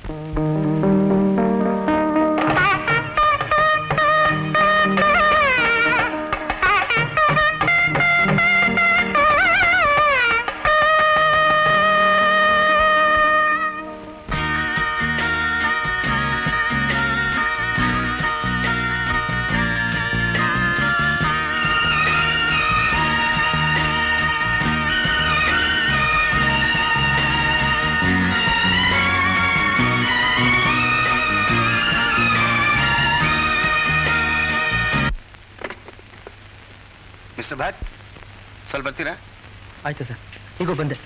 Mister Bhat ಸ್ವಲ್ಪ ಬರ್ತೀರಾ ಆಯ್ತು ಸರ್ ಈಗ ಬಂದೆ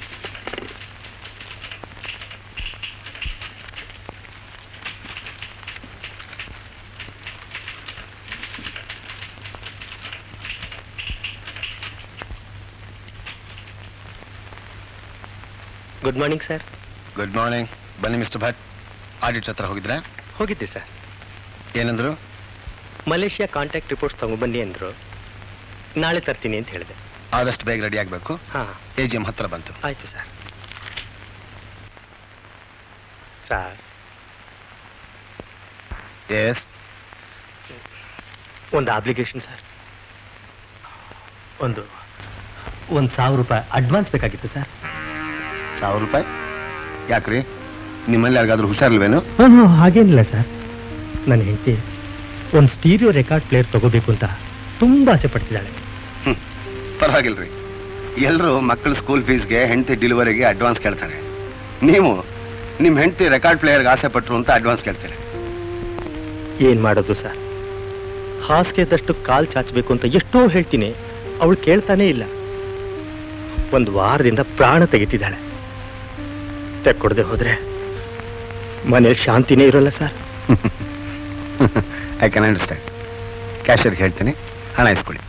good morning sir good morning ಬನ್ನಿ ಮಿಸ್ಟರ್ ಭಟ್ ಆಡಿಟ್ ಹತ್ರ ಹೋಗಿದ್ರಾ ಹೋಗಿದ್ದೆ ಸರ್ ಏನಂದ್ರು ಮಲೇಷಿಯಾ ಕಾಂಟ್ಯಾಕ್ಟ್ ರಿಪೋರ್ಟ್ಸ್ ತಗೊಂಡ್ಬನ್ನಿ ಅಂದ್ರು ನಾಳೆ ತರ್ತೀನಿ ಅಂತ ಹೇಳಿದೆ ಆದಷ್ಟು ಬೇಗ ರೆಡಿ ಆಗಬೇಕು ಹಾ ಎ ಜಿ ಎಂ ಹತ್ರ ಬಂತು ಆಯ್ತು ಸರ್ ಸರ್ ಎಸ್ ಒಂದು ಅಪ್ಲಿಕೇಶನ್ ಸರ್ ಒಂದು ಒಂದು ಸಾವಿರ ರೂಪಾಯಿ ಅಡ್ವಾನ್ಸ್ ಬೇಕಾಗಿತ್ತು ಸರ್ ಸಾವಿರ ರೂಪಾಯಿ ಯಾಕ್ರಿ ನಿಮ್ಮಲ್ಲಿ ಯಾರಿಗಾದ್ರೂ ಹುಷಾರಿಲ್ವೇನು ಹಾಗೇನಿಲ್ಲ ಸರ್ ನನ್ನ ಹೆಂಡತಿ ಒಂದು ಸ್ಟೀರಿಯೋ ರೆಕಾರ್ಡ್ ಪ್ಲೇಯರ್ ತಗೋಬೇಕು ಅಂತ ತುಂಬಾ ಆಸೆ ಪಡ್ತಿದ್ದಾಳೆ ಪರವಾಗಿಲ್ರಿ ಎಲ್ಲರೂ ಮಕ್ಕಳ ಸ್ಕೂಲ್ ಫೀಸ್ಗೆ ಹೆಂಡತಿ ಡೆಲಿವರಿಗೆ ಅಡ್ವಾನ್ಸ್ ಕೇಳ್ತಾರೆ ನೀವು ನಿಮ್ಮ ಹೆಂಡತಿ ರೆಕಾರ್ಡ್ ಪ್ಲೇಯರ್ಗೆ ಆಸೆ ಪಟ್ರು ಅಂತ ಅಡ್ವಾನ್ಸ್ ಕೇಳ್ತೀರಿ ಏನ್ ಮಾಡೋದು ಸರ್ ಹಾಸಿಗೆದಷ್ಟು ಕಾಲ್ ಚಾಚಬೇಕು ಅಂತ ಎಷ್ಟೋ ಹೇಳ್ತೀನಿ ಅವಳು ಕೇಳ್ತಾನೇ ಇಲ್ಲ ಒಂದು ವಾರದಿಂದ ಪ್ರಾಣ ತೆಗಿತಿದ್ದಾಳೆ ತೆಕ್ಕೊಡದೆ ಹೋದ್ರೆ ಮನೇಲಿ ಶಾಂತಿನೇ ಇರೋಲ್ಲ ಸರ್ ಐ ಕ್ಯಾನ್ ಅಂಡರ್ಸ್ಟ್ಯಾಂಡ್ ಕ್ಯಾಶಿಯರ್ಗೆ ಹೇಳ್ತೀನಿ ಹಣ ಇಸ್ಕೊಳ್ಳಿ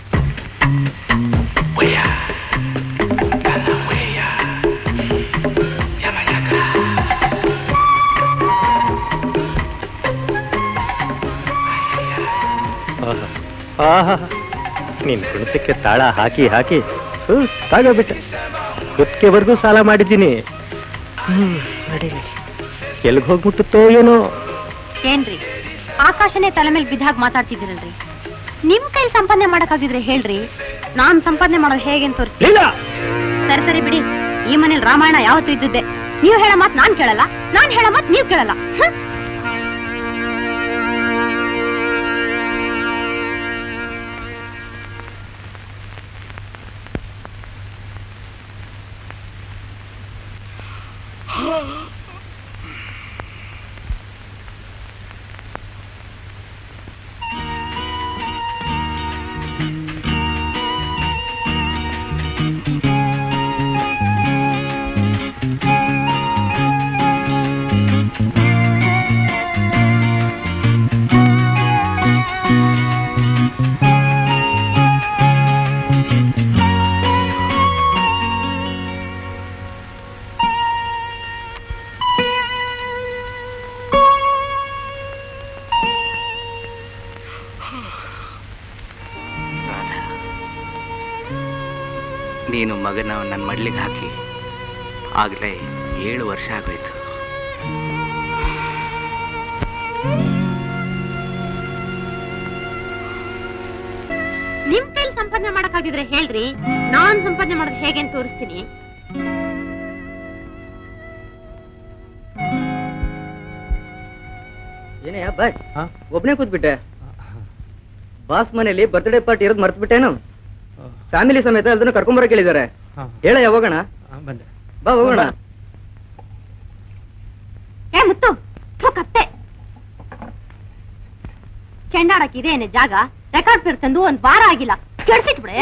ಆಹಾ. ಆಹಾ ನಿನ್ ಕುಣಿತಕ್ಕೆ ತಾಳ ಹಾಕಿ ಹಾಕಿ ಸುಸ್ತಾಗೋಗ್ಬಿಟ್ಟೆ ಕುತ್ತಿಗೆವರೆಗೂ ಸಾಲ ಮಾಡಿದ್ದೀನಿ ಹ್ಮ್ ನಡೀಲಿ ಎಲ್ಗ್ ಹೋಗ್ಬಿಟ್ಟುತ್ತೋ ಏನೋ ಏನ್ರಿ ಆಕಾಶನೇ ತಲೆ ಮೇಲೆ ಬಿದ್ದಾಗ ಮಾತಾಡ್ತಿದ್ದೀರಲ್ರಿ ನಿಮ್ ಕೈಲಿ ಸಂಪಾದನೆ ಮಾಡಕ್ಕಾಗಿದ್ರೆ ಹೇಳ್ರಿ ನಾನ್ ಸಂಪಾದನೆ ಮಾಡೋದು ಹೇಗೆ ಅಂತ ತೋರಿಸ್ತೀನಿ ಇಲ್ಲ ಸರಿ ಸರಿ ಬಿಡಿ ಈ ಮನೇಲಿ ರಾಮಾಯಣ ಯಾವತ್ತೂ ಇದ್ದಿದ್ದೆ ನೀವ್ ಹೇಳೋ ಮಾತ್ ನಾನ್ ಕೇಳಲ್ಲ ನಾನ್ ಹೇಳೋ ಮಾತ್ ನೀವ್ ಕೇಳಲ್ಲ ಹ್ಮ್. ರಾಧಾ ನೀನು ಮಗನ ನನ್ನ ಮಡ್ಲಿಗೆ ಹಾಕಿ ಆಗಲೇ ಏಳು ವರ್ಷ ಆಗೋಯ್ತು ನಿಮ್ ಕೈಲಿ ಸಂಪಾದನೆ ಮಾಡಕ್ಕಾಗಿದ್ರೆ ಹೇಳ್ರಿ ನಾನ್ ಸಂಪಾದನೆ ಮಾಡೋದು ಹೇಗೆ ಅಂತ ತೋರಿಸ್ತೀನಿ ಏನೇ ಬಾಯ್ ಒಬ್ನೇ ಕೂತ್ಬಿಟ್ಟೆ ಬಾಸ್ ಮನೇಲಿ ಬರ್ತ್ಡೇ ಪಾರ್ಟಿ ಇರೋದು ಮರ್ತ್ಬಿಟ್ಟೇನು ಫ್ಯಾಮಿಲಿ ಸಮೇತ ಎಲ್ಲದನ್ನು ಕರ್ಕೊಂಬರಕ್ ಹೇಳಿದ್ದಾರೆ ಹೇಳ ಯಾವಾಗಣ ಬಂದೆ ಬಾ ಹೋಗೋಣ ಏ ಮುತ್ತು ಥು, ಕತ್ತೆ ಚೆಂಡಾಡಕ್ ಇದೇನೆ ಜಾಗ ರೆಕಾರ್ಡ್ ಪೇರ್ ತಂದು ಒಂದ್ ವಾರ ಆಗಿಲ್ಲ ಕೆಡ್ಸಿಟ್ಬಿಡೆ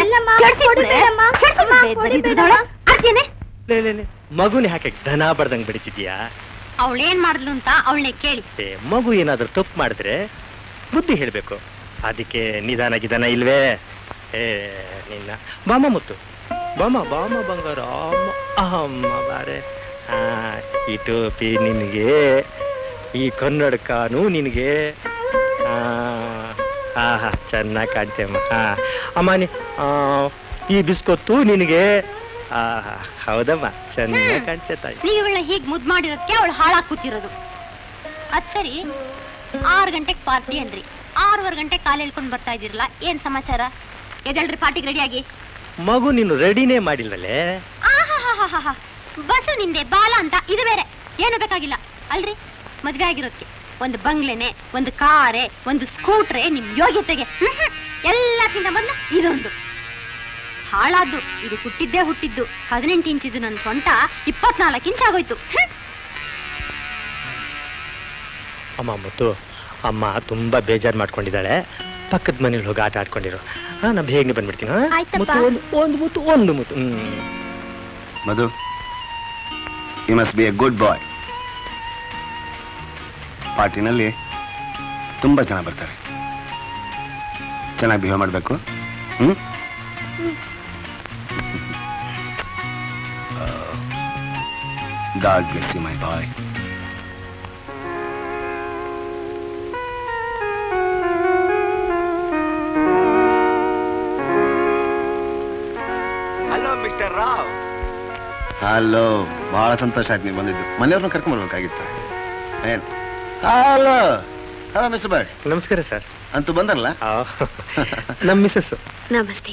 ಅರ್ಜೇನೆ ಮಗುನ ಹಾಕಿ ದನ ಬಡ್ದಂಗ್ ಬಡಿತಿದ್ಯಾ ಅವಳೇನ್ ಮಾಡಿದ್ಲು ಅಂತ ಅವಳನ್ನೇ ಕೇಳಿ ಏ, ಮಗು ಏನಾದ್ರೂ ತಪ್ಪು ಮಾಡಿದ್ರೆ ಬುದ್ಧಿ ಹೇಳ್ಬೇಕು ಅದಕ್ಕೆ ನಿಧಾನ ಗಿದಾನ ಇಲ್ವೇ ಏ ನಿನ್ನ ಬಾಮ ಮುತ್ತು ಬಾಮ ಬಾಮ ಬಂಗಾರ ಅಮ್ಮ ಅಮ್ಮ ಬಾರೆ ಆ, ಈ ಟೋಪಿ ನಿನಗೆ ಈ ಕನ್ನಡಕನೂ ನಿನಗೆ ಆ, ಆಹಾ ಚೆನ್ನಾಗಿ ಕಾಣ್ತೇಮ್ಮ ಹಾ ಅಮ್ಮ ನೀ ಆ, ಈ ಬಿಸ್ಕೊತ್ತು ನಿನಗೆ ಆಹಾ ಹೌದಮ್ಮ ಚೆನ್ನಾಗಿ ಕಾಣ್ತೇ ತಾಯಿ ನೀವ್ ಇವಳನ್ನ ಹೀಗ್ ಮುದ್ ಮಾಡಿರೋದಕ್ಕೆ ಅವಳು ಹಾಳಾಗ್ ಕೂತಿರೋದು ಅದ್ ಸರಿ ಆರು ಗಂಟೆಗೆ ಪಾರ್ಟಿ ಅಂದ್ರಿ ಆರೂವರೆ ಗಂಟೆ ಕಾಲ ಹೇಳ್ಕೊಂಡು ಬರ್ತಾ ಇದ್ದೀರಲ್ಲ ಏನ್ ಸಮಾಚಾರ ಎದಳ್ರಿ ಪಾರ್ಟಿಗೆ ರೆಡಿಯಾಗಿ ಮಗು ನೀನು ರೆಡಿನೇ ಮಾಡಿಲ್ವಲ್ಲೇ ಆಹಾಹಾಹಾಹಾ. ಬಸ್ಸು ನಿಂದೆ ಬಾಲ ಅಂತ ಇದು ಬೇರೆ ಏನು ಬೇಕಾಗಿಲ್ಲ ಅಲ್ರಿ ಮದ್ವೆ ಆಗಿರೋದಕ್ಕೆ ಒಂದು ಬಂಗ್ಲೆನೆ ಒಂದು ಕಾರೆ ಒಂದು ಸ್ಕೂಟ್ರೆ ನಿಮ್ ಯೋಗ್ಯತೆಗೆ ಹ್ಮ್ ಹ್ಮ್. ಎಲ್ಲಕ್ಕಿಂತ ಮೊದಲು ಇದೊಂದು ಹಾಳಾದ್ದು ಇದು ಹುಟ್ಟಿದ್ದೇ ಹುಟ್ಟಿದ್ದು ಹದಿನೆಂಟು ಇಂಚಿದ್ದು ನನ್ನ ಸೊಂಟ ಇಪ್ಪತ್ನಾಲ್ಕು ಇಂಚ್ ಆಗೋಯ್ತು ಹ್ಮ್. ಅಮ್ಮ ಮುತ್ತು ಅಮ್ಮ ತುಂಬಾ ಬೇಜಾರು ಮಾಡ್ಕೊಂಡಿದ್ದಾಳೆ ಪಕ್ಕದ ಮನೇಲಿ ಹೋಗಿ ಆಟ ಆಡ್ಕೊಂಡಿರು ಹಾ ನಾ ಬೇಗನೆ ಬಂದ್ಬಿಡ್ತೀನಿ ಹಾ? ಆಯ್ತಪ್ಪ. ಮುತ್ತು ಒಂದು ಒಂದು ಮುತ್ತು ಒಂದು ಮುತ್ತು ಹ್ಮ್ Madhu you must be a good boy ಪಾರ್ಟಿನಲ್ಲಿ ತುಂಬಾ ಜನ ಬರ್ತಾರೆ ಚೆನ್ನಾಗಿ ಬಿಹೇವ್ ಮಾಡಬೇಕು hmm god bless you my boy hello mister Rao hello ಬಹಳ ಸಂತೋಷ ಆಯ್ತು ನೀವು ಬಂದಿದ್ದು ಮನೆಯವ್ರನ್ನ ಕರ್ಕೊಂಡ್ ಬರ್ಬೇಕಾಗಿತ್ತು ಏನ್ ಹಲೋ ಹಲೋ ಮಿಸ್ಟರ್ ಬಾಯ್ ನಮಸ್ಕಾರ ಸರ್ ಅಂತೂ ಬಂದರಲ್ಲ ನಮ್ಮ ಮಿಸಸ್ ನಮಸ್ತೆ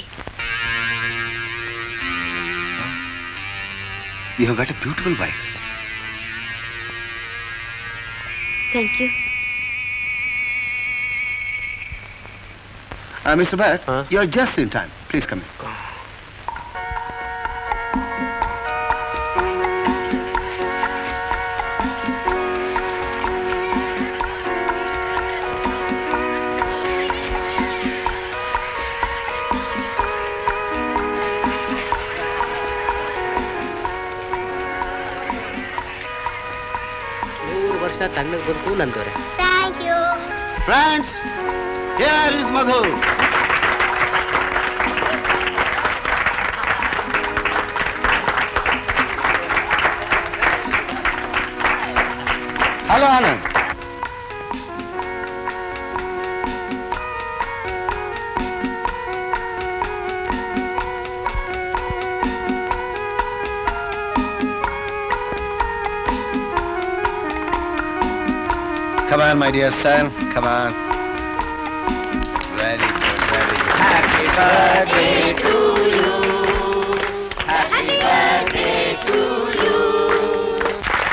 you got a beautiful wife thank you mister Bhat Huh? You are just in time please come ನೂರು ವರ್ಷ ತಣ್ಣಗೆ ಬಂತು ನಂದೋರೆ thank you friends here is Madhu hello Anand Come on, my dear son. Come on. Very good, very good. Happy birthday to you. Happy birthday to you.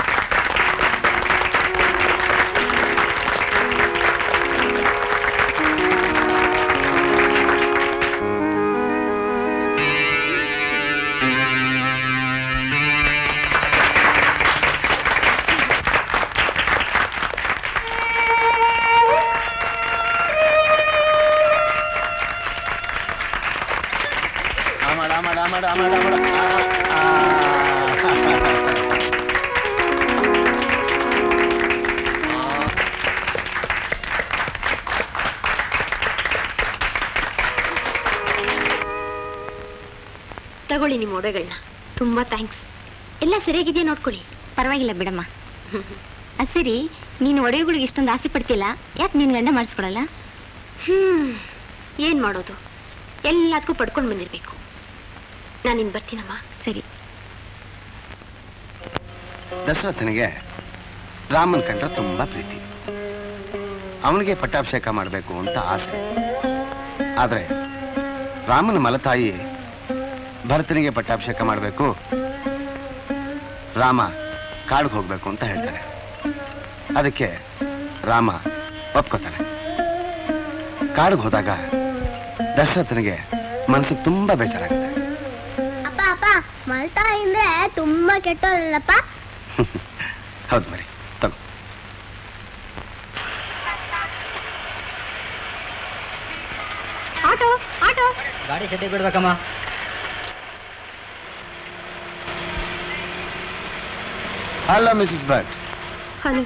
ಆಮಾಡ ಆಮಾಡ ಆಮಾಡ ಆಮಾಡ ಆಮಾಡ ಆ, ಆ. ತಗೊಳ್ಳಿ ನಿಮ್ಮ ಒಡವೆಗಳನ್ನ ತುಂಬಾ ಥ್ಯಾಂಕ್ಸ್ ಎಲ್ಲ ಸರಿಯಾಗಿದೆಯಾ ನೋಡ್ಕೊಳ್ಳಿ ಪರವಾಗಿಲ್ಲ ಬಿಡಮ್ಮ ಅದು ಸರಿ ನೀನು ಒಡವೆಗಳಿಗೆ ಇಷ್ಟೊಂದು ಆಸೆ ಪಡ್ತಿಲ್ಲ ಯಾಕೆ ನಿನ್ ಗಂಡ ಮಾಡಿಸ್ಕೊಡಲ್ಲ ಹ್ಮ್ ಏನ್ ಮಾಡೋದು ಎಲ್ಲದಕ್ಕೂ ಪಡ್ಕೊಂಡು ಬಂದಿರ್ಬೇಕು ನಾನು ಇನ್ ಬರ್ತೀನಮ್ಮ ಸರಿ ದಶರಥನಿಗೆ ರಾಮನ್ ಕಂಡ್ರೆ ತುಂಬಾ ಪ್ರೀತಿ ಅವನಿಗೆ ಪಟ್ಟಾಭಿಷೇಕ ಮಾಡಬೇಕು ಅಂತ ಆಸೆ ಆದ್ರೆ ರಾಮನ ಮಲತಾಯಿ ಭರತನಿಗೆ ಪಟ್ಟಾಭಿಷೇಕ ಮಾಡಬೇಕು ರಾಮ ಕಾಡಿಗೆ ಹೋಗ್ಬೇಕು ಅಂತ ಹೇಳ್ತಾನೆ ಅದಕ್ಕೆ ರಾಮ ಒಪ್ಕೋತಾನೆ ಕಾಡಿಗೆ ಹೋದಾಗ ದಶರಥನಿಗೆ ಮನಸ್ಸಿಗೆ ತುಂಬಾ ಬೇಜಾರಾಗುತ್ತೆ ಅಪ್ಪ ಅಪ್ಪ ಮಲ್ತಾ ಅಂದ್ರೆ ತುಂಬಾ ಕೆಟ್ಟೋಲ್ಲಪ್ಪ ಹೌದು ಮರಿ ತಗೋ ಆಟೋ ಆಟೋ ಗಾಡಿ ಶೆಡ್ಡಿಗೆ ಬಿಡ್ಬೇಕಮ್ಮ ಹಲೋ ಮಿಸಸ್ ಭಟ್ ಹಲೋ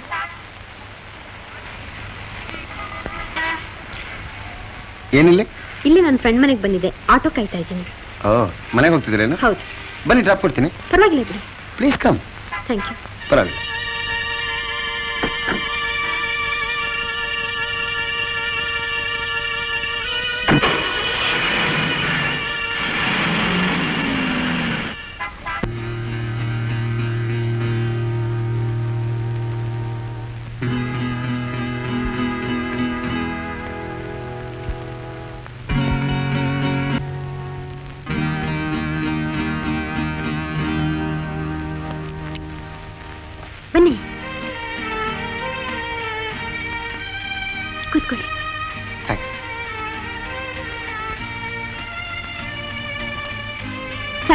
ಏನಿಲ್ಲ ಇಲ್ಲಿ ನನ್ನ ಫ್ರೆಂಡ್ ಮನೆಗೆ ಬಂದಿದೆ ಆಟೋ ಕಾಯ್ತಾ ಇದ್ದೀನಿ ಓ ಮನೆಗೆ ಹೋಗ್ತಿದ್ರೇನು ಹೌದು ಬನ್ನಿ ಡ್ರಾಪ್ ಕೊಡ್ತೀನಿ ಪರವಾಗಿಲ್ಲ ಬಿಡಿ ಪ್ಲೀಸ್ ಕಮ್ ಥ್ಯಾಂಕ್ ಯು ಪರವಾಗಿಲ್ಲ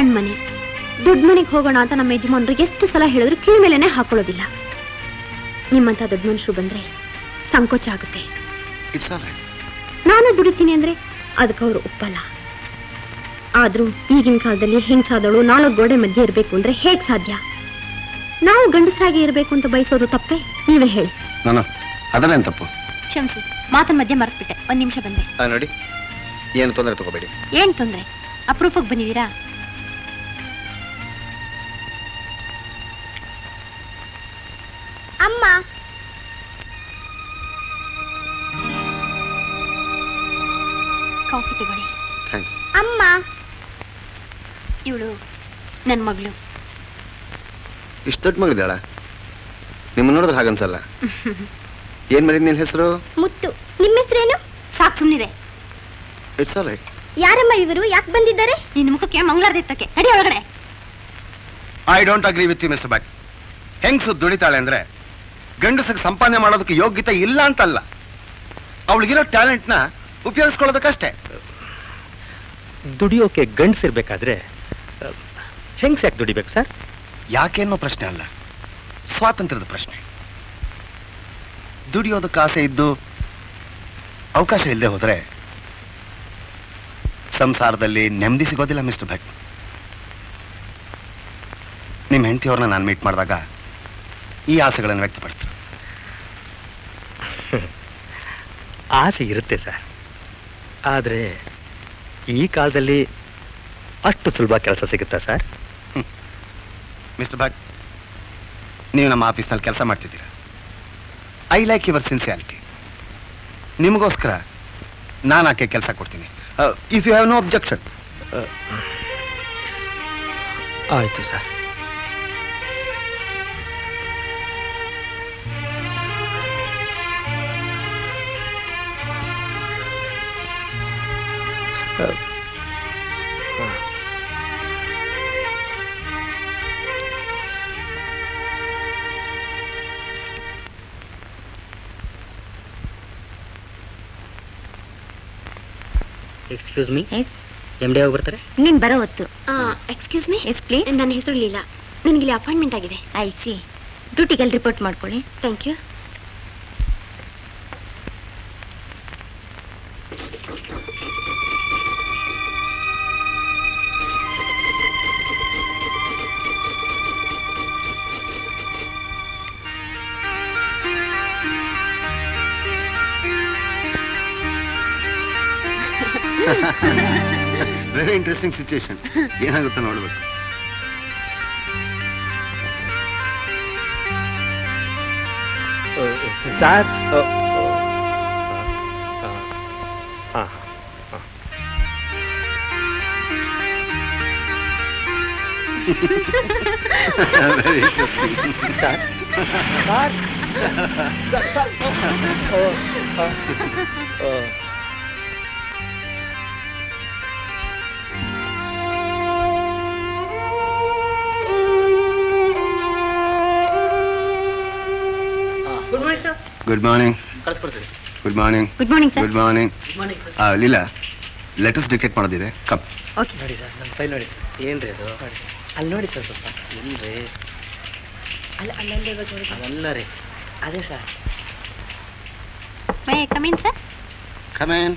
ಸಣ್ಣ ಮನೆ ದೊಡ್ಡ ಮನೆಗೆ ಹೋಗೋಣ ಅಂತ ನಮ್ಮ ಯಜಮಾನ್ರು ಎಷ್ಟು ಸಲ ಹೇಳಿದ್ರು ಕಿವಿ ಮೇಲೆನೆ ಹಾಕೊಳ್ಳೋದಿಲ್ಲ ನಿಮ್ಮಂತ ದೊಡ್ಡ ಮನುಷ್ಯರು ಬಂದ್ರೆ ಸಂಕೋಚ ಆಗುತ್ತೆ ಇಟ್ಸ್ ಆಲ್ ರೈಟ್ ನಾನು ದುಡಿತೀನಿ ಅಂದ್ರೆ ಅದಕ್ಕೆ ಅವರು ಒಪ್ಪಲ್ಲ ಆದ್ರೂ ಈಗಿನ ಕಾಲದಲ್ಲಿ ಹೆಂಗ್ಸಾದಳು ನಾಲ್ಕು ಗೋಡೆ ಮಧ್ಯೆ ಇರಬೇಕು ಅಂದ್ರೆ ಹೇಗ್ ಸಾಧ್ಯ ನಾವು ಗಂಡಸಾಗಿ ಇರಬೇಕು ಅಂತ ಬಯಸೋದು ತಪ್ಪೇ ನೀವೇ ಹೇಳಿ ನಾನು ಅದರೇನು ತಪ್ಪು ಕ್ಷಮಿಸಿ ಮಾತನ್ನ ಮಧ್ಯೆ ಮರೆತ್ಬಿಟ್ಟೆ ಒಂದ್ ನಿಮಿಷ ಬಂದೆ ಆ, ನೋಡಿ ಏನು ತೊಂದರೆ ತಗೋಬೇಡಿ ಏನ್ ತೊಂದ್ರೆ ಅಪರೂಪಕ್ಕೆ ಬಂದಿದ್ದೀರಾ ಅಮ್ಮ ಕಾಫಿ ತಗೊಳ್ಳಿ ಥ್ಯಾಂಕ್ಸ್ ಅಮ್ಮ ಇವಳು ನನ್ನ ಮಗಳು ಇಷ್ಟು ದೊಡ್ಡ ಮಗಳಿದ್ದಾಳ ನಿಮ್ಮ ನೋಡಿದ್ರೆ ಹಾಗನ್ಸಲ್ಲ ಏನ್ ಮಾಡಿದ್ ನಿನ್ ಹೆಸರು ಮುತ್ತು ನಿಮ್ಮ ಹೆಸರೇನು ಸಾಕು ಸುಮ್ಮನಿದೆ ಇಟ್ಸ್ ಆಲ್ ರೈಟ್ ಯಾರಮ್ಮ ಇವರು ಯಾಕೆ ಬಂದಿದ್ದಾರೆ ನಿನ್ನ ಮುಖಕ್ಕೆ ಮಂಗಳಾರದಿತ್ತಕ್ಕೆ ನಡಿ ಒಳಗಡೆ I don't agree with you mister Bhat ಹೆಂಗ್ಸು ದುಡಿತಾಳೆ ಅಂದ್ರೆ ಗಂಡಸಿಗೆ ಸಂಪಾದನೆ ಮಾಡೋದಕ್ಕೆ ಯೋಗ್ಯತೆ ಇಲ್ಲ ಅಂತಲ್ಲ ಅವಳಿಗಿರೋ ಟ್ಯಾಲೆಂಟ್ನ ಉಪಯೋಗಿಸ್ಕೊಳ್ಳೋದಕ್ಕಷ್ಟೇ ದುಡಿಯೋಕೆ ಗಂಡಸಿರ್ಬೇಕಾದ್ರೆ ಹೆಂಗ್ಸ್ ಯಾಕೆ ದುಡಿಬೇಕು ಸರ್ ಯಾಕೆ ಅನ್ನೋ ಪ್ರಶ್ನೆ ಅಲ್ಲ ಸ್ವಾತಂತ್ರ್ಯದ ಪ್ರಶ್ನೆ ದುಡಿಯೋದಕ್ಕೆ ಆಸೆ ಇದ್ದು ಅವಕಾಶ ಇಲ್ಲದೆ ಹೋದ್ರೆ ಸಂಸಾರದಲ್ಲಿ ನೆಮ್ಮದಿ ಸಿಗೋದಿಲ್ಲ ಮಿಸ್ಟರ್ ಭಟ್ ನಿಮ್ಮ ಹೆಂಡತಿಯವ್ರನ್ನ ನಾನು ಮೀಟ್ ಮಾಡಿದಾಗ ಈ ಆಸೆಗಳನ್ನು ವ್ಯಕ್ತಪಡಿಸ್ತಾರೆ ಆಸೆ ಇರುತ್ತೆ ಸರ್ ಆದರೆ ಈ ಕಾಲದಲ್ಲಿ ಅಷ್ಟು ಸುಲಭ ಕೆಲಸ ಸಿಗುತ್ತಾ ಸರ್ ಮಿಸ್ಟರ್ ಭಟ್ ನೀವು ನಮ್ಮ ಆಫೀಸ್ನಲ್ಲಿ ಕೆಲಸ ಮಾಡ್ತಿದ್ದೀರಾ ಐ ಲೈಕ್ ಯುವರ್ ಸಿನ್ಸಿಯಾರಿಟಿ ನಿಮಗೋಸ್ಕರ ನಾನು ಆಕೆ ಕೆಲಸ ಕೊಡ್ತೀನಿ if you have no objection ಆಯಿತು sir excuse me M D ಆಗಿ ಬರ್ತಾರೆ ನೀನ್ ಬರೋ ಹೊತ್ತು ಎಕ್ಸ್ಕ್ಯೂಸ್ ಮೀ ಎಸ್ ಪ್ಲೀಸ್ ನನ್ನ ಹೆಸರು ಲೀಲಾ ನನಗೆ ಇಲ್ಲಿ ಅಪಾಯಿಂಟ್ಮೆಂಟ್ ಆಗಿದೆ ಐ ಸಿ ಡ್ಯೂಟಿಗಲ್ಲಿ ರಿಪೋರ್ಟ್ ಮಾಡ್ಕೊಳ್ಳಿ thank you very interesting situation ಏನಾಗುತ್ತೆ ನೋಡ್ಬೇಕು ಸರ್ ಹಾಂ very interesting sir good morning sir good morning ಕಳಿಸ್ಕೊಡ್ತೀನಿ good morning good morning sir good morning good morning sir Leela letters dictate ಮಾಡೋದಿದೆ ಕಪ್ ಓಕೆ ನೋಡಿ ಸರ್ ನನ್ನ ಫೈಲ್ ನೋಡಿ ಏನ್ರಿ ಅದು ಅಲ್ಲಿ ನೋಡಿ ಸರ್ ಸ್ವಲ್ಪ ಇಲ್ರಿ ಅಲ್ಲ ಅಲ್ಲೇ ಅದಲ್ಲ ರೀ ಅದೇ sir may come in sir come in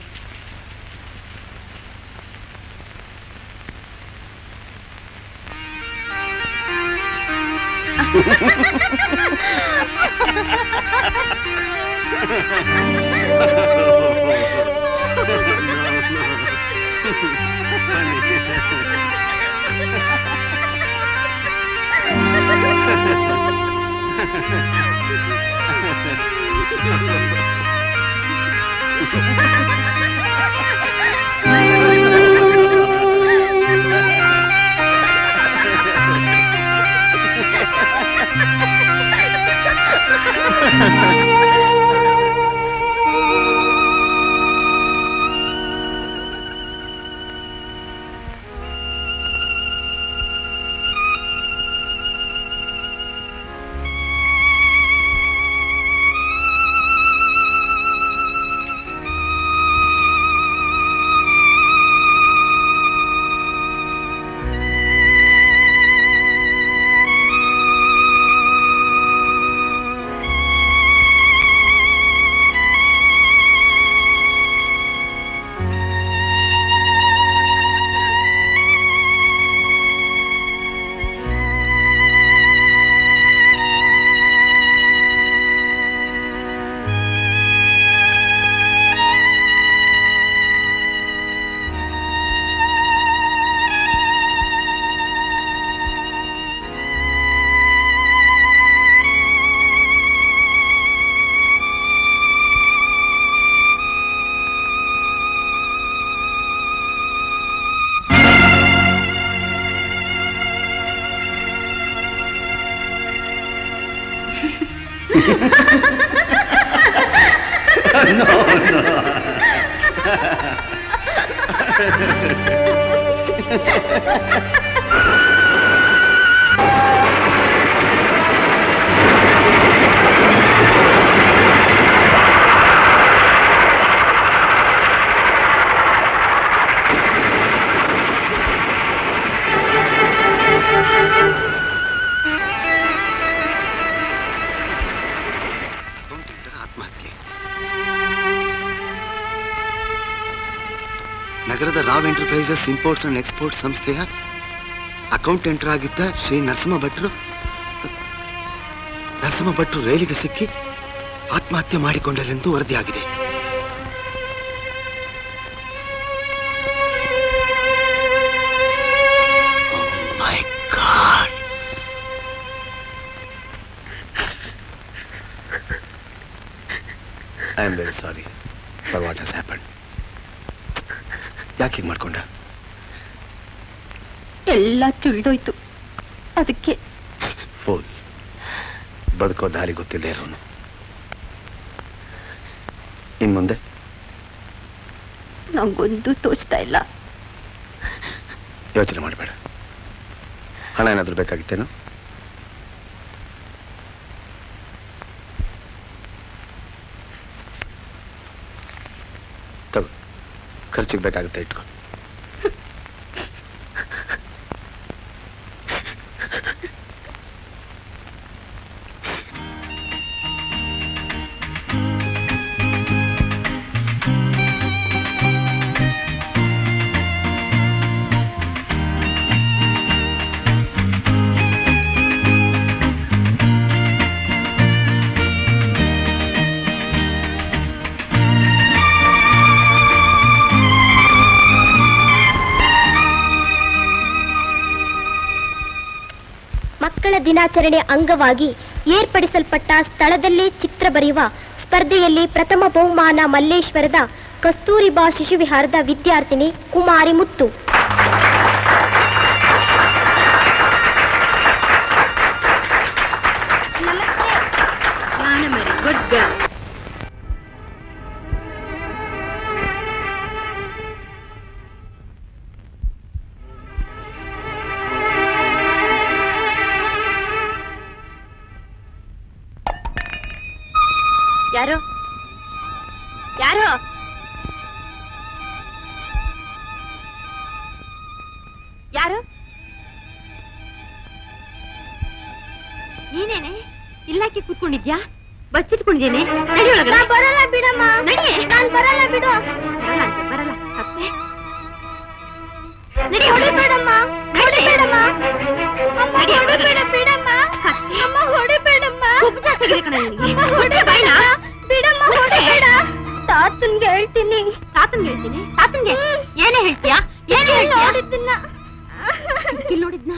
ಅಕೌಂಟೆಂಟರ ಆತ್ಮಹತ್ಯೆ ನಗರದ Rao enterprises imports and exports ಸಂಸ್ಥೆಯ ಅಕೌಂಟೆಂಟರ್ ಆಗಿದ್ದ ಶ್ರೀ ನರಸಿಂಹ ಭಟ್ರು ನರಸಿಂಹ ಭಟ್ರು ರೈಲಿಗೆ ಸಿಕ್ಕಿ ಆತ್ಮಹತ್ಯೆ ಮಾಡಿಕೊಂಡರೆಂದು ವರದಿಯಾಗಿದೆ Oh my God. I am very sorry for what has happen ಯಾಕೆ ಹೀಗೆ ಮಾಡ್ಕೊಂಡ ಎಲ್ಲ ತಿಳಿದೋಯ್ತು ಅದಕ್ಕೆ ಫೋಲ್ ಬದುಕೋ ದಾರಿ ಗೊತ್ತಿಲ್ಲದೆ ಇರೋನು ಇನ್ ಮುಂದೆ ನಂಗೊಂದು ತೋಚ್ತಾ ಇಲ್ಲ ಯೋಚನೆ ಮಾಡಬೇಡ ಹಣ ಏನಾದರೂ ಬೇಕಾಗಿತ್ತೇನೋ ತಗೋ ಖರ್ಚಿಗೆ ಬೇಕಾಗುತ್ತೆ ಇಟ್ಕೊ ಮಕ್ಕಳ ದಿನಾಚರಣೆ ಅಂಗವಾಗಿ ಏರ್ಪಡಿಸಲ್ಪಟ್ಟ ಸ್ಥಳದಲ್ಲೇ ಚಿತ್ರ ಬರೆಯುವ ಸ್ಪರ್ಧೆಯಲ್ಲಿ ಪ್ರಥಮ ಬಹುಮಾನ ಮಲ್ಲೇಶ್ವರದ ಕಸ್ತೂರಿಬಾ ಶಿಶುವಿಹಾರದ ವಿದ್ಯಾರ್ಥಿನಿ ಕುಮಾರಿ ಮುತ್ತು ಗುಡ್ ಗರ್ಲ್ ಯಾರು ಯಾರು ಯಾರು ನೀನೇನೆ ಇಲ್ಲಕ್ಕೆ ಕೂತ್ಕೊಂಡಿದ್ಯಾ ಬಚ್ಚಿಟ್ಕೊಂಡಿದ್ದೇನೆ ನಡಿ ಒಳಗಡೆ. ಬರಲ್ಲ ಬಿಡಮ್ಮ ನಡಿ. ನಾನ್ ಬರಲ್ಲ ಬಿಡು ಬರಲ್ಲ ಅಂತೆ, ಬರಲ್ಲ ಅತ್ತೆ ನಡಿ ಹೊಡಿಬೇಡಮ್ಮ ಹೊಡಿಬೇಡಮ್ಮ ಅಮ್ಮ ನಡಿ, ಹೊಡಿಬೇಡ ಬಿಡಮ್ಮ ಅತ್ತೆ. ಅಮ್ಮ ಹೊಡಿಬೇಡಮ್ಮ ಕೊಬ್ಬು ಜಾಸ್ತಿ ಆಗಿದೆ ಕಣೆ ನಿನಗೆ. ಅಮ್ಮ ಹೊಡಿಬೇಡ ಬಿಡಮ್ಮ ಹೊಡಿಬೇಡ ತಾತನ್ಗೆ ಹೇಳ್ತೀನಿ ತಾತನ್ಗೆ ಹೇಳ್ತೀನಿ ತಾತನ್ಗೆ ಏನೇ ಹೇಳ್ತೀಯಾ ಏನೇ ಹೇಳ್ತೀಯಾ ನೋಡಿದ್ದನ್ನ ಇಲ್ಲಿ ನೋಡಿದ್ನ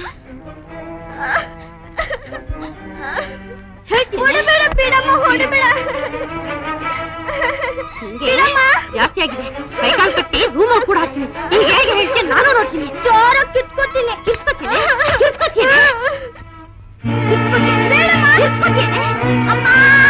ಹೊಡಿಬೇಡ ಬಿಡಮ್ಮ ಹೊಡಿಬೇಡ ನಿಂಗೆ ಬಿಡಮ್ಮ ಜಾಸ್ತಿ ಆಗಿದೆ ಕೈಕಾಲು ಕಟ್ಟಿ ರೂಮಲ್ಲಿ ಕೂಡ ಹಾಕ್ತೀನಿ ಈಗ ಹೇಗೆ ಹೇಳ್ತೀನಿ ನಾನು ನೋಡ್ತೀನಿ ಜೋರಾಗಿ ಕಿತ್ಕೋತೀನಿ ಕಿರ್ಚ್ಕೊತೀನಿ ಕಿರ್ಚ್ಕೊತೀನಿ ಕಿರ್ಚ್ಕೊತೀನಿ ಕಿರ್ಚ್ಕೊತೀನಿ ಅಮ್ಮ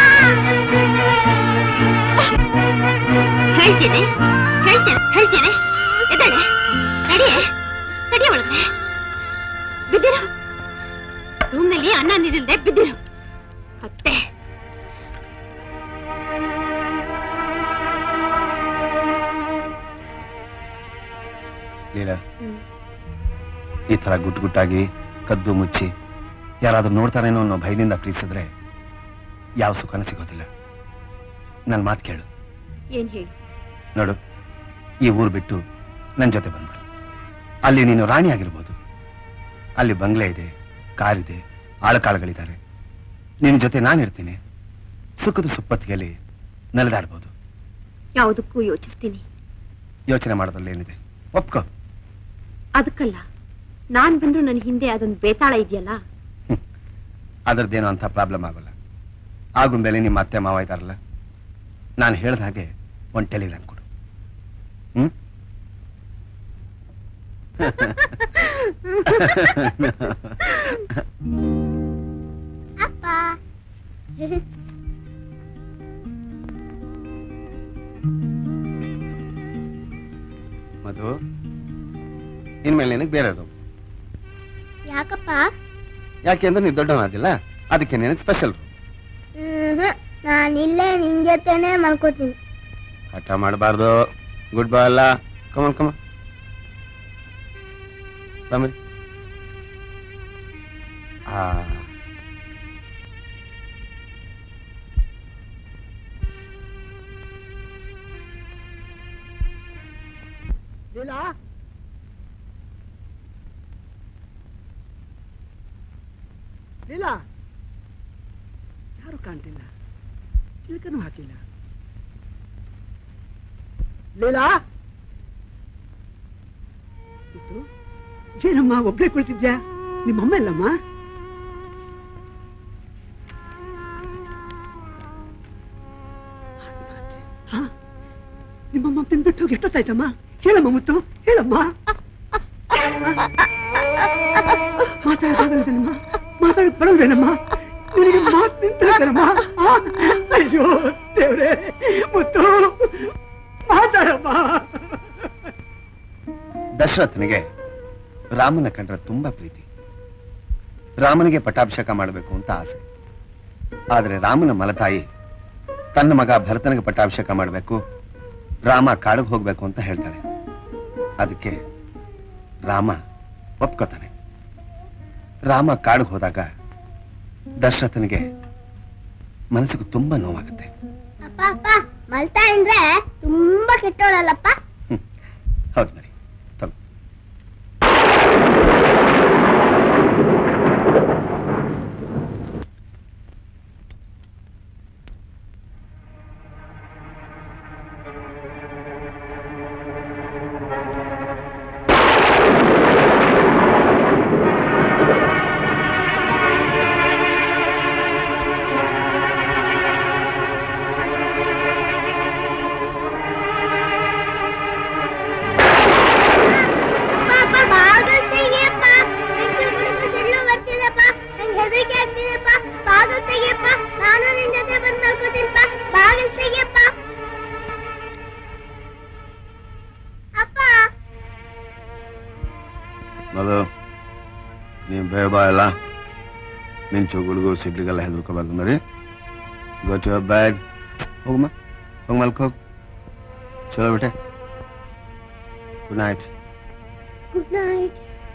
ಹೇಳ್ತೀನಿ ಹೇಳ್ತೀನಿ ಹೇಳ್ತೀನಿ ಎದ್ದೇಳೆ ನಡಿ ನಡಿ ಒಳಗಡೆ ಬಿದ್ದಿರು ರೂಮ್ನಲ್ಲಿ ಅನ್ನ ನಿಲ್ದೆ ಬಿದ್ದಿರು ಅತ್ತೆ ಲೀಲಾ ಈ ತರ ಗುಟ್ಟು ಗುಟ್ಟಾಗಿ ಕದ್ದು ಮುಚ್ಚಿ ಯಾರಾದ್ರೂ ನೋಡ್ತಾರೇನೋ ಅನ್ನೋ ಭಯದಿಂದ ಪ್ರೀತಿಸಿದ್ರೆ ಯಾವ ಸುಖನೂ ಸಿಗೋದಿಲ್ಲ ನನ್ನ ಮಾತು ಕೇಳು ಏನ್ ಹೇಳಿ ನೋಡು ಈ ಊರು ಬಿಟ್ಟು ನನ್ನ ಜೊತೆ ಬಂದ್ಬಿಡು ಅಲ್ಲಿ ನೀನು ರಾಣಿ ಆಗಿರ್ಬೋದು ಅಲ್ಲಿ ಬಂಗ್ಲೆ ಇದೆ ಕಾರಿದೆ ಆಳುಕಾಳುಗಳಿದ್ದಾರೆ ನಿನ್ನ ಜೊತೆ ನಾನಿರ್ತೀನಿ ಸುಖದ ಸುಪ್ಪತ್ತಿಗೆಯಲ್ಲಿ ನಲಿದಾಡ್ಬೋದು ಯಾವುದಕ್ಕೂ ಯೋಚಿಸ್ತೀನಿ ಯೋಚನೆ ಮಾಡೋದ್ರಲ್ಲಿ ಏನಿದೆ ಒಪ್ಕೋ ಅದಕ್ಕಲ್ಲ ನಾನ್ ಬಂದ್ರು ನನ್ನ ಹಿಂದೆ ಅದೊಂದು ಬೇತಾಳ ಇದೆಯಲ್ಲ ಹ್ಮ್. ಅದರದ್ದೇನೋ ಅಂತ ಪ್ರಾಬ್ಲಮ್ ಆಗೋಲ್ಲ ಆಗುಂಬೇಲೆ ನಿಮ್ಮ ಅತ್ತೆ ಮಾವ ಇದಾರಲ್ಲ ನಾನು ಹೇಳ್ದ ಹಾಗೆ ಒಂದು ಟೆಲಿಗ್ರಾಮ್ ಕೊಡು ಹ್ಮ್ ಅಪ್ಪ ಮಧು ಇನ್ಮೇಲೆ ನಿನಗೆ ಬೇರೆ ಯಾಕಪ್ಪ ಯಾಕೆಂದ್ರೆ ನೀನು ದೊಡ್ಡವನಾದಿಲ್ಲ ಅದಕ್ಕೆ ನಿನಗೆ ಸ್ಪೆಷಲ್ ನಾನು ಇಲ್ಲೇ ನಿನ್ ಜೊತೆನೆ ಮಲ್ಕೋತೀನಿ ಹಠ ಮಾಡಬಾರ್ದು ಗುಡ್ ಬಾ ಅಲ್ಲ ಕಮನ್ ಕಮ ಬನ್ರಿ ಆ ಲೀಲಾ ಲೀಲಾ ಯಾರು ಕಾಣ್ತಿಲ್ಲ ಚಿಲಕನೂ ಹಾಕಿಲ್ಲ ಲೀಲಾ ಇತ್ತು ಏನಮ್ಮ ಒಬ್ಳೆ ಕುಳಿತಿದ್ಯಾ ನಿಮ್ಮಮ್ಮ ಇಲ್ಲಮ್ಮ ಹಾ ನಿಮ್ಮಮ್ಮ ತಿಂದ್ಬಿಟ್ಟು ಹೋಗಿ ಎಷ್ಟೊತ್ತಾಯ್ತಮ್ಮ ಹೇಳಮ್ಮ ಮುತ್ತು ಹೇಳಮ್ಮ ಮಾತಾಡೋದಲ್ವೇನಮ್ಮ ಮಾತಾಡಕ್ ಬರಲ್ವೇನಮ್ಮ ನಿನಗೆ ಮಾತು ನಿಂತಿರ್ತಾರಮ್ಮ ಅಯ್ಯೋ ದೇವ್ರೆ ಮುತ್ತು ಮಾತಾಡಮ್ಮ ದಶರಥನಿಗೆ ರಾಮನ ಕಂಡ್ರೆ ತುಂಬಾ ಪ್ರೀತಿ ರಾಮನಿಗೆ ಪಟ್ಟಾಭಿಷೇಕ ಮಾಡಬೇಕು ಅಂತ ಆಸೆ ಆದರೆ ರಾಮನ ಮಲತಾಯಿ ತನ್ನ ಮಗ ಭರತನಿಗೆ ಪಟ್ಟಾಭಿಷೇಕ ಮಾಡಬೇಕು ರಾಮ ಕಾಡಿಗೆ ಹೋಗ್ಬೇಕು ಅಂತ ಹೇಳ್ತಾಳೆ ಅದಕ್ಕೆ ರಾಮ ಒಪ್ಕೋತಾನೆ ರಾಮ ಕಾಡಿಗೆ ಹೋದಾಗ ದಶರಥನಿಗೆ ಮನಸ್ಸಿಗೆ ತುಂಬಾ ನೋವಾಗುತ್ತೆ ಅಪ್ಪ ಅಪ್ಪ ಮಲ್ತಾ ಅಂದ್ರೆ ತುಂಬಾ ಕೆಟ್ಟೋಳಲ್ಲಪ್ಪ ಹ್ಮ್. ಹೌದು ಮರಿ ತಗೋ ಅಪ್ಪ ಅಪ್ಪ ಬಾಗಲ್ ತೆಗಿಯಪ್ಪ ನಂಗೆ ಗುಡುಗು ಸಿಡ್ಲು ಬರ್ತಿದೆಪ್ಪ ನಂಗೆ ಹೆದರಿಕೆ ಆಗ್ತಿದೆಪ್ಪ ಬಾಗಲ್ ತೆಗಿಯಪ್ಪ ನಾನು ನಿನ್ ಜೊತೆ ಬಂದು ಮಲ್ಕೋತೀನಪ್ಪ ಬಾಗಲ್ ತೆಗಿಯಪ್ಪ ಅಪ್ಪ ಮದು ನೀನ್ ಬೇಗ ಬಾ ಎಲ್ಲ ಮಿಂಚು ಗುಡುಗು ಸಿಡ್ಲಿಗೆಲ್ಲ ಹೆದರ್ಕೋಬಾರ್ದು ಮರಿ ಗೋ ಟು ಬ್ಯಾಗ್ ಹೋಗಮ್ಮ ಹೋಗಿ ಮಲ್ಕೋ ಹೋಗ್ ಚಲೋ ಬಿಟ್ಟೆ ಗುಡ್ ನೈಟ್ ಗುಡ್ ನೈಟ್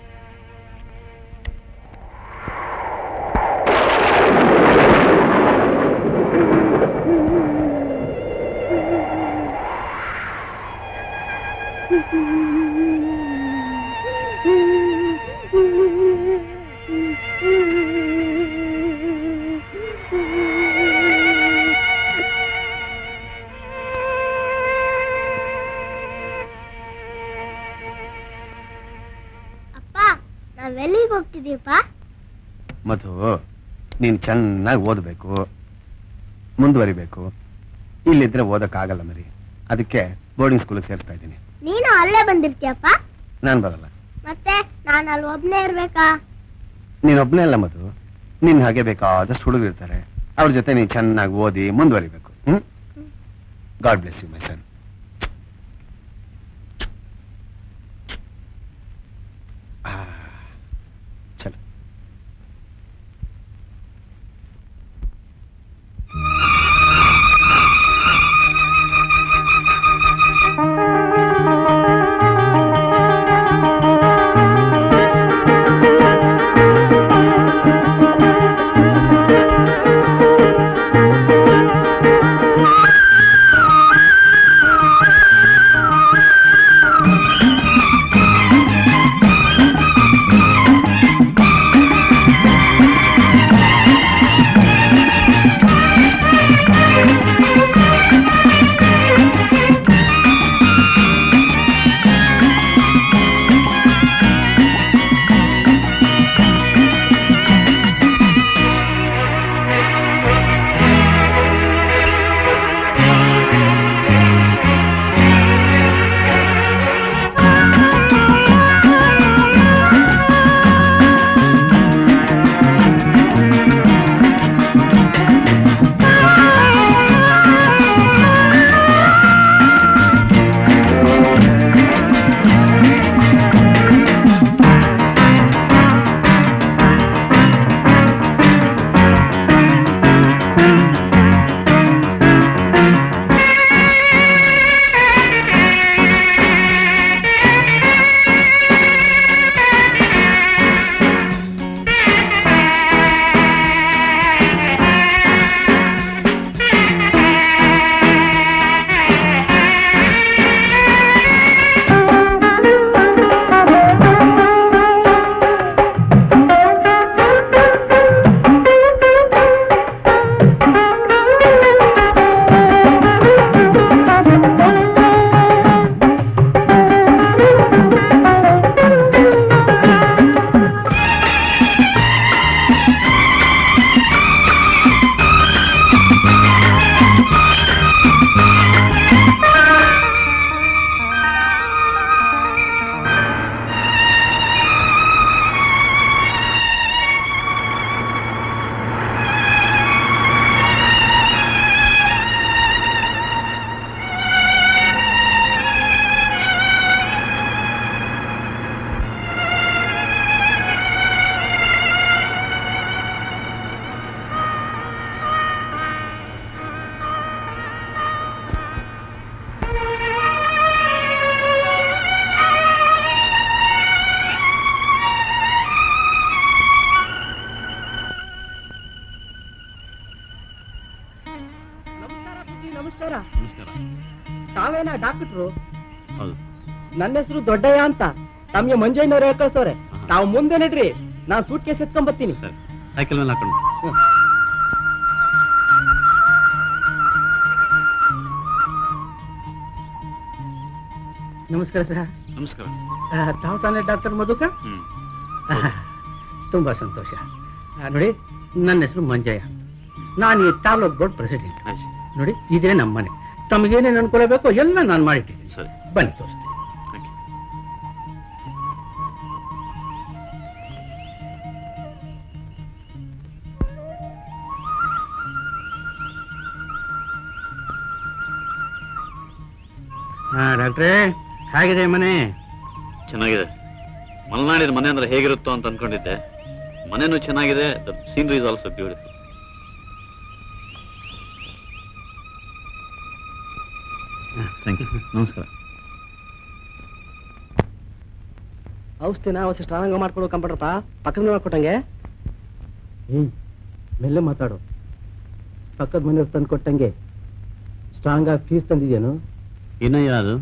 ಅಪ್ಪ ನಾವೆಲ್ಲಿಗೆ ಹೋಗ್ತಿದೀವಪ್ಪ ಮಧು ನೀನ್ ಚೆನ್ನಾಗಿ ಓದಬೇಕು ಮುಂದುವರಿಬೇಕು ಇಲ್ಲಿದ್ರೆ ಓದಕ್ಕಾಗಲ್ಲ ಮರಿ ಅದಕ್ಕೆ ಬೋರ್ಡಿಂಗ್ ಸ್ಕೂಲ್ ಸೇರಿಸ್ತಾ ಇದ್ದೀನಿ ನೀನು ಅಲ್ಲೇ ಬಂದಿರ್ತೀಯಪ್ಪ ನಾನು ಬರಲ್ಲ ಮತ್ತೆ ನಾನು ಅಲ್ಲಿ ಒಬ್ನೇ ಇರ್ಬೇಕಾ ನೀನೊಬ್ನೇ ಅಲ್ಲ ಮಧು ನಿನ್ ಹಾಗೆ ಬೇಕಾದಷ್ಟು ಹುಡುಗರು ಇರ್ತಾರೆ ಅವ್ರ ಜೊತೆ ನೀನ್ ಚೆನ್ನಾಗಿ ಓದಿ ಮುಂದುವರಿಬೇಕು hmm god bless you my son ಚಲೋ ಅಪ್ಪ ನಮಸ್ಕಾರ ನಮಸ್ಕಾರ ತಾವೇನ ಡಾಕ್ಟ್ರು ಹೌದು ನನ್ನ ಹೆಸರು ದೊಡ್ಡಯ್ಯ ಅಂತ ತಮ್ಗೆ ಮಂಜಯ್ಯನವ್ರು ಹೇಳ್ ಕಳ್ಸವ್ರೆ ತಾವು ಮುಂದೆ ನಡ್ರಿ ನಾನ್ ಸೂಟ್ ಕೇಸ್ ಎತ್ಕೊಂಡ್ ಬರ್ತೀನಿ ಸರಿ ಸೈಕಲ್ ಮೇಲೆ ಹಾಕೊಂಡು ನಮಸ್ಕಾರ ಸರ್ ನಮಸ್ಕಾರ ತಾವು ತಾನೇ ಡಾಕ್ಟರ್ ಮಧುಕ ಹ್ಮ್ ತುಂಬಾ ಸಂತೋಷ ಆ, ನೋಡಿ ನನ್ನ ಹೆಸರು ಮಂಜಯ್ಯ ನಾನು ಈ ತಾಲೂಕ್ ಬೋರ್ಡ್ ಪ್ರೆಸಿಡೆಂಟ್ ಆಯ್ತು ನೋಡಿ ಇದೇ ನಮ್ಮ ಮನೆ ತಮಗೇನೇನು ಅನುಕೂಲ ಬೇಕೋ ಎಲ್ಲ ನಾನು ಮಾಡಿಟ್ಟಿದ್ದೀನಿ ಸರಿ ಬನ್ನಿ ತೋರಿಸ್ತೀನಿ ಥ್ಯಾಂಕ್ ಯು ಹಾ ಡಾಕ್ಟ್ರೇ ಹೇಗಿದೆ ಮನೆ ಚೆನ್ನಾಗಿದೆ ಮಲೆನಾಡಿನ ಮನೆ ಅಂದ್ರೆ ಹೇಗಿರುತ್ತೋ ಅಂತ ಅನ್ಕೊಂಡಿದ್ದೆ ಮನೆನೂ ಚೆನ್ನಾಗಿದೆ the scenery is also beautiful thank you ನಮಸ್ಕಾರ ಔಷಧಿನ ಔಷಧಿ ಸ್ಟ್ರಾಂಗ್ ಮಾಡ್ಕೊಡು ಕಂಪ್ಯೂಟರ್ಪ ಪಕ್ಕದ ಮಾಡ್ಕೊಟ್ಟಂಗೆ ಹ್ಮ್ ಮೆಲ್ಲ ಮಾತಾಡು ಪಕ್ಕದ ಮನೆಯವ್ರು ತಂದು ಕೊಟ್ಟಂಗೆ ಸ್ಟ್ರಾಂಗ್ ಆಗಿ ಫೀಸ್ ತಂದಿದ್ಯೇನು ಏನಯ್ಯ ಅದು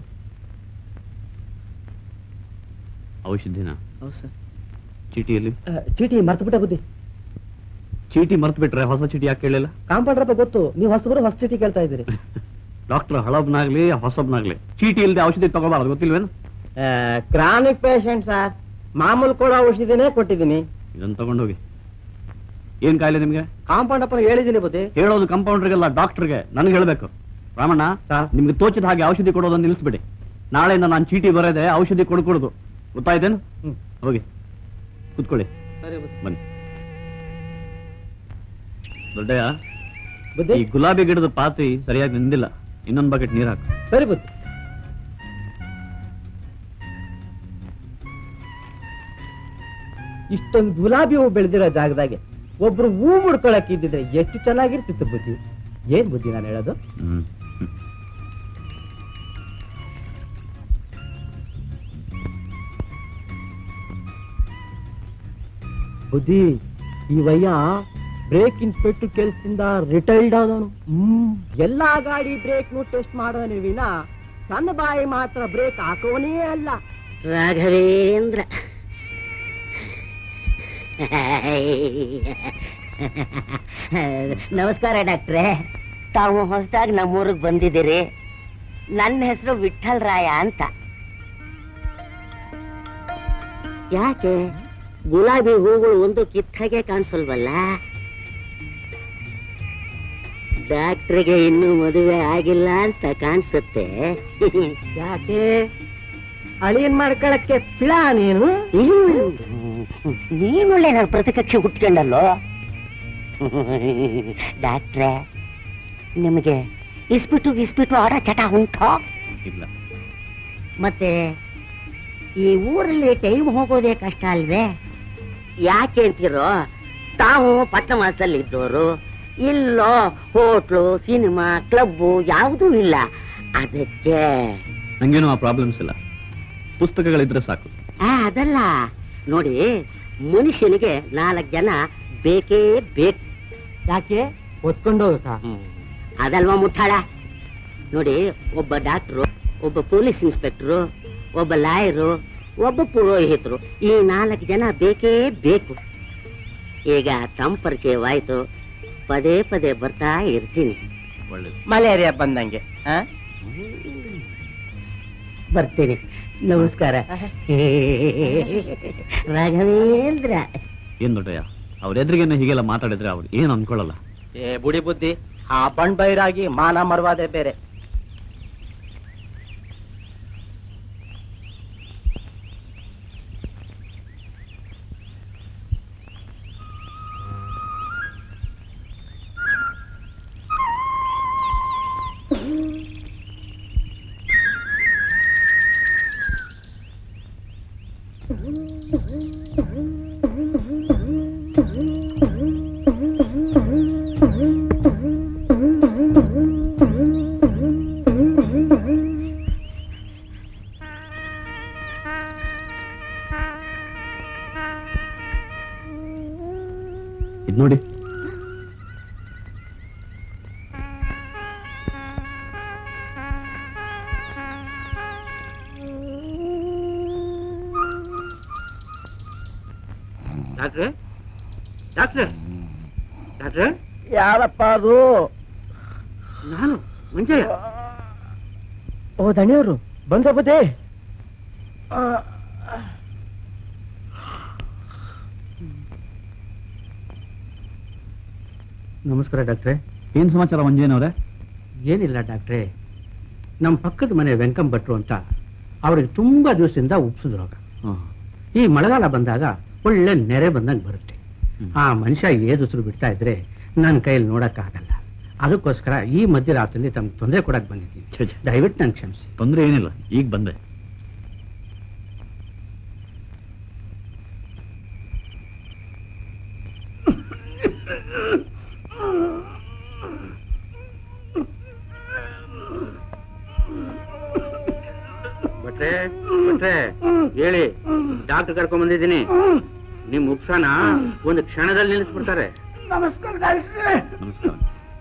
ಔಷಧಿನ ಹೌದು ಸರ್ ಚೀಟಿಯಲ್ಲಿ ಚೀಟಿ ಮರ್ತು ಬಿಟ್ಟ ಬುದ್ಧಿ ಚೀಟಿ ಮರ್ತು ಬಿಟ್ರೆ ಹೊಸ ಚೀಟಿ ಯಾಕೆ ಕೇಳಿಲ್ಲ ಕಾಂಪೌಂಡ್ರಪ್ಪ ಗೊತ್ತು ನೀವು ಹೊಸಬರು ಹೊಸ ಚೀಟಿ ಕೇಳ್ತಾ ಇದ್ದೀರಿ ಡಾಕ್ಟರ್ ಹಳಬ್ನಾಗ್ಲಿ ಹೊಸಬ್ನಾಗ್ಲಿ ಚೀಟಿ ಇಲ್ಲದೆ ಔಷಧಿ ತಗೋಬಾರ್ದು ಗೊತ್ತಿಲ್ವೇನು ಕ್ರಾನಿಕ್ ಪೇಷಂಟ್ ಸರ್ ಮಾಮೂಲು ಕೊಡೋ ಔಷಧಿನೇ ಕೊಟ್ಟಿದ್ದೀನಿ ಇದನ್ನ ತಗೊಂಡೋಗಿ ಏನ್ ಕಾಯಿಲೆ ನಿಮ್ಗೆ ಕಾಂಪೌಂಡಪ್ಪ ಹೇಳಿದ್ದೀನಿ ಬುದ್ಧಿ ಹೇಳೋದು ಕಂಪೌಂಡರ್ಗೆಲ್ಲ ಡಾಕ್ಟರ್ಗೆ ನನಗೆ ಹೇಳ್ಬೇಕು ರಾಮಣ್ಣ ನಿಮ್ಗೆ ತೋಚಿದ ಹಾಗೆ ಔಷಧಿ ಕೊಡೋದನ್ನ ನಿಲ್ಲಿಸ್ಬಿಡಿ ನಾಳೆಯಿಂದ ನಾನು ಚೀಟಿ ಬರೋದೆ ಔಷಧಿ ಕೊಡ್ಕೊಡುದು ಗೊತ್ತಾಯ್ತೇನು ಹ್ಮ್. ಹೋಗಿ ಕೂತ್ಕೊಳ್ಳಿ ಸರಿ ಬುದ್ಧಿ ಬನ್ನಿ ದೊಡ್ಡಯ್ಯ ಬುದ್ಧಿ ಈ ಗುಲಾಬಿ ಗಿಡದ ಪಾತಿ ಸರಿಯಾಗಿ ನಿಂದಿಲ್ಲ ಇನ್ನೊಂದು ಬಕೆಟ್ ನೀರು ಹಾಕು ಸರಿ ಬುದ್ಧಿ ಇಷ್ಟೊಂದು ಗುಲಾಬಿ ಹೂ ಬೆಳೆದಿರೋ ಜಾಗದಾಗೆ ಒಬ್ರು ಹೂ ಮುಡ್ಕೊಳಕ್ ಇದ್ದಿದ್ರೆ ಎಷ್ಟು ಚೆನ್ನಾಗಿರ್ತಿತ್ತು ಬುದ್ಧಿ ಏನ್ ಬುದ್ಧಿ ನಾನು ಹೇಳೋದು ಹ್ಮ್ ಹ್ಮ್. ಬುದ್ಧಿ ಈ ವಯ್ಯ ಬ್ರೇಕ್ ಇನ್ಸ್ಪೆಕ್ಟರ್ ಕೆಲಸದಿಂದ ರಿಟೈರ್ಡ್ ಆದವನು ಹ್ಮ್ ಎಲ್ಲಾ ಗಾಡಿ ಬ್ರೇಕ್ ಟೆಸ್ಟ್ ಮಾಡೋನೇ ವಿನ ತನ್ನ ಬಾಯಿ ಮಾತ್ರ ಬ್ರೇಕ್ ಹಾಕೋನೇ ಅಲ್ಲ ರಾಘವೇಂದ್ರ ನಮಸ್ಕಾರ ಡಾಕ್ಟ್ರೆ ತಾವು ಹೊಸದಾಗಿ ನಮ್ಮೂರಿಗೆ ಬಂದಿದ್ದೀರಿ ನನ್ನ ಹೆಸರು ವಿಠಲ್ ರಾಯ ಅಂತ ಯಾಕೆ ಗುಲಾಬಿ ಹೂಗಳು ಒಂದು ಕಿತ್ತಾಗೆ ಕಾಣಿಸಲ್ವಲ್ಲ ಡಾಕ್ಟ್ರಿಗೆ ಇನ್ನೂ ಮದುವೆ ಆಗಿಲ್ಲ ಅಂತ ಕಾಣಿಸುತ್ತೆ ಯಾಕೆ ಅಳಿಯನ್ ಮಾಡ್ಕೊಳಕ್ಕೆ ಪಿಳ ನೀನು ನೀನೊಳ್ಳೆ ನಾನು ಪ್ರತಿಕಕ್ಷೆ ಹುಟ್ಕೊಂಡಲ್ಲೋ ಡಾಕ್ಟ್ರೆ ನಿಮಗೆ ಇಸ್ಬಿಟ್ಟು ಇಸ್ಬಿಟ್ಟು ಆಡ ಚಟ ಉಂಟೋ ಇಲ್ಲ ಮತ್ತೆ ಈ ಊರಲ್ಲಿ ಟೈಮ್ ಹೋಗೋದೇ ಕಷ್ಟ ಅಲ್ವೇ ಯಾಕೆ ಅಂತೀರೋ ತಾವು ಪಟ್ಟಣವಾಸದಲ್ಲಿ ಇದ್ದವರು ಇಲ್ಲೋ ಹೋಟ್ಲು ಸಿನಿಮಾ ಕ್ಲಬ್ಬು ಯಾವುದೂ ಇಲ್ಲ ಅದಕ್ಕೆ ನಂಗೇನು ಆ ಪ್ರಾಬ್ಲಮ್ಸ್ ಇಲ್ಲ ಪುಸ್ತಕಗಳಿದ್ರೆ ಸಾಕು ಆ, ಅದಲ್ಲ ನೋಡಿ ಮನುಷ್ಯನಿಗೆ ನಾಲ್ಕು ಜನ ಬೇಕೇ ಬೇಕು ಯಾಕೆ ಒತ್ಕೊಂಡು ಹೋಗಕ್ಕ ಅದಲ್ವಾ ಮುಟ್ಟಾಳ ನೋಡಿ ಒಬ್ಬ ಡಾಕ್ಟ್ರು ಒಬ್ಬ ಪೊಲೀಸ್ ಇನ್ಸ್ಪೆಕ್ಟ್ರು ಒಬ್ಬ ಲಾಯರು ಒಬ್ಬ ಪುರೋಹಿತರು ಈ ನಾಲ್ಕು ಜನ ಬೇಕೇ ಬೇಕು ಈಗ ತಮ್ಮ ಪರಿಚಯವಾಯ್ತು ಪದೇ ಪದೇ ಬರ್ತಾ ಇರ್ತೀನಿ ಒಳ್ಳೇದು ಮಲೇರಿಯಾ ಬಂದಂಗೆ ಆ? ಬರ್ತೀನಿ ನಮಸ್ಕಾರ ರಾಘವೇಂದ್ರ ಏನ್ ದೊಡ್ಡಯ್ಯ ಅವ್ರ ಎದುರಿಗೇನು ಹೀಗೆಲ್ಲ ಮಾತಾಡಿದ್ರೆ ಅವ್ರು ಏನು ಅನ್ಕೊಳ್ಳಲ್ಲ ಏ ಬುಡಿ ಬುದ್ಧಿ ಆ ಬಣ್ ಬೈರಾಗಿ ಮಾನ ಮರವಾದೆ ಬೇರೆ ಇದ್ ನೋಡಿ ಡಾಕ್ಟರ್ ಡಾಕ್ಟರ್ ಯಾರಪ್ಪ ಅದು ನಾನು ಮಂಜಯ್ಯ ಓ ದಣಿಯವರು ಬಂದ್ರ ಬದೇ ನಮಸ್ಕಾರ ಡಾಕ್ಟ್ರೆ ಏನ್ ಸಮಾಚಾರ ಮಂಜೇನವ್ರೆ ಏನಿಲ್ಲ ಡಾಕ್ಟ್ರೇ ನಮ್ಮ ಪಕ್ಕದ ಮನೆ ವೆಂಕಂ ಭಟ್ರು ಅಂತ ಅವ್ರಿಗೆ ತುಂಬಾ ದಿವಸದಿಂದ ಉಪ್ಸಿದ ರೋಗ ಈ ಮಳೆಗಾಲ ಬಂದಾಗ ಒಳ್ಳೆ ನೆರೆ ಬಂದಂಗೆ ಬರುತ್ತೆ ಆ ಮನುಷ್ಯ ಏದುಸಿರು ಬಿಡ್ತಾ ಇದ್ರೆ ನನ್ನ ಕೈಯಲ್ಲಿ ನೋಡಕ್ಕಾಗಲ್ಲ ಅದಕ್ಕೋಸ್ಕರ ಈ ಮಧ್ಯರಾತ್ರಿಯಲ್ಲಿ ತಮ್ಗೆ ತೊಂದರೆ ಕೊಡಕ್ ಬಂದಿದ್ದೀನಿ ದಯವಿಟ್ಟು ನನ್ಗೆ ಕ್ಷಮಿಸಿ ತೊಂದರೆ ಏನಿಲ್ಲ ಈಗ ಬಂದೆ ಭಟ್ರೆ ಭಟ್ರೆ ಹೇಳಿ ಡಾಕ್ಟರ್ ಕರ್ಕೊಂಡ್ ಬಂದಿದ್ದೀನಿ ನಿಮ್ ಉಪ್ಸಾನ ಒಂದು ಕ್ಷಣದಲ್ಲಿ ನಿಲ್ಲಿಸ್ಬಿಡ್ತಾರೆ ನಮಸ್ಕಾರ ಡಾಕ್ಟ್ರೇ ನಮಸ್ಕಾರ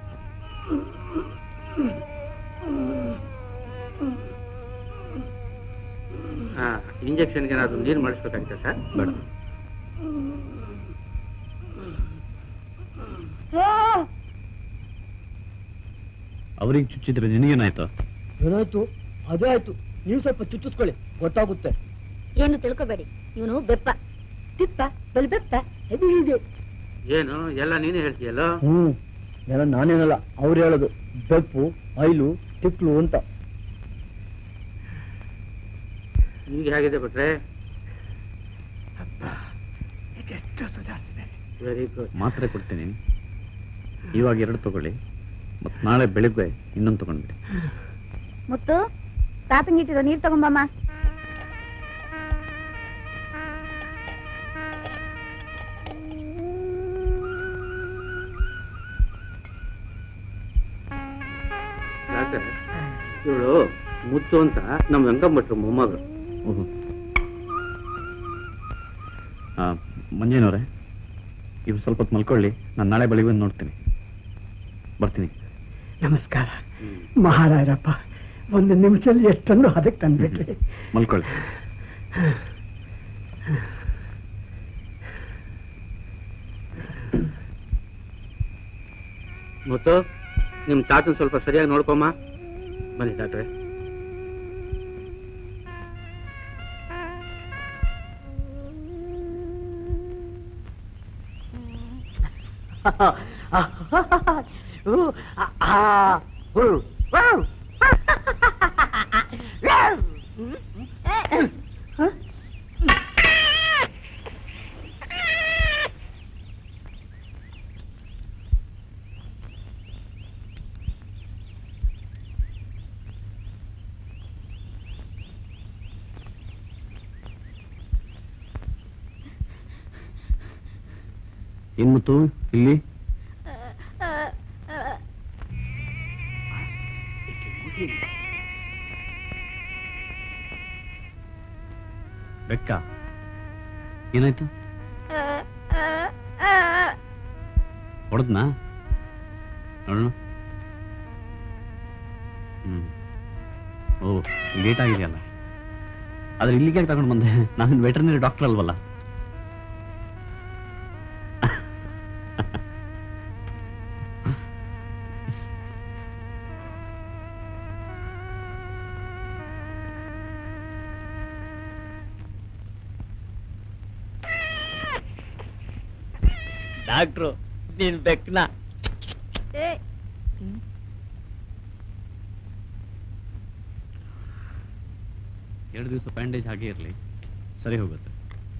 ಇಂಜೆಕ್ಷನ್ಗೆ ಏನಾದ್ರು ನೀರು ಮಾಡಿಸ್ಬೇಕಾಗಿತ್ತ ಸರ್ ಬೇಡ ಅವ್ರಿಗೆ ಚುಚ್ಚಿದ್ರೆ ನಿನಗೇನಾಯ್ತು ಏನಾಯ್ತು ಅದೇ ಆಯ್ತು ನೀವು ಸ್ವಲ್ಪ ಚುಚ್ಚಿಸ್ಕೊಳ್ಳಿ ಗೊತ್ತಾಗುತ್ತೆ ಏನು ತಿಳ್ಕೊಬೇಡಿ ಇವನು ಬೆಪ್ಪ ತಿಪ್ಪ ಬಲ್ ಬೆಪ್ಪ ಇದು ಇದು ಏನು ಎಲ್ಲ ನೀನೇ ಹೇಳ್ತೀಯಲ್ಲ ಹ್ಮ್ ಎಲ್ಲ ನಾನೇನಲ್ಲ ಅವ್ರು ಹೇಳೋದು ಬೆಪ್ಪು ಐಲು ತಿಕ್ಲು ಅಂತ ನಿಮ್ಗೆ ಹೇಗಿದೆ ಭಟ್ರೆ ಎಷ್ಟು ಸುಧಾರಿಸಿದೆ ವೆರಿ ಗುಡ್ ಮಾತ್ರೆ ಕೊಡ್ತೀನಿ ಇವಾಗ ಎರಡು ತಗೊಳ್ಳಿ ಮತ್ತೆ ನಾಳೆ ಬೆಳಿಗ್ಗೆ ಇನ್ನೊಂದು ತಗೊಂಡ್ಬಿಡಿ ಮುತ್ತು ತಾತಂಗ್ ಇಟ್ಟಿರೋ ನೀರ್ ತಗೊಂಬಮ್ಮ ಡಾಕ್ಟರ್ ಇವಳು ಮುತ್ತು ಅಂತ ನಮ್ ವೆಂಕಂ ಭಟ್ರು ಮೊಮ್ಮಗಳು ಓಹೋ ಆ, ಮಂಜೇನವ್ರೆ ಇವು ಸ್ವಲ್ಪ ಹೊತ್ತು ಮಲ್ಕೊಳ್ಳಿ ನಾನು ನಾಳೆ ಬೆಳಿಗ್ಗೆ ಬಂದು ನೋಡ್ತೀನಿ ಬರ್ತೀನಿ ನಮಸ್ಕಾರ ಮಹಾರಾಜರಪ್ಪ ಒಂದು ನಿಮಿಷದಲ್ಲಿ ಎಷ್ಟನ್ನು ಅದಕ್ಕೆ ತಂದ್ಬಿಟ್ರಿ ಮಲ್ಕೊಳ್ಳಿ ಮುತ್ತು ನಿಮ್ ತಾತನ್ ಸ್ವಲ್ಪ ಸರಿಯಾಗಿ ನೋಡ್ಕೊಮ್ಮ ಬನ್ನಿ ಡಾಕ್ಟ್ರೆ ಏನ್ ಮುತ್ತು ಇಲ್ಲಿ ಬೆಕ್ಕ ಏನಾಯ್ತು ಹೊಡೆದ್ನಾ ನೋಡೋಣ ಹ್ಮ್ ಓ ಲೇಟ್ ಆಗಿದೆಯಲ್ಲ ಆದ್ರೆ ಇಲ್ಲಿಗೆ ಯಾಕೆ ತಗೊಂಡು ಬಂದೆ ನಾನು ವೆಟರ್ನರಿ ಡಾಕ್ಟರ್ ಅಲ್ವಲ್ಲ ಡಾಕ್ಟ್ರು ನೀನ್ ಬೆಕ್ನ ಎರಡು ದಿವಸ ಬ್ಯಾಂಡೇಜ್ ಹಾಗೆ ಇರಲಿ ಸರಿ ಹೋಗುತ್ತೆ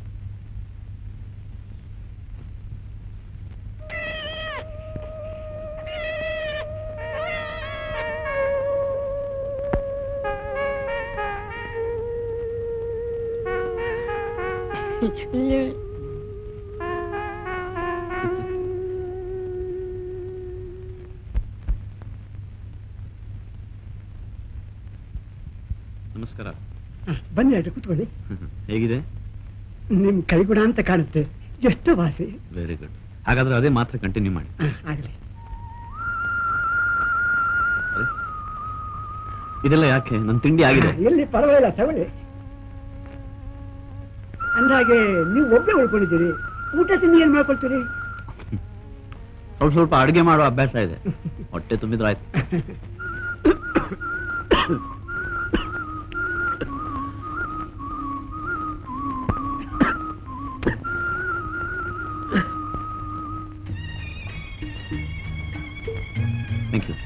ನಮಸ್ಕಾರ ಬನ್ನಿ ಆಯ್ತು ಕೂತ್ಕೊಳ್ಳಿ ಹೇಗಿದೆ ನಿಮ್ ಕೈಗುಣ ಅಂತ ಕಾಣುತ್ತೆ ಎಷ್ಟು ವಾಸಿ ವೆರಿ ಗುಡ್ ಹಾಗಾದ್ರೆ ಅದೇ ಮಾತ್ರ ಕಂಟಿನ್ಯೂ ಮಾಡಿ ಹ, ಆಗ್ಲಿ ಅರೆ, ಇದೆಲ್ಲ ಯಾಕೆ ನನ್ನ ತಿಂಡಿ ಆಗಿದೆ ಹ, ಎಲ್ಲಿ ಪರವಾಗಿಲ್ಲ ತಗೊಳ್ಳಿ ಅಂದಾಗೆ ನೀವು ಒಬ್ಬೇ ಉಳ್ಕೊಂಡಿದ್ದೀರಿ ಊಟ ತಿಂಡಿ ಏನ್ ಮಾಡ್ಕೊಳ್ತೀರಿ ಸ್ವಲ್ಪ ಸ್ವಲ್ಪ ಅಡುಗೆ ಮಾಡೋ ಅಭ್ಯಾಸ ಇದೆ ಹೊಟ್ಟೆ ತುಂಬಿದ್ರೆ ಆಯ್ತು ಥ್ಯಾಂಕ್ ಯು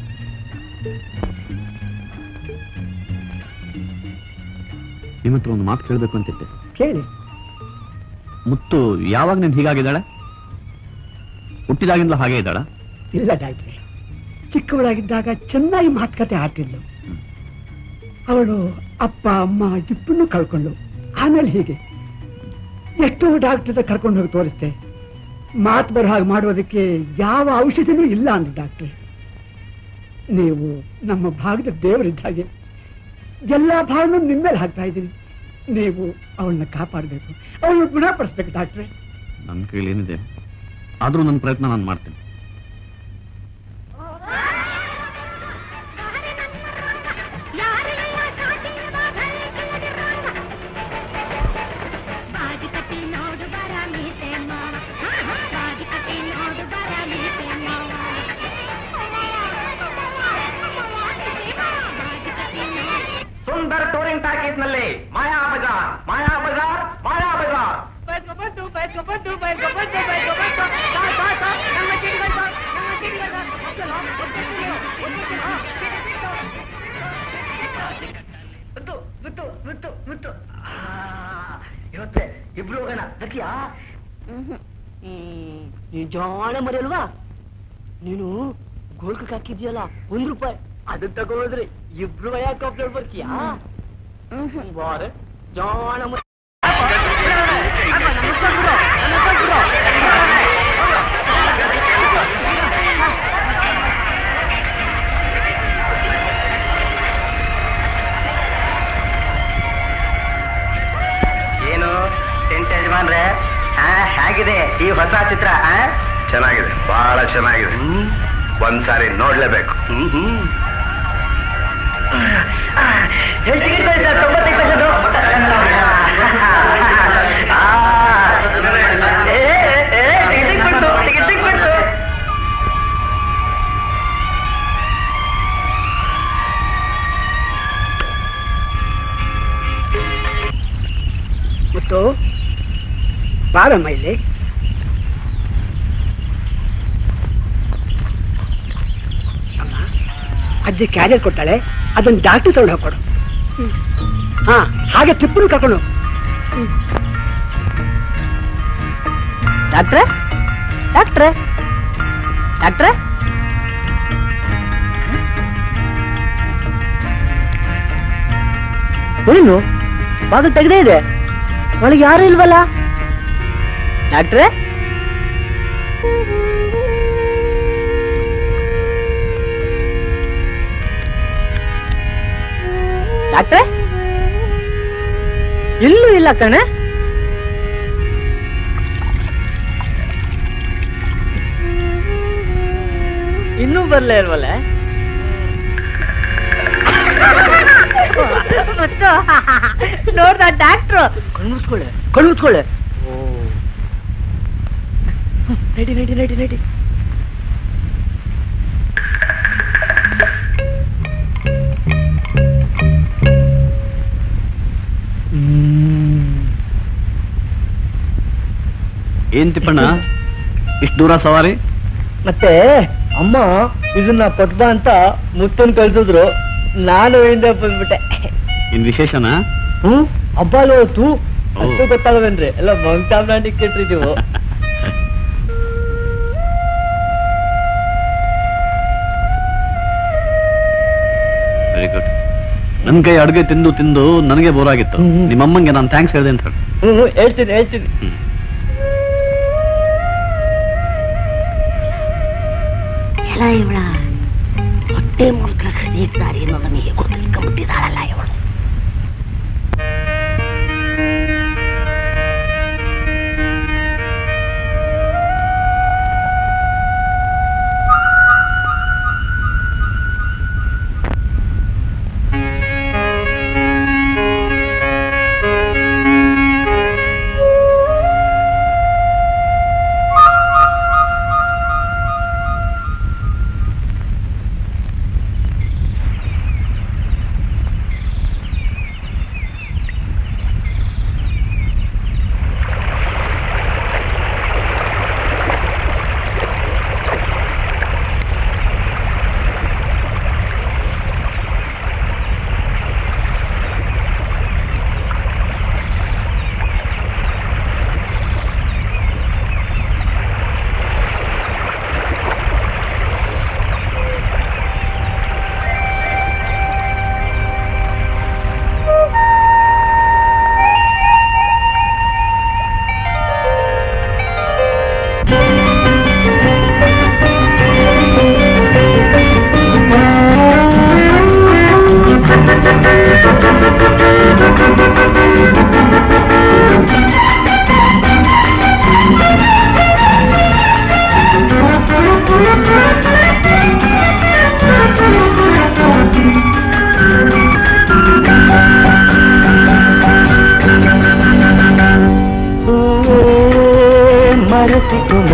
ನಿಮ್ಮ ಹತ್ರ ಒಂದು ಮಾತು ಕೇಳಬೇಕು ಅಂತಿದ್ದೆ ಕೇಳಿ ಮುತ್ತು ಯಾವಾಗ ನೀನು ಹೀಗಾಗಿದ್ದಾಳೆ ಹುಟ್ಟಿದಾಗಿಂದಲೂ ಹಾಗೆ ಇದ್ದಾಳ ಇಲ್ಲ ಡಾಕ್ಟ್ರೆ ಚಿಕ್ಕವಳಾಗಿದ್ದಾಗ ಚೆನ್ನಾಗಿ ಮಾತುಕತೆ ಆಡ್ತಿದ್ಲು ಅವಳು ಅಪ್ಪ ಅಮ್ಮ ಇಬ್ಬರನ್ನು ಕಳ್ಕೊಂಡು ಆಮೇಲೆ ಹೀಗೆ ಎಷ್ಟೋ ಡಾಕ್ಟರ್ ಕರ್ಕೊಂಡು ಹೋಗಿ ತೋರಿಸ್ತೆ ಮಾತು ಬರೋ ಹಾಗೆ ಮಾಡೋದಕ್ಕೆ ಯಾವ ಔಷಧಿನೂ ಇಲ್ಲ ಅಂದ್ರು ಡಾಕ್ಟ್ರೆ ನೀವು ನಮ್ಮ ಭಾಗದ ದೇವರಿದ್ದ ಹಾಗೆ ಎಲ್ಲ ಭಾವನೂ ನಿಮ್ಮ ಮೇಲೆ ಹಾಕ್ತಾ ಇದ್ದೀನಿ ನೀವು ಅವಳನ್ನ ಕಾಪಾಡಬೇಕು ಅವಳನ್ನ ಗುಣಪಡಿಸ್ಬೇಕು ಡಾಕ್ಟ್ರೆ ನನ್ನ ಕೈಲಿ ಏನಿದೆ ಆದರೂ ನನ್ನ ಪ್ರಯತ್ನ ನಾನು ಮಾಡ್ತೀನಿ ಸುಂದರ್ ಟೂರಿಂಗ್ ಟಾಕೀಸ್ ನಲ್ಲಿ ಮಾಯಾ ಬಜಾರ್ ಮಾಯಾ ಬಜಾರ್ ಮಾಯಾ ಬಜಾರ್ ಇವತ್ತೇ ಇಬ್ರು ಹೋಗೋಣ ದಕ್ಕಿಯಾ ನೀನ್ ಜಾಣ ಮರಿಯಲ್ವಾ ನೀನು ಗೋಲ್ಕಕ್ಕೆ ಹಾಕಿದ್ಯಲ್ಲ ಒಂದ್ ರೂಪಾಯಿ ಅದನ್ನ ತಗೋದ್ರೆ ಇಬ್ರು ಯಾಕೆ ಅಪ್ಲೋಡ್ ಬರ್ತೀಯಾ ಬಾರೆ ಜಾಣ ಮರಿ ಏನು ಟೆಂಟ್ ಯಜಮಾನ್ರೆ ಆ, ಹೇಗಿದೆ ಈ ಹೊಸ ಚಿತ್ರ ಆ? ಚೆನ್ನಾಗಿದೆ ಬಹಳ ಚೆನ್ನಾಗಿದೆ ಒಂದ್ಸಾರಿ ನೋಡ್ಲೇಬೇಕು ಹ್ಮ್ ಹ್ಮ್ ಎಷ್ಟು ಟಿಕೆಟ್ ಬರುತ್ತೆ? ತೊಂಬತ್ತೈದು ಪೈಸೆದು? ಆ, ಏ, ಏ, ಟಿಕೆಟ್ ಸಿಕ್ಬಿಡ್ತು, ಟಿಕೆಟ್ ಸಿಕ್ಬಿಡ್ತು. ಮತ್ತು ಬಾರಮ್ಮ ಇಲ್ಲಿ ಅಮ್ಮ ಅಜ್ಜಿ ಕ್ಯಾರಿಯರ್ ಕೊಡ್ತಾಳೆ ಅದನ್ನ ಡಾಕ್ಟರ್ ತಗೊಂಡು ಹಾಕೊಡು ಹಾ ಹಾಗೆ ಟ್ರಿಪ್ಪನ್ನು ಕರ್ಕೊಂಡು ಹೋಗು. ಡಾಕ್ಟ್ರೆ ಡಾಕ್ಟ್ರೆ ಡಾಕ್ಟ್ರೆ ಏನು ಬಾಗಿಲು ತೆಗೆದೇ ಇದೆ ಒಳಗೆ ಯಾರು ಇಲ್ವಲ್ಲ ಡಾಕ್ಟ್ರೆ ಡಾಕ್ಟ್ರೆ ಎಲ್ಲೂ ಇಲ್ಲ ಕಣೆ ಇನ್ನೂ ಬರ್ಲೇ ಇಲ್ವಲ್ಲ ನೋಡ್ದ ಡಾಕ್ಟ್ರು ಕಣ್ಮುಚ್ಕೊಳ್ಳೆ ಕಣ್ಮುಚ್ಕೊಳ್ಳೆ ಓ ನಡಿ ನಡಿ ನಡಿ ನಡಿ ಏನ್ ತಿಪ್ಪಣ್ಣ ಇಷ್ಟು ದೂರ ಸವಾರಿ ಮತ್ತೆ ಅಮ್ಮ ಇದನ್ನ ಪಟ್ಬ ಅಂತ ಮುತ್ತನ್ ಕಳ್ಸಿದ್ರು ನಾನು ಹಿಂದೆ ಬಂದ್ಬಿಟ್ಟೆ ಇನ್ ವಿಶೇಷನಾ ಹ್ಮ್ ಹಬ್ಬ ಇವತ್ತು ಅಷ್ಟು ಗೊತ್ತಾಗವೇನ್ರಿ ಎಲ್ಲ ಮಂಚಾಮ್ರಾಣಿ ಕೆಟ್ಟಿದ್ದೀವು ವೆರಿ ಗುಡ್ ನನ್ ಕೈ ಅಡುಗೆ ತಿಂದು ತಿಂದು ನನಗೆ ಬೋರ್ ಆಗಿತ್ತು ಹ್ಮ್. ನಿಮ್ಮಮ್ಮಂಗೆ ನಾನು ಥ್ಯಾಂಕ್ಸ್ ಹೇಳಿದೆ ಅಂತ ಹೇಳಿ ಹ್ಮ್ ಹೇಳ್ತೀನಿ ಹೇಳ್ತೀನಿ ಎಲ್ಲ ಇವಳ ಹೊಟ್ಟೆ ಮೂಲಕ ಹೃದಯಕ್ತಾರೆ ಅನ್ನೋದನ್ನ ಹೇಗೋ ತಿಳ್ಕೊಂಡ್ಬಿಟ್ಟಿದ್ದಾಳಲ್ಲ ಇವಳು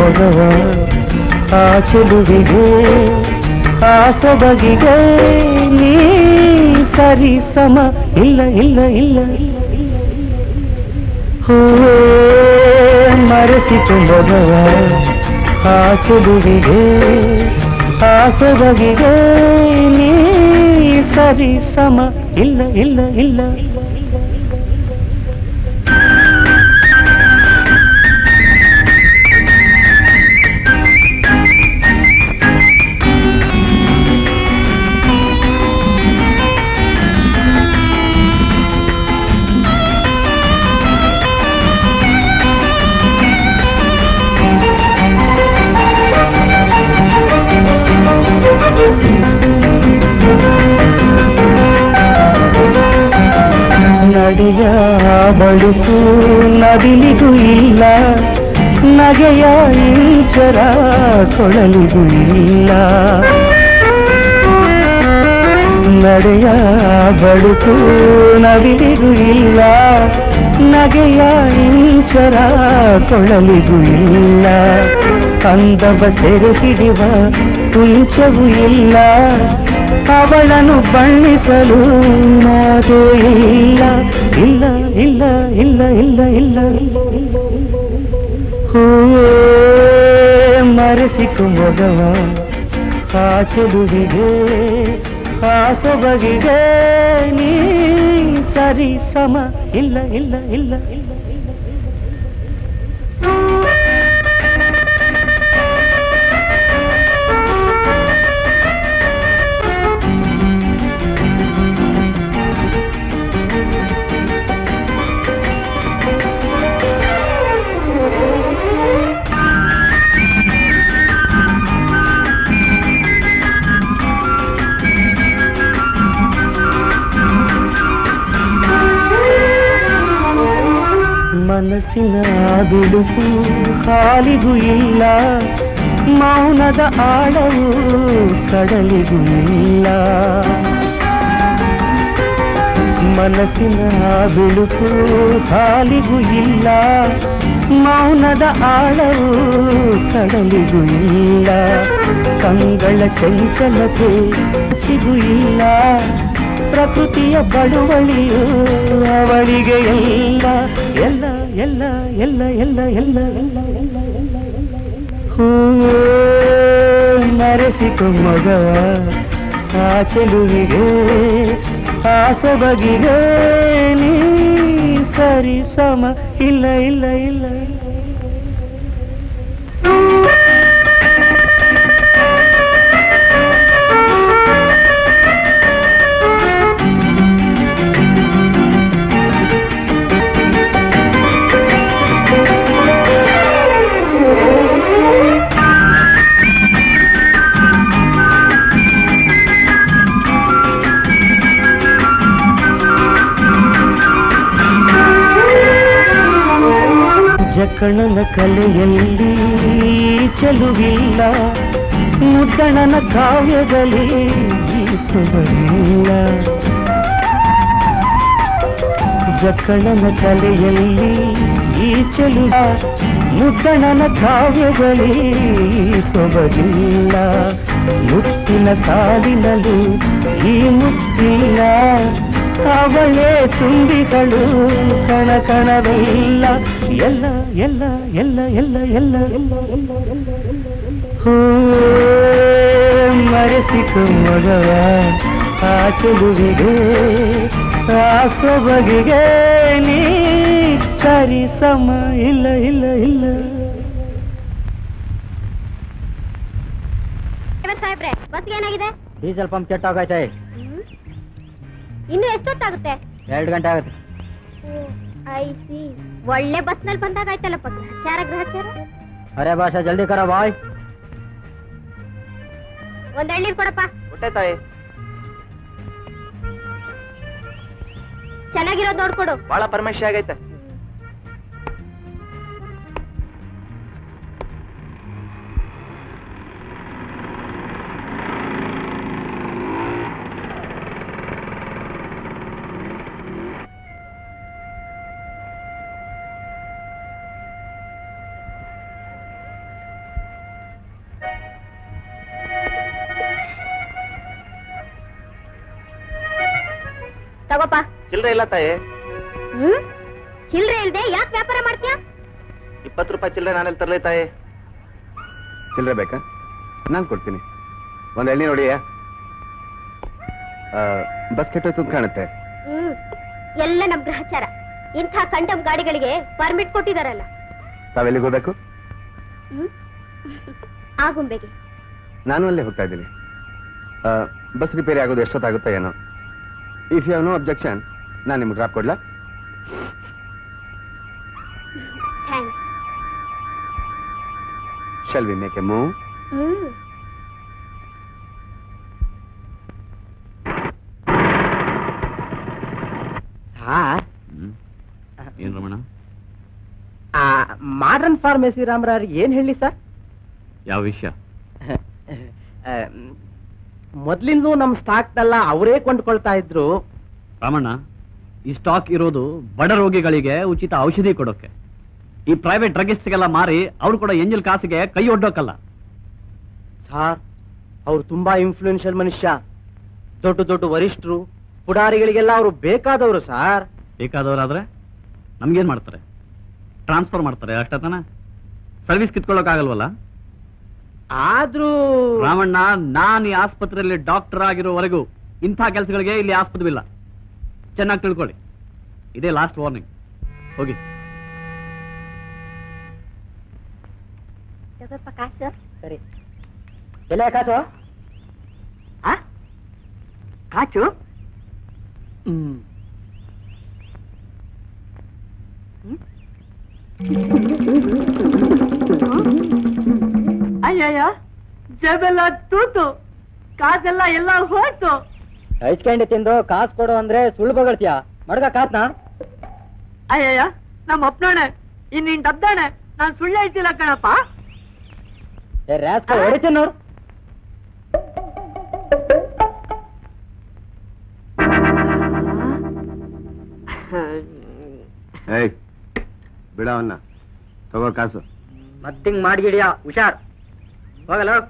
ಮೊಗವ ಆ ಚೆಲುವಿಗೆ ಆ ಸೊಬಗಿಗೆ ನೀ ಸರಿ ಸಮ ಇಲ್ಲ ಇಲ್ಲ ಇಲ್ಲ ಹೂವೇ ಮರೆಸಿತು ಮೊಗವ ಆ ಚೆಲುವಿಗೆ ಆ ಸೊಬಗಿಗೆ ನೀ ಸರಿ ಸಮ ಇಲ್ಲ ಇಲ್ಲ ಇಲ್ಲ ನಡೆಯ ಬಳುಕು ನದಿಲಿಗೂ ಇಲ್ಲ ನಗೆಯ ಇಂಚರ ಕೊಳಲಿಗೂ ಇಲ್ಲ ನಡೆಯ ಬಳುಕು ನದಿಲಿಗೂ ಇಲ್ಲ ನಗೆಯ ಇಂಚರ ಕೊಳಲಿಗೂ ಇಲ್ಲ ಅಂದವ ಸೆರೆ ಹಿಡಿವ ಕುಂಚವೂ ಇಲ್ಲ ಅವಳನ್ನು ಬಣ್ಣಿಸಲು ಮಾತೇ ಇಲ್ಲ ಇಲ್ಲ ಇಲ್ಲ ಇಲ್ಲ ಇಲ್ಲ ಇಲ್ಲ ಹೂವೇ ಮರೆಸಿಕು ಮೊಗವ ಆ ಚೆಲುವಿಗೆ ಆ ಸೊಬಗಿಗೆ ನೀ ಸರಿ ಸಮ ಇಲ್ಲ ಇಲ್ಲ ಇಲ್ಲ ಇಲ್ಲ ಮನಸ್ಸಿನ ಬಿಡುಗು ಹಾಲಿಗೂ ಇಲ್ಲ ಮೌನದ ಆಳವು ಕಡಲಿಗೂ ಇಲ್ಲ ಮನಸ್ಸಿನ ಬಿಳುಕು ಹಾಲಿಗೂ ಇಲ್ಲ ಮೌನದ ಆಳವು ಕಡಲಿಗೂ ಇಲ್ಲ ಕಂಗಳ ಚಂಚಲತೆ ಚಿಗೂ ಇಲ್ಲ ಪ್ರಕೃತಿಯ ಬಳುವಳಿಯು ಅವಳಿಗೆ ಎಲ್ಲ ಎಲ್ಲ ಎಲ್ಲ ಎಲ್ಲ ಎಲ್ಲ ಎಲ್ಲ ಎಲ್ಲ ಎಲ್ಲ ಎಲ್ಲ ಹೂವೇ ಮರೆಸಿತು ಮಗವ ಆ ಚೆಲುವಿಗೆ ಆ ಸೊಬಗಿಗೆ ನೀ ಸರಿ ಸಮ ಇಲ್ಲ ಇಲ್ಲ ಇಲ್ಲ ಇಲ್ಲ ಜಕಣನ ಕಲೆಯಲ್ಲಿ ಚೆಲುವಿಲ್ಲ ಮುದ್ದಣನ ಕಾವ್ಯದಲ್ಲಿ ಸೊಬಗಿಲ್ಲ ಜಕಣನ ಕಲೆಯಲ್ಲಿ ಈ ಚೆಲುವ ಮುದ್ದಣನ ಕಾವ್ಯದಲ್ಲಿ ಸೊಬಗಿಲ್ಲ ಮುತ್ತಿನ ಸಾಲಿನಲು ಈ ಮುತ್ತಿಲ್ಲ ಅವಳೇ ತುಂಬಿಗಳು ಕಣ ಕಣವೆಲ್ಲ ಎಲ್ಲ ಎಲ್ಲ ಎಲ್ಲ ಎಲ್ಲ ಎಲ್ಲ ಎಲ್ಲ ಹೋ ಮರೆಸಿತು ಮಗವ ಆ ಚೆಲುವಿಗೆ ಆ ಸೊಬಗಿಗೆ ನೀ ಸರಿ ಸಮ ಇಲ್ಲ ಇಲ್ಲ ಇಲ್ಲ ಡ್ರೈವರ್ ಸಾಹೇಬ್ರೆ ಬಸ್ಗೆ ಏನಾಗಿದೆ ಡೀಸೆಲ್ ಪಂಪ್ ಕೆಟ್ಟ ಹೋಗೈತೆ ಇನ್ನು ಎಷ್ಟೊತ್ತಾಗುತ್ತೆ ಎರಡು ಗಂಟೆ ಆಗುತ್ತೆ ಐ ಸಿ ಒಳ್ಳೆ ಬಸ್ನಲ್ಲಿ ಬಂದಾಗಾಯ್ತಲ್ಲಪ್ಪ ಗ್ರಹಚಾರ ಗ್ರಹಚಾರ ಅರೆ ಭಾಷಾ ಜಲ್ದಿ ಕರ ಬಾಯ್ ಒಂದ್ ಎಳ್ನೀರ್ ಕೊಡಪ್ಪ ಹೊಟ್ಟೆ ತಾಯಿ ಚೆನ್ನಾಗಿರೋದ್ ನೋಡ್ಕೊಡು ಬಹಳ ಪರಮೇಶ ಆಗೈತೆ ಚಿಲ್ಲರೆ ಇಲ್ಲ ತಾಯಿ ಹ್ಮ್ ಚಿಲ್ರೆ ಇಲ್ದೆ ಯಾಕೆ ವ್ಯಾಪಾರ ಮಾಡ್ತೀಯಾ ಇಪ್ಪತ್ತು ರೂಪಾಯಿ ಚಿಲ್ಲರೆ ನಾನೆಲ್ಲಿ ತರಲಿ ತಾಯಿ ಚಿಲ್ಲರೆ ಬೇಕಾ ನಾನು ಕೊಡ್ತೀನಿ ಒಂದು ಎಳ್ಳಿ ನೋಡಿ ಬಸ್ ಕೆಟ್ಟೋಯ್ತು ಅಂತ ಕಾಣುತ್ತೆ ಹ್ಮ್ ಎಲ್ಲ ನಮ್ ಗ್ರಹಚಾರ ಇಂಥ ಕಂಡಮ್ ಗಾಡಿಗಳಿಗೆ ಪರ್ಮಿಟ್ ಕೊಟ್ಟಿದಾರಲ್ಲ ತಾವೆಲ್ಲಿಗೆ ಹೋಗ್ಬೇಕು ಹ್ಮ್ ಆಗುಂಬೆಗೆ ನಾನು ಅಲ್ಲೇ ಹೋಗ್ತಾ ಇದ್ದೀನಿ ಬಸ್ ರಿಪೇರಿ ಆಗೋದು ಎಷ್ಟೊತ್ತಾಗುತ್ತೋ ಏನೋ if you have no objection ನಾನು ನಿಮ್ಗೆ ಡ್ರಾಪ್ ಕೊಡ್ಲಾ thanks shall we make a move hmm sir ಏನ್ ರಮಣ ಮಾಡರ್ನ್ ಫಾರ್ಮಸಿ ರಾಮರಾರಿಗೆ ಏನ್ ಹೇಳಿ ಸರ್ ಯಾವ ವಿಷಯ ಮೊದ್ಲಿಂದು ನಮ್ ಸ್ಟಾಕ್ನೆಲ್ಲ ಅವರೇ ಕೊಂಡ್ಕೊಳ್ತಾ ಇದ್ರು ರಾಮಣ್ಣ ಈ ಸ್ಟಾಕ್ ಇರೋದು ಬಡ ರೋಗಿಗಳಿಗೆ ಉಚಿತ ಔಷಧಿ ಕೊಡೋಕೆ ಈ ಪ್ರೈವೇಟ್ ಡ್ರಗಿಸ್ಟ್ಗೆಲ್ಲ ಮಾರಿ ಅವ್ರು ಕೂಡ ಎಂಜಲ್ ಕಾಸಿಗೆ ಕೈ ಒಡ್ಡೋಕಲ್ಲ ಸಾರ್ ಅವ್ರು ತುಂಬಾ ಇನ್ಫ್ಲೂಯೆನ್ಷಿಯಲ್ ಮನುಷ್ಯ ದೊಡ್ಡ ದೊಡ್ಡ ವರಿಷ್ಠರು ಪುಡಾರಿಗಳಿಗೆಲ್ಲ ಅವರು ಬೇಕಾದವರು ಸಾರ್ ಬೇಕಾದವರಾದ್ರೆ ನಮ್ಗೇನ್ ಮಾಡ್ತಾರೆ ಟ್ರಾನ್ಸ್ಫರ್ ಮಾಡ್ತಾರೆ ಅಷ್ಟತನ ಸರ್ವಿಸ್ ಕಿತ್ಕೊಳ್ಳೋಕಾಗಲ್ವಲ್ಲ ಆದ್ರೂ ರಾಮಣ್ಣ ನಾನ್ ಈ ಆಸ್ಪತ್ರೆಯಲ್ಲಿ ಡಾಕ್ಟರ್ ಆಗಿರೋವರೆಗೂ ಇಂಥ ಕೆಲಸಗಳಿಗೆ ಇಲ್ಲಿ ಆಸ್ಪತ್ರೆ ಚೆನ್ನಾಗಿ ತಿಳ್ಕೊಳ್ಳಿ ಇದೇ ಲಾಸ್ಟ್ ವಾರ್ನಿಂಗ್ ಹೋಗಿ ತಗೋಪ್ಪ ಕಾಸು ಸರಿ ಎಲ್ಲ ಕಾಚು ಆ ಕಾಚು ಹ್ಮ್ ಅಯ್ಯಯ್ಯ ಜೇಬೆಲ್ಲ ತೂತು ಕಾಸೆಲ್ಲ ಎಲ್ಲ ಹೋಯ್ತು ಹೈಚ್ಕಂಡಿ ತಿಂದು ಕಾಸು ಕೊಡು ಅಂದ್ರೆ ಸುಳ್ಳು ಬಗಳ್ತೀಯ ಮಡ್ಗ ಕಾಸ್ನ ಅಯ್ಯಯ್ಯ ನಮ್ಮ ಅಪ್ಪನಾಣೆ ಇನ್ ನಿನ್ ಡಬ್ದಾಣೆ ನಾನ್ ಸುಳ್ಳು ಹೇಳ್ತಿಲ್ಲ ಕಣಪ್ಪ ರಾಸ್ಕಲ್ ಹೊಡಿತೀನಿ ನೋಡು ಏಯ್ ಬಿಡ ಅವನ್ನ ತಗೋ ಕಾಸು ಮತ್ತಿಂಗ್ ಮಾಡ್ಗಿಡಿಯ ಹುಷಾರ್ ಹೋಗಲ್ಲ ಹೋಗ್.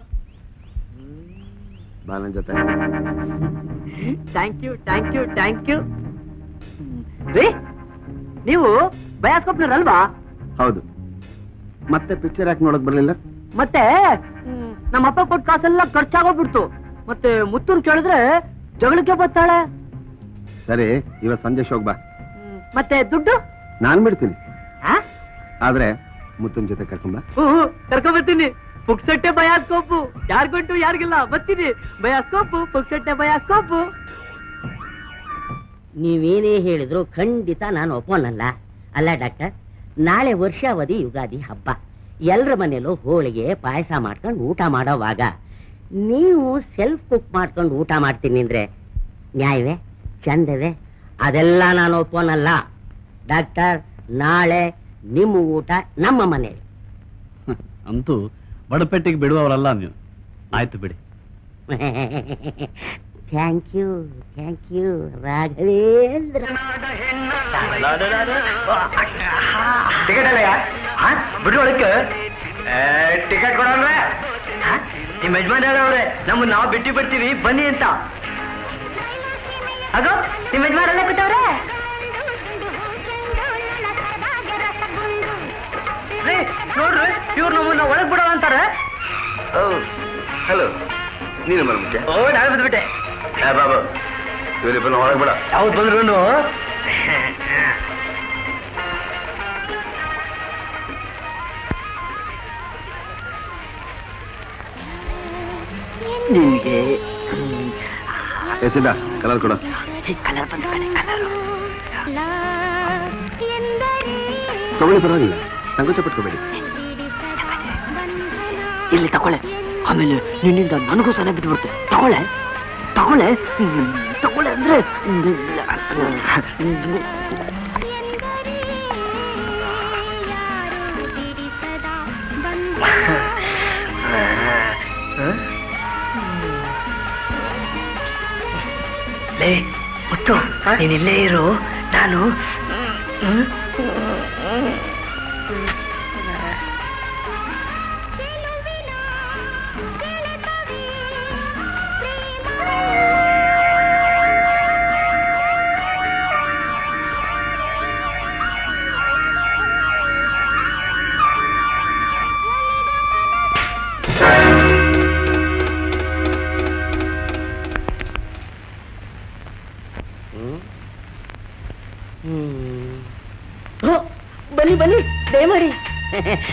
ಬಾ ನನ್ ಜೊತೆ thank you thank you thank you ರೀ ನೀವು ಬಯಾಸ್ಕೋಪ್ನರಲ್ವಾ ಹೌದು ಮತ್ತೆ ಪಿಕ್ಚರ್ ಯಾಕೆ ನೋಡಕ್ ಬರ್ಲಿಲ್ಲ ಮತ್ತೆ ಮ್, ನಮ್ಮ ಅಪ್ಪ ಕೊಟ್ಟ ಕಾಸೆಲ್ಲ ಖರ್ಚಾಗೋಗ್ಬಿಡ್ತು ಮತ್ತೆ ಮುತ್ತೂರ್ ಕೇಳಿದ್ರೆ ಜಗಳಕ್ಕೆ ಬರ್ತಾಳೆ ಸರಿ ಇವತ್ ಸಂಜೆ ಶೋಕ್ ಬಾ ಮ್, ಮತ್ತೆ ದುಡ್ಡು ನಾನ್ ಬಿಡ್ತೀನಿ ಆ? ಆದ್ರೆ ಮುತ್ತನ್ ಜೊತೆ ಕರ್ಕೊಂಬ ಹ್ಞೂ ಹ್ಞೂ, ಕರ್ಕೊಂಬರ್ತೀನಿ ಪುಕ್ಸಟ್ಟೆ ಬಯಾಸ್ಕೋಪು ಯಾರಿಗೊಟ್ಟು ಯಾರಿಗಿಲ್ಲ ಬರ್ತೀನಿ ಬಯಾಸ್ಕೋಪು ಪುಕ್ಸಟ್ಟೆ ಬಯಾಸ್ಕೋಪು ನೀವೇನೇ ಹೇಳಿದ್ರು ಖಂಡಿತ ನಾನು ಒಪ್ಪೋನಲ್ಲ ಅಲ್ಲ ಡಾಕ್ಟರ್ ನಾಳೆ ವರ್ಷಾವಧಿ ಯುಗಾದಿ ಹಬ್ಬ ಎಲ್ರ ಮನೇಲೂ ಹೋಳಿಗೆ ಪಾಯಸ ಮಾಡ್ಕೊಂಡು ಊಟ ಮಾಡೋವಾಗ ನೀವು ಸೆಲ್ಫ್ ಕುಕ್ ಮಾಡ್ಕೊಂಡು ಊಟ ಮಾಡ್ತೀನಿ ಅಂದ್ರೆ ನ್ಯಾಯವೇ ಚಂದವೇ ಅದೆಲ್ಲ ನಾನು ಒಪ್ಪೋನಲ್ಲ ಡಾಕ್ಟರ್ ನಾಳೆ ನಿಮ್ಮ ಊಟ ನಮ್ಮ ಮನೇಲಿ ಅಂತೂ ಬಡಪೆಟ್ಟಿಗೆ ಬಿಡುವವರಲ್ಲ ನೀವು ಆಯ್ತು ಬಿಡಿ thank you thank you Raghavendra ticket ಅಲ್ಲ ಬಿಡು ಒಳಕ್ಕೆ ಟಿಕೆಟ್ ಕೊಡಲ್ವೇ ನಿಮ್ಮ ಯಜಮಾನ ಅವ್ರೆ ನಮ್ಮ ನಾವು ಬಿಟ್ಟು ಬಿಡ್ತೀವಿ ಬನ್ನಿ ಅಂತ ಅದು ನಿಮ್ಮ ಯಜಮಾನಲ್ಲೇ ಬಿಟ್ಟವ್ರೆ ನೋಡ್ರಿ ಇವ್ರು ನಮ್ಮನ್ನ ಒಳಗ್ ಬಿಡೋ ಅಂತಾರೆ ಹಲೋ ನೀನು ಬರ್ಬಿಟ್ಟೆ ಓ ನಾನು ಬಂದ್ಬಿಟ್ಟೆ ಬಾಬು ಇವರಿಬ್ಬರನ್ನ ಹೊರಗೆ ಬಿಡ ಯಾವ್ದು ಬಂದ್ರು ನಿಮಗೆ ಎಸಿದ ಕಲರ್ ಕೊಡು ಕಲರ್ ಬಂದ ಕಡೆ ಕಲರ್ ತಗೊಳ್ಳಿ ಪರವಾಗಿಲ್ಲ ಸಂಕೋಚ ಪಟ್ಕೋಬೇಡಿ ಇಲ್ಲಿ ತಗೊಳ್ಳೆ ಆಮೇಲೆ ನಿನ್ನಿಂದ ನನಗೂ ಸನ ಬಿದ್ದುಬಿಡ್ತು ತಗೊಳ್ಳೆ ತಗೊಳ್ಳೆ ಹ್ಮ್, ತಗೊಳ್ಳೆ ಅಂದ್ರೆ ಲೇ ಮುತ್ತು ನೀನ್ ಇಲ್ಲೇ ಇರು ನಾನು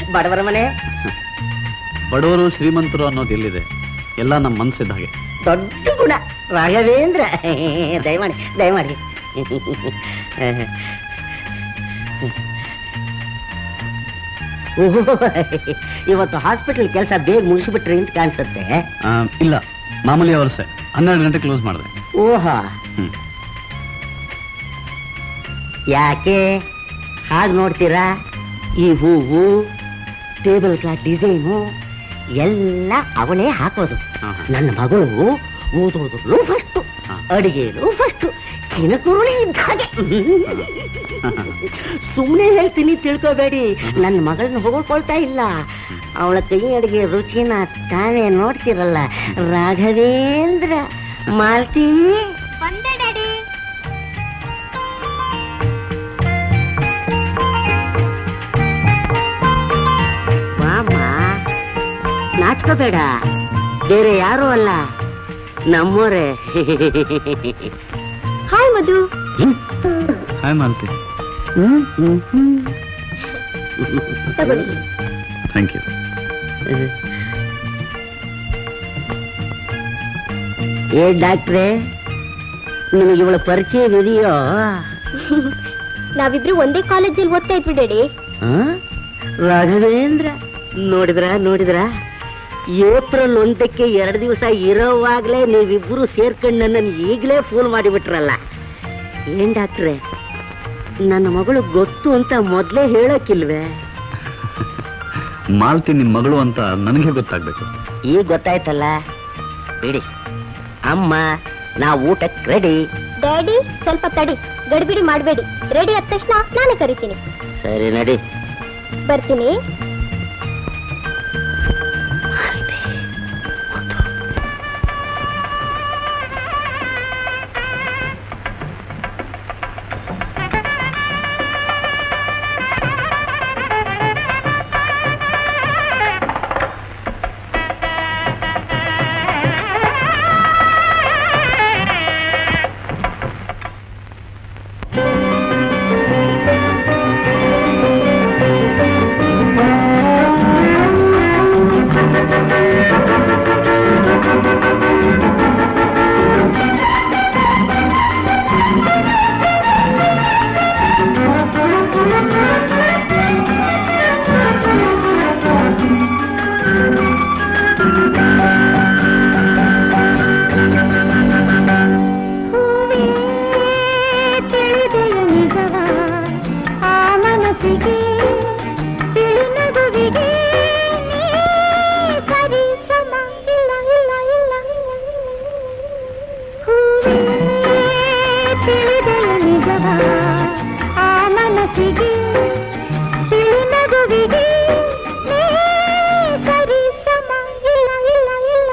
ಬಡವರ ಮನೆ ಬಡವರು ಶ್ರೀಮಂತರು ಅನ್ನೋದು ಎಲ್ಲಿದೆ ಎಲ್ಲ ನಮ್ಮ ಮನಸ್ಸಿದ್ದ ಹಾಗೆ ದೊಡ್ಡ ಗುಣ ರಾಘವೇಂದ್ರ ದಯಮಾಡಿ ದಯಮಾಡಿ ಓಹೋ ಇವತ್ತು ಹಾಸ್ಪಿಟಲ್ ಕೆಲಸ ಬೇಗ ಮುಗಿಸ್ಬಿಟ್ರಿ ಅಂತ ಕಾಣಿಸುತ್ತೆ ಆ, ಇಲ್ಲ ಮಾಮೂಲಿ ಅವರ್ಸೆ ಹನ್ನೆರಡು ಗಂಟೆ ಕ್ಲೋಸ್ ಮಾಡಿದೆ ಓಹಾ ಹ್ಮ್ ಯಾಕೆ ಹಾಗೆ ನೋಡ್ತೀರಾ ಈ ಹೂವು ಟೇಬಲ್ ಕ್ಲಾತ್ ಡಿಸೈನು ಎಲ್ಲ ಅವಳೇ ಹಾಕೋದು ನನ್ನ ಮಗಳು ಓದೋದ್ರಲ್ಲೂ ಫಸ್ಟು ಅಡಿಗೆಲೂ ಫಸ್ಟು ಚಿನಕುರುಳಿ ಇದ್ದ ಹಾಗೆ ಸುಮ್ಮನೆ ಹೇಳ್ತೀನಿ ತಿಳ್ಕೋಬೇಡಿ ನನ್ನ ಮಗಳನ್ನ ಹೊಗಳ್ಕೊಳ್ತಾ ಇಲ್ಲ ಅವಳ ಕೈ ಅಡಿಗೆ ರುಚಿನ ತಾವೇ ನೋಡ್ತಿರಲ್ಲ ರಾಘವೇಂದ್ರ ಮಾಲ್ತಿ ಬಂದೆ ಡ್ಯಾಡಿ ವಾಮ ನಾಚ್ಕೋಬೇಡ ಬೇರೆ ಯಾರು ಅಲ್ಲ ನಮ್ಮೋರೆ ಹಾಯ್ ಮಧು ಹಾಯ್ ಮಾಲ್ತಿ ಹ್ಮ್ ಹ್ಮ್ ಹ್ಮ್ ತಗೊಳ್ಳಿ ಥ್ಯಾಂಕ್ ಯು ಏ ಡಾಕ್ಟ್ರೆ ನಿಮಗೆ ಇವಳ ಪರಿಚಯವಿದೆಯೋ ನಾವಿಬ್ರು ಒಂದೇ ಕಾಲೇಜಲ್ಲಿ ಓದ್ತಾ ಇದ್ವಿ ಡ್ಯಾಡಿ ಆ? ರಾಘವೇಂದ್ರ ನೋಡಿದ್ರ ನೋಡಿದ್ರ ಏಪ್ರಿಲ್ ಒಂದಕ್ಕೆ ಎರಡು ದಿವಸ ಇರೋವಾಗ್ಲೇ ನೀವಿಬ್ರು ಸೇರ್ಕೊಂಡು ನನ್ನನ್ನು ಈಗಲೇ ಫೋನ್ ಮಾಡಿಬಿಟ್ರಲ್ಲ ಏನ್ ಡಾಕ್ಟ್ರೆ ನನ್ನ ಮಗಳು ಗೊತ್ತು ಅಂತ ಮೊದ್ಲೇ ಹೇಳೋಕಿಲ್ವೇ ಮಾಲ್ತಿ ನಿನ್ ಮಗಳು ಅಂತ ನನಗೆ ಗೊತ್ತಾಗ್ಬೇಕು ಈಗ ಗೊತ್ತಾಯ್ತಲ್ಲ ಬಿಡಿ ಅಮ್ಮ ನಾವು ಊಟಕ್ಕೆ ರೆಡಿ ಡ್ಯಾಡಿ ಸ್ವಲ್ಪ ತಡಿ ಗಡಿಬಿಡಿ ಮಾಡಬೇಡಿ ರೆಡಿ ಆದ ತಕ್ಷಣ ನಾನೇ ಕರಿತೀನಿ ಸರಿ ನಡಿ ಬರ್ತೀನಿ ತಿಳಿದೆಯ ನಿಜವ ಆ ಮನಸ್ಸಿಗೆ ತಿಳಿನಗುವಿಗೆ ನೀ ಸರಿ ಸಮ ಇಲ್ಲ ಇಲ್ಲ ಇಲ್ಲ ಹೂವೇ ತಿಳಿದೆಯ ನಿಜವ ಆ ಮನಸ್ಸಿಗೆ ತಿಳಿನಗುವಿಗೆ ನೀ ಸರಿ ಸಮ ಇಲ್ಲ ಇಲ್ಲ ಇಲ್ಲ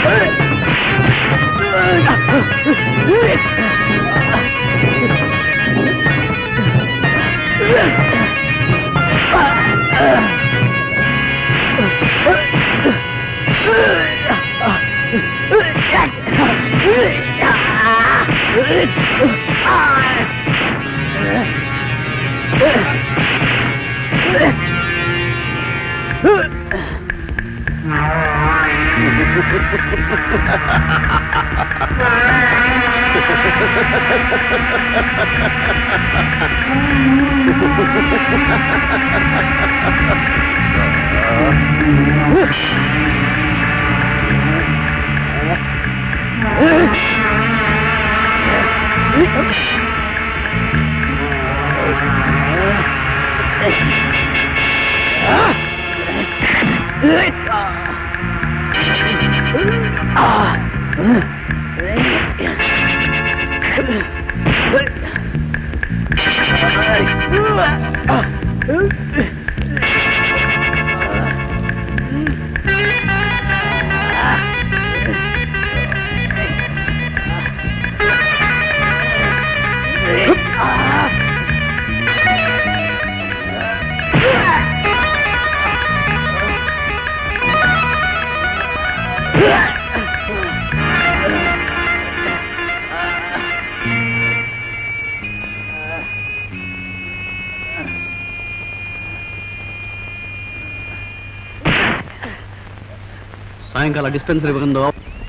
ಸಾಯಂಕಾಲ ಡಿಸ್ಪೆನ್ಸರಿ ಬಂದು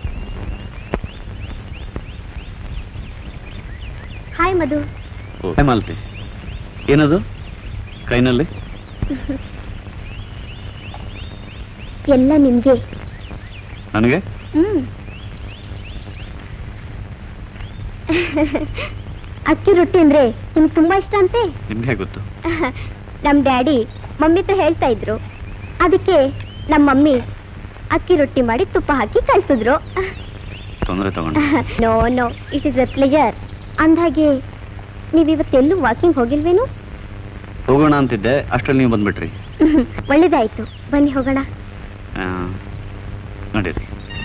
ಹಾಯ್ ಮಧು ಓ, ಮಾಲತಿ ಏನದು ಕೈನಲ್ಲಿ ಎಲ್ಲ ನಿಮ್ಗೆ ನನಗೆ ಹ್ಮ್ ಅಕ್ಕಿ ರೊಟ್ಟಿ ಅಂದ್ರೆ ನಿಮ್ಗೆ ತುಂಬಾ ಇಷ್ಟ ಅಂತೆ ನಿಮ್ಗೆ ಗೊತ್ತು ನಮ್ ಡ್ಯಾಡಿ ಮಮ್ಮಿ ಹತ್ರ ಹೇಳ್ತಾ ಇದ್ರು ಅದಕ್ಕೆ ನಮ್ಮ ಮಮ್ಮಿ ಅಕ್ಕಿ ರೊಟ್ಟಿ ಮಾಡಿ ತುಪ್ಪ ಹಾಕಿ ಕಳ್ಸಿದ್ರು ತೊಂದರೆ ತಗೊಂಡು no no it is a player ಅಂದಾಗೆ ನೀವಿವತ್ತೆಲ್ಲೂ ವಾಕಿಂಗ್ ಹೋಗಿಲ್ವೇನು ಹೋಗೋಣ ಅಂತಿದ್ದೆ ಅಷ್ಟರಲ್ಲಿ ನೀವು ಬಂದ್ಬಿಟ್ರಿ ಒಳ್ಳೇದಾಯ್ತು ಬನ್ನಿ ಹೋಗೋಣ ಆ, ನಡೀರಿ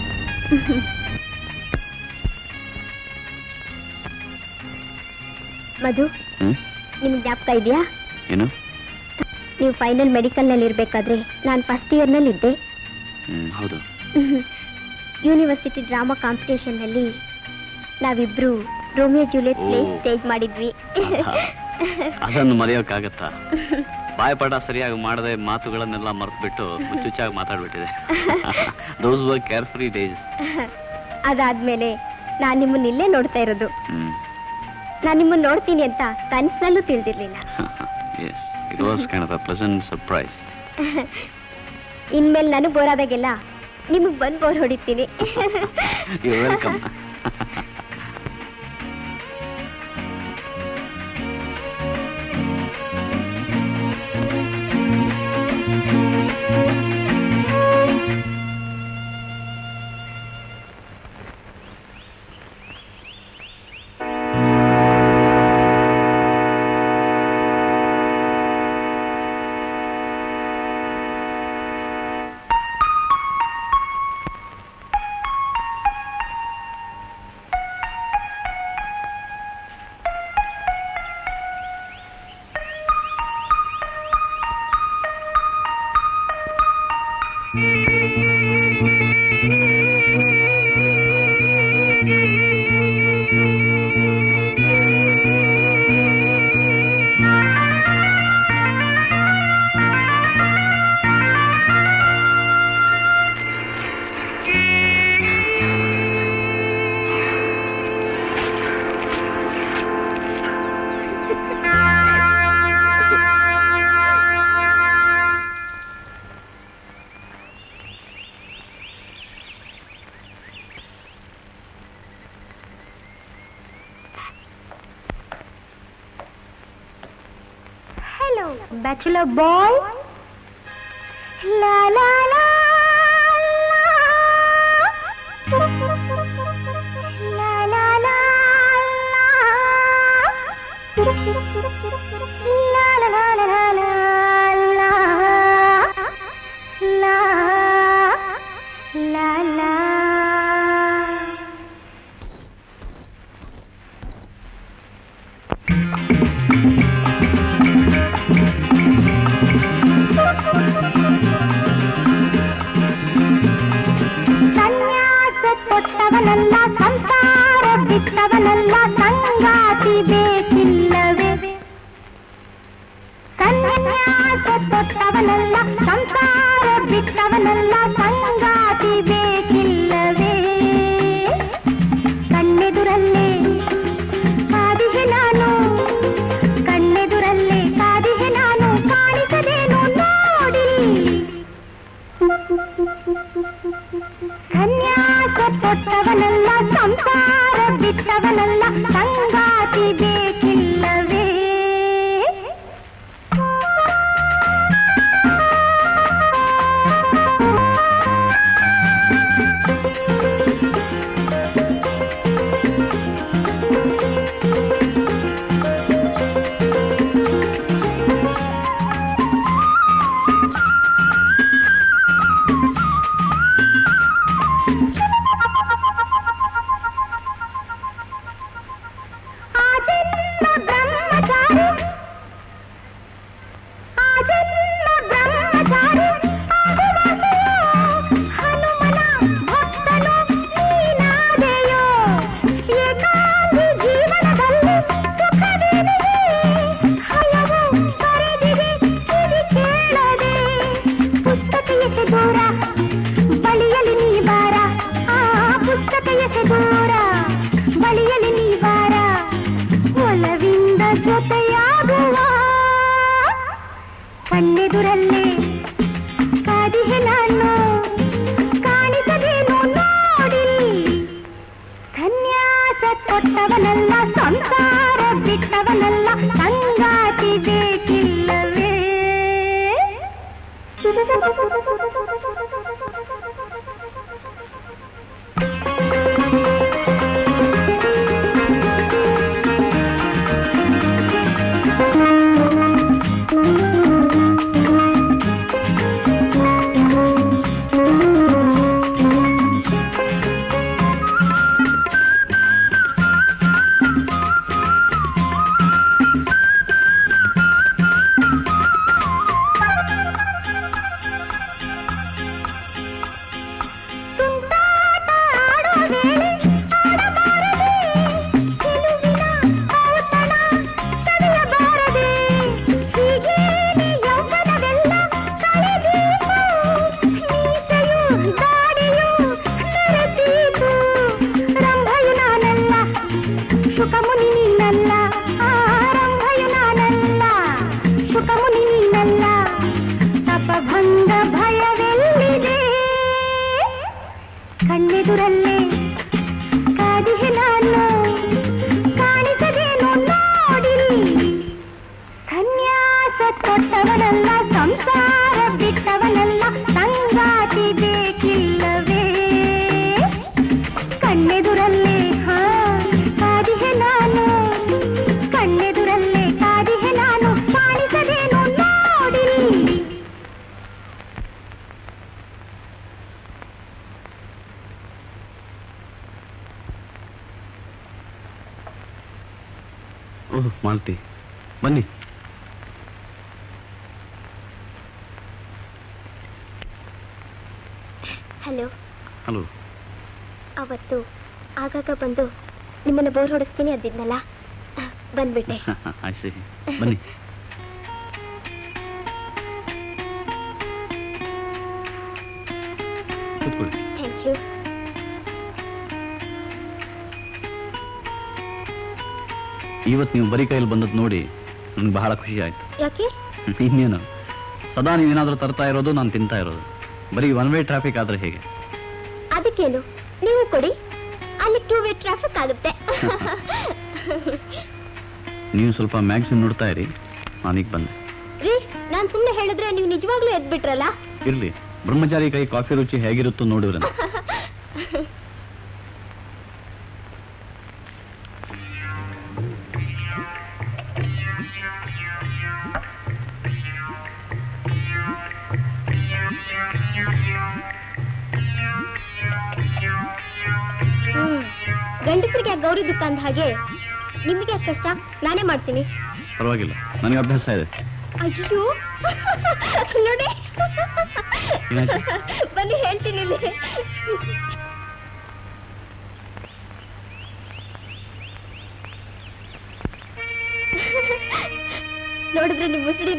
ಮಧು ಹ್ಮ್ ನಿಮ್ಗೆ ಜ್ಞಾಪಕ ಇದೆಯಾ ಏನು ನೀವು ಫೈನಲ್ ಮೆಡಿಕಲ್ ನಲ್ಲಿ ಇರ್ಬೇಕಾದ್ರೆ ನಾನು ಫಸ್ಟ್ ಇಯರ್ ನಲ್ಲಿ ಇದ್ದೆ ಹ್ಮ್ ಹೌದು ಯೂನಿವರ್ಸಿಟಿ ಡ್ರಾಮಾ ಕಾಂಪಿಟೇಷನ್ ನಲ್ಲಿ ನಾವಿಬ್ರು ರೋಮಿಯೋ ಜೂಲಿಯಟ್ ಪ್ಲೇ ಓ. ಸ್ಟೇಜ್ ಮಾಡಿದ್ವಿ ಅದನ್ನು ಮರೆಯೋಕ್ಕಾಗತ್ತಾ ಬಾಯ್ಪಾಠ ಸರಿಯಾಗಿ ಮಾಡದೆ ಮಾತುಗಳನ್ನೆಲ್ಲ ಮರೆತುಬಿಟ್ಟು ಹುಚ್ಚುಚ್ಚಾಗಿ ಮಾತಾಡ್ಬಿಟ್ಟಿದೆ those were carefree days ಅದಾದ್ಮೇಲೆ ನಾನ್ ನಿಮ್ಮನ್ನ ಇಲ್ಲೇ ನೋಡ್ತಾ ಇರೋದು ಹ್ಮ್ ನಾನ್ ನಿಮ್ಮನ್ನ ನೋಡ್ತೀನಿ ಅಂತ ಕನ್ಸ್ನಲ್ಲೂ ತಿಳಿದಿರ್ಲಿಲ್ಲ yes it was kind of a pleasant surprise ಇನ್ಮೇಲೆ ನನಗ್ ಬೋರ್ ಆದಾಗೆಲ್ಲ ನಿಮಗ್ ಬಂದ್ ಬೋರ್ ಹೊಡಿತೀನಿ you welcome Hello, bachelor boy. La la la la. La la la la. La la la la la la la. La la la. ಕೊಟ್ಟವನಲ್ಲ ಸಂಸಾರ ಬಿಟ್ಟವನಲ್ಲ ಸಂಗಾತಿ ಬೇಕಿಲ್ಲವೇ ಸನ್ಯಾಸ ಕೊಟ್ಟವನಲ್ಲ ಸಂಸಾರ ಬಿಟ್ಟವನಲ್ಲ ಸಂಗಾತಿ ಬೇಕಿಲ್ಲವೇ ಕಣ್ಣೆದುರಲ್ಲೇ ಕಾದಿಗೆ ನಾನು ಕಣ್ಣೆದುರಲ್ಲೇ ಕಾದಿಗೆ ನಾನು ಕಾಣಿಸದೇನು ನೋಡಿ ಸನ್ಯಾಸ ಕೊಟ್ಟವನಲ್ಲ ಸಂಸಾರ ಬಿಟ್ಟವನಲ್ಲ ಸಂಗಾತಿ ಬೇಕಿಲ್ಲವೇ ಆ ಜನ್ಮ ಬ್ರಹ್ಮಚಾರಿ ಆ ಜನ್ಮ ಬ್ರಹ್ಮಚಾರಿ ಆಗುವಾಗೆಯೋ ಹನುಮನ ಭಕ್ತನು ನೀನಾದೆಯೋ ಏಕಾಂಗಿ ಜೀವನದಲ್ಲಿ ಸುಖವೇನಿದೆ ಹಲವು ಕರೆದಿದೆ ಕಿವಿ ಕೇಳದೆ ಪುಸ್ತಕ ಎಸೆ ದೂರ ಬಳಿಯಲಿ ನೀ ಬಾರ ಆ ಪುಸ್ತಕ ಎಸೆ ದೂರ ಬಳಿಯಲಿ ನೀ ಬಾರ ಒಲವಿಂದ ಜೊತೆಯಾಗುವ ಕಣ್ಣೆದುರಲ್ಲೇ ಕಾದಿಗೆ ನಾನು ಕಾಣಿಸದೇನು ನೋಡಿ ಸನ್ಯಾಸ ಕೊಟ್ಟವನಲ್ಲ ಸಂಸಾರ ಬಿಟ್ಟವನಲ್ಲ ಸಂಗಾತಿ ಬೇಕಿಲ್ಲವೇ ತುಂಟಾಟ ಆಡೋ ವೇಳೆ ಆಡಬಾರದೆ ಗೆಲುವಿನ ಔತಣ ತಡೆಯಬಾರದೆ ಹೀಗೇನೆ ಯೌವನವೆಲ್ಲ ಕಳೆದೀತು ಮೀಸೆಯು ದಾಡಿಯು ನರತೀತು ರಂಭಯು ನಾನಲ್ಲ ಸುಖಮುನಿ ನೀನಲ್ಲ ಆ ರಂಭಯು ನಾನಲ್ಲ ಸುಖಮುನಿ ನೀನಲ್ಲ ತಪಭಂಗ ಭಯವೆಲ್ಲಿದೆ ಕಣ್ಣೆದುರಲ್ಲೇ ಕಾದಿಗೆ ನಾನು ಕಾಣಿಸದೇನು ನೋಡಿರಿ ಸನ್ಯಾಸ ಕೊಟ್ಟವನಲ್ಲ ಸಂಸಾರ ಬಿಟ್ಟವನಲ್ಲ ಸಂಗಾತಿ ಬೇಕಿಲ್ಲವೇ ಕಣ್ಣೆದುರಲ್ಲೇ ಹಾ ಕಾದಿಗೆ ನಾನು ಕಣ್ಣೆದುರಲ್ಲೇ ಕಾದಿಗೆ ನಾನು ಕಾಣಿಸದೇನು ನೋಡಿರಿ ಓಹ್ ಮಾಲ್ತಿ ಬನ್ನಿ ಹಲೋ ಹಲೋ ಅವತ್ತು ಆಗಾಗ ಬಂದು ನಿಮ್ಮನ್ನ ಬೋರ್ ಹೊಡಿಸ್ತೀನಿ ಅಂದಿದ್ನಲ್ಲ ಬಂದ್ಬಿಟ್ಟೆ ಆಯ್ತು ಬನ್ನಿ ಕೂತ್ಕೊಳ್ಳಿ ಥ್ಯಾಂಕ್ ಯು ಇವತ್ತು ನೀವು ಬರೀ ಕೈಯಲ್ಲಿ ಬಂದದ್ದು ನೋಡಿ ನನಗೆ ಬಹಳ ಖುಷಿ ಆಯ್ತು ಯಾಕೆ ಇನ್ನೇನು ಸದಾ ನೀವೇನಾದರೂ ತರ್ತಾ ಇರೋದು ನಾನು ತಿಂತಾ ಇರೋದು ಬರೀ ಒನ್ ವೇ ಟ್ರಾಫಿಕ್ ಆದ್ರೆ ಹೇಗೆ ಅದಕ್ಕೇನು ನೀವು ಕೊಡಿ ಅಲ್ಲಿ ಟೂ ವೇ ಟ್ರಾಫಿಕ್ ಆಗುತ್ತೆ ನೀವು ಸ್ವಲ್ಪ ಮ್ಯಾಗ್ಸಿನ್ ನೋಡ್ತಾ ಇರಿ ನಾನೀಗ ಬಂದೆ ರೀ ನಾನ್ ಸುಮ್ನೆ ಹೇಳಿದ್ರೆ ನೀವು ನಿಜವಾಗ್ಲೂ ಎದ್ಬಿಟ್ರಲ್ಲ ಇರ್ಲಿ ಬ್ರಹ್ಮಚಾರಿ ಕೈ ಕಾಫಿ ರುಚಿ ಹೇಗಿರುತ್ತೋ ನೋಡಿದ್ರೆ ಹ್ಮ್ ಗಂಡಸರಿಗೆ ಗೌರಿ ದುಃಖ ಅಂದ ಹಾಗೆ ನಿಮಗೆ ಯಾಕ್ ಕಷ್ಟ ನಾನೇ ಮಾಡ್ತೀನಿ ಪರವಾಗಿಲ್ಲ ನನಗೆ ಅಭ್ಯಾಸ ಇದೆ ಅಯ್ಯೋ ನೋಡಿ ಏನಾಯ್ತು? ಬನ್ನಿ ಹೇಳ್ತೀನಿ ಇಲ್ಲಿ ನೋಡಿದ್ರೆ ನಿಮ್ ಮುಸುಡಿನ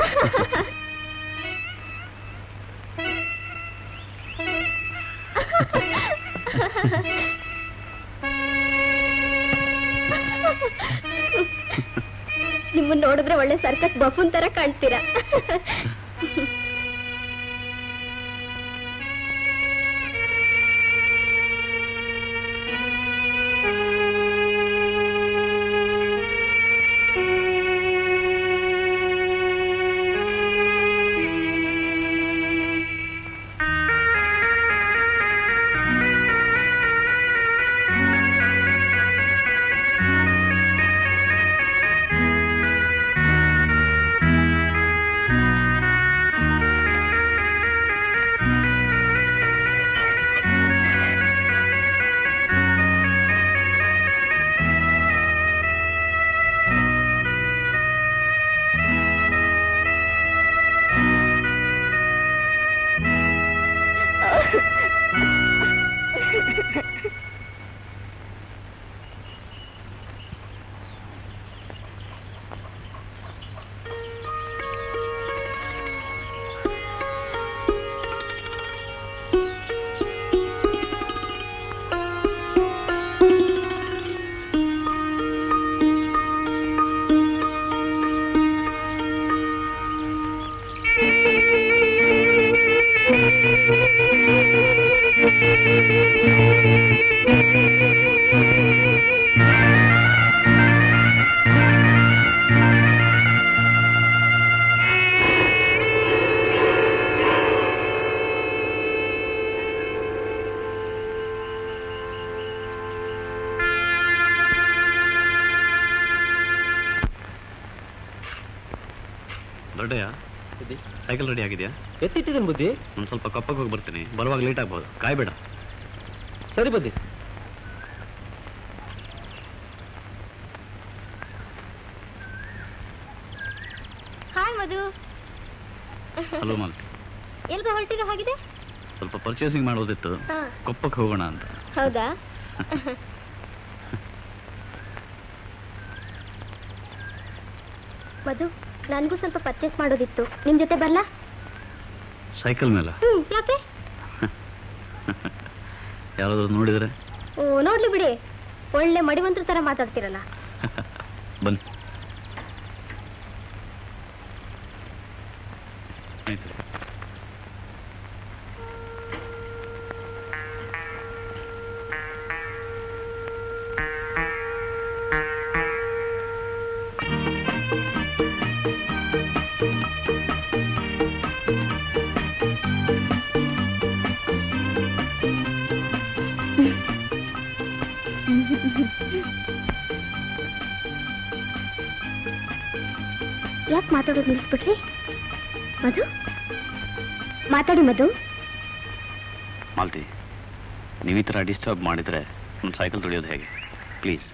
ನಿಮ್ಮನ್ನ ನೋಡಿದ್ರೆ ಒಳ್ಳೆ ಸರ್ಕಸ್ ಬಫೂನ್ ತರ ಕಾಣ್ತೀರಾ ದೊಡ್ಡಯ್ಯ ಸೈಕಲ್ ರೆಡಿ ಆಗಿದೆಯಾ ಎತ್ತಿಟ್ಟಿದ್ದೀನಿ ಬುದ್ಧಿ ಒಂದು ಸ್ವಲ್ಪ ಕಪ್ಪಕ್ಕೆ ಹೋಗಿ ಬರ್ತೀನಿ ಬರುವಾಗ ಲೇಟ್ ಆಗ್ಬೋದು ಕಾಯ್ಬೇಡ ಸರಿ ಬುದ್ಧಿ ಹಾಯ್ ಮಧು ಹಲೋ ಮಾಲ್ತಿ ಎಲ್ಗ ಹೊರಟಿರೋ ಹಾಗಿದೆ ಸ್ವಲ್ಪ ಪರ್ಚೇಸಿಂಗ್ ಮಾಡೋದಿತ್ತು ಹಾ. ಕೊಪ್ಪಕ್ಕೆ ಹೋಗೋಣ ಅಂತ ಹೌದಾ ಮಧು ನನಗೂ ಸ್ವಲ್ಪ ಪರ್ಚೇಸ್ ಮಾಡೋದಿತ್ತು ನಿಮ್ ಜೊತೆ ಬರ್ಲಾ ಸೈಕಲ್ ಮೇಲೆ ಹ್ಮ್ ಯಾಕೆ ಯಾರಾದ್ರೂ ನೋಡಿದ್ರೆ ಓ ನೋಡ್ಲಿ ಬಿಡಿ ಒಳ್ಳೆ ಮಡಿವಂತರ ತರ ಮಾತಾಡ್ತಿರಲ್ಲ ಬನ್ನಿ ಆಯ್ತು ಯಾಕೆ ಮಾತಾಡೋದು ನಿಲ್ಲಿಸ್ಬಿಟ್ರಿ ಮಧು ಮಾತಾಡಿ ಮಧು ಮಾಲ್ತಿ ನೀವು ಈ ಥರ ಡಿಸ್ಟರ್ಬ್ ಮಾಡಿದರೆ ಒಂದು ಸೈಕಲ್ ತುಳಿಯೋದು ಹೇಗೆ ಪ್ಲೀಸ್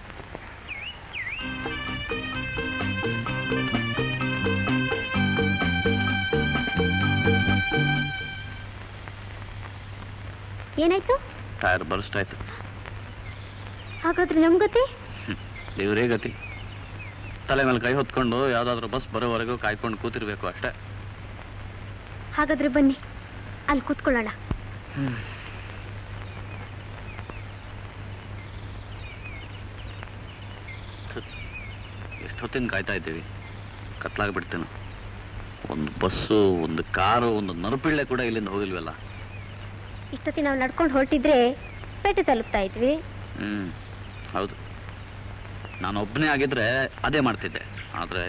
ಏನಾಯ್ತು ಟೈರ್ ಬರ್ಸ್ಟ್ ಆಯ್ತು ಹಾಗಾದ್ರೆ ನಮ್ ಗತಿ ದೇವರೇ ಗತಿ ತಲೆ ಮೇಲೆ ಕೈ ಹೊತ್ಕೊಂಡು ಯಾವುದಾದ್ರೂ ಬಸ್ ಬರೋವರೆಗೂ ಕಾಯ್ಕೊಂಡು ಕೂತಿರ್ಬೇಕು ಅಷ್ಟೇ ಹಾಗಾದ್ರೆ ಬನ್ನಿ ಅಲ್ಲಿ ಕೂತ್ಕೊಳ್ಳೋಣ ಎಷ್ಟು ಹೊತ್ತಿನ ಕಾಯ್ತಾ ಇದ್ದೀವಿ ಕತ್ಲಾಗ್ಬಿಡ್ತೇನೆ ಒಂದು ಬಸ್ಸು ಒಂದು ಕಾರು ಒಂದು ನರಪಿಳ್ಳೆ ಕೂಡ ಇಲ್ಲಿಂದ ಹೋಗಿಲ್ವಲ್ಲ ಇಷ್ಟೊತ್ತಿ ನಾವು ನಡ್ಕೊಂಡು ಹೊರಟಿದ್ರೆ ಪೇಟೆ ತಲುಪ್ತಾ ಇದ್ವಿ ಹ್ಮ್ ಹೌದು ನಾನು ಒಬ್ಬನೇ ಆಗಿದ್ರೆ ಅದೇ ಮಾಡ್ತಿದ್ದೆ ಆದ್ರೆ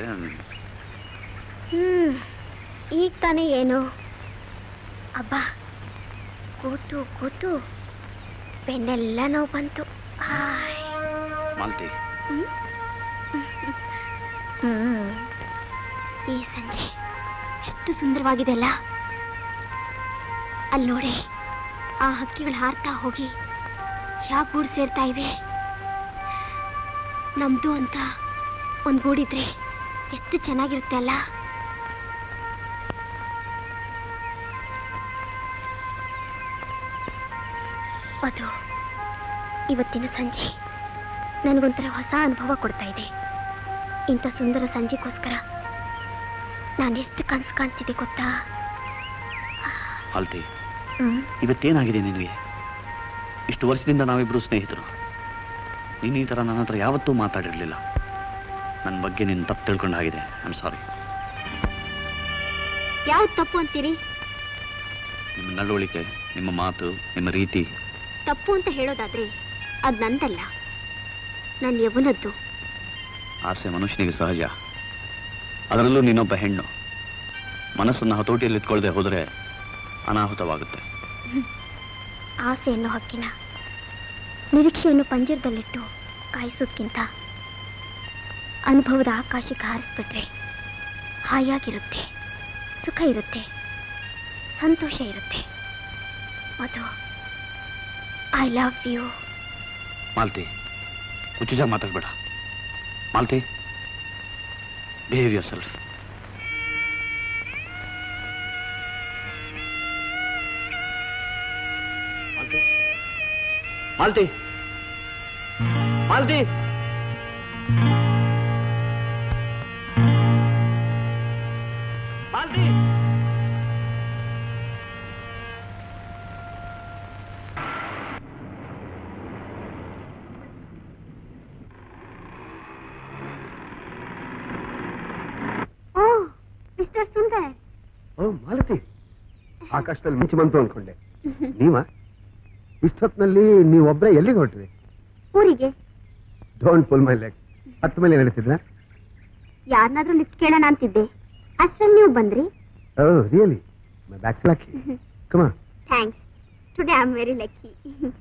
ಹ್ಮ್ ಈಗ ತಾನೇ ಏನು ಅಬ್ಬಾ ಕೂತು ಕೂತು ಬೆನ್ನೆಲ್ಲ ನೋವು ಬಂತು ಹಾಯ್. ಮಾಲ್ತಿ ಹ್ಮ್? ಹ್ಮ್. ಈ ಸಂಜೆ ಎಷ್ಟು ಸುಂದರವಾಗಿದೆ ಅಲ್ಲ ಅಲ್ಲಿ ನೋಡಿ ಆ ಹಕ್ಕಿಗಳು ಹಾರ್ತಾ ಹೋಗಿ ಯಾವ ಗೂಡು ಸೇರ್ತಾ ಇವೆ ನಮ್ದು ಅಂತ ಒಂದ್ ಗೂಡಿದ್ರೆ ಎಷ್ಟು ಚೆನ್ನಾಗಿರುತ್ತೆ ಅಲ್ಲ ಅದು ಇವತ್ತಿನ ಸಂಜೆ ನನಗೊಂಥರ ಹೊಸ ಅನುಭವ ಕೊಡ್ತಾ ಇದೆ ಇಂಥ ಸುಂದರ ಸಂಜೆಗೋಸ್ಕರ ನಾನೆಷ್ಟು ಕನ್ಸು ಕಾಣ್ತಿದ್ದೆ ಗೊತ್ತಾ ಮಾಲ್ತಿ ಹ್ಮ್ ಇವತ್ತೇನಾಗಿದೆ ನಿನಗೆ ಇಷ್ಟು ವರ್ಷದಿಂದ ನಾವಿಬ್ರು ಸ್ನೇಹಿತರು ನೀನು ಈ ಥರ ನನ್ನ ಹತ್ರ ಯಾವತ್ತೂ ಮಾತಾಡಿರಲಿಲ್ಲ ನನ್ನ ಬಗ್ಗೆ ನೀನು ತಪ್ಪು ತಿಳ್ಕೊಂಡಾಗಿದೆ ಐ ಆಮ್ ಸಾರಿ ಯಾವ್ದು ತಪ್ಪು ಅಂತೀರಿ ನಿಮ್ಮ ನಡವಳಿಕೆ ನಿಮ್ಮ ಮಾತು ನಿಮ್ಮ ರೀತಿ ತಪ್ಪು ಅಂತ ಹೇಳೋದಾದ್ರೆ ಅದ್ ನಂದಲ್ಲ ನನ್ನ ಯವನದ್ದು ಆಸೆ ಮನುಷ್ಯನಿಗೆ ಸಹಜ ಅದರಲ್ಲೂ ನೀನೊಬ್ಬ ಹೆಣ್ಣು ಮನಸ್ಸನ್ನು ಹತೋಟಿಯಲ್ಲಿ ಇಟ್ಕೊಳ್ಳದೆ ಹೋದರೆ ಅನಾಹುತವಾಗುತ್ತೆ ಆಸೆಯನ್ನು ಹಕ್ಕಿನ ನಿರೀಕ್ಷೆಯನ್ನು ಪಂಜರದಲ್ಲಿಟ್ಟು ಕಾಯಿಸೋದ್ಕಿಂತ ಅನುಭವದ ಆಕಾಶಕ್ಕೆ ಹಾರಿಸ್ಬಿಟ್ರೆ ಹಾಯಾಗಿರುತ್ತೆ ಸುಖ ಇರುತ್ತೆ ಸಂತೋಷ ಇರುತ್ತೆ Madhu I love you Malti ಹುಚ್ಚುಜ ಮಾತಾಡ್ಬೇಡ Malti behave yourself Malti Malti Malti oh mister Sundar oh Malati ಆಕಾಶದಲ್ಲಿ ಮಿಂಚು ಬಂತು ಅನ್ಕೊಂಡೆ ನೀವ ಇಷ್ಟೊತ್ತಿನಲ್ಲಿ ನೀವೊಬ್ಬರೇ ಎಲ್ಲಿಗೆ ಹೊರಟ್ರಿ ಊರಿಗೆ ಡೋಂಟ್ ಪುಲ್ ಮೈ ಲೆಗ್ ಹತ್ತು ಮೇಲೆ ನಡೀತಿದ್ರ ಯಾರನ್ನಾದ್ರೂ ಲಿಫ್ಟ್ ಕೇಳೋಣ ಅಂತಿದ್ದೆ ಅಷ್ಟ್ರಲ್ಲಿ ನೀವು ಬಂದ್ರಿ ಓ ರಿಯಲಿ ಮೈ ಬ್ಯಾಕ್ಸ್ ಲಾಕಿ ಕಮ thanks today I am very lucky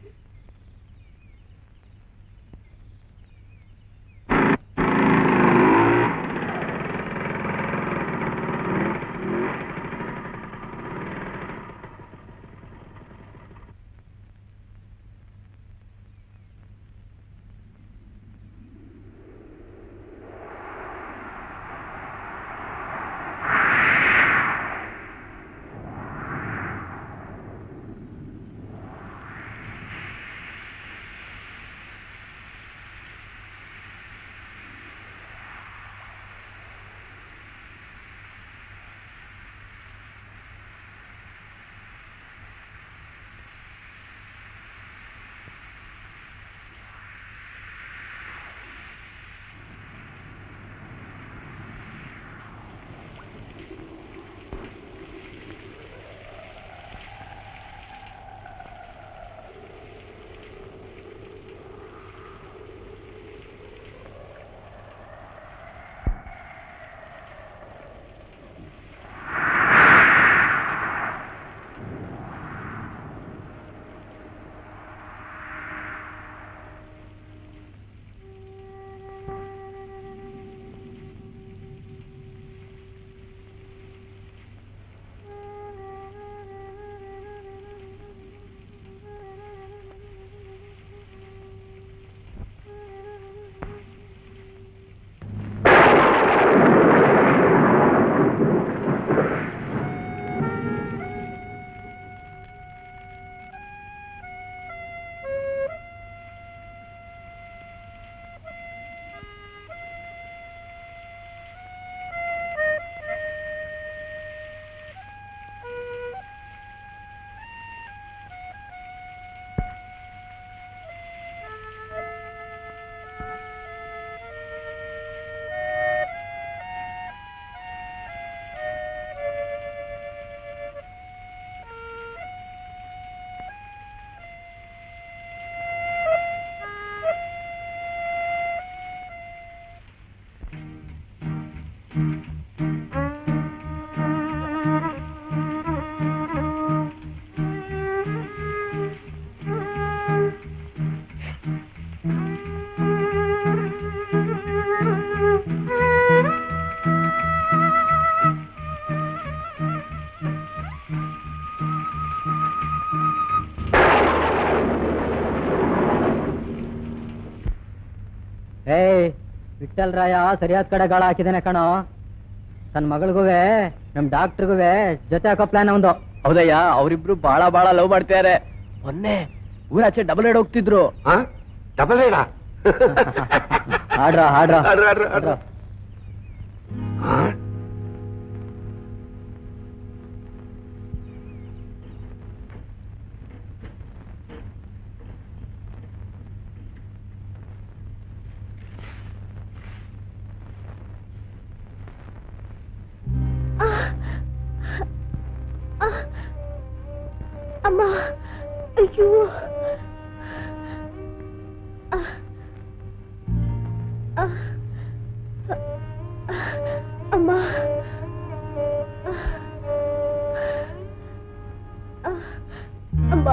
ಏಯ್ ವಿಠಲ್ ರಾಯ ಸರಿಯಾದ ಕಡೆ ಗಾಳ ಹಾಕಿದ್ದೇನೆ ಕಣೋ ತನ್ನ ಮಗಳಿಗುವೆ ನಮ್ ಡಾಕ್ಟರ್ಗುವೆ ಜೊತೆ ಹಾಕೋ ಪ್ಲಾನ್ ಒಂದು ಹೌದಯ್ಯ ಅವರಿಬ್ರು ಬಾಳ ಬಾಳ ಲವ್ ಮಾಡ್ತಿದ್ದಾರೆ ಮೊನ್ನೆ ಊರಾಚೆ ಡಬಲ್ ಏಡ್ ಹೋಗ್ತಿದ್ರು ಡಬಲ್ ಏಡ ಆಡ್ರ ಆಡ್ರ ಆಡ್ರ, ಆಡ್ರ, ಆಡ್ರ. ಅಯ್ಯೋ ಅಮ್ಮ ಅಮ್ಮ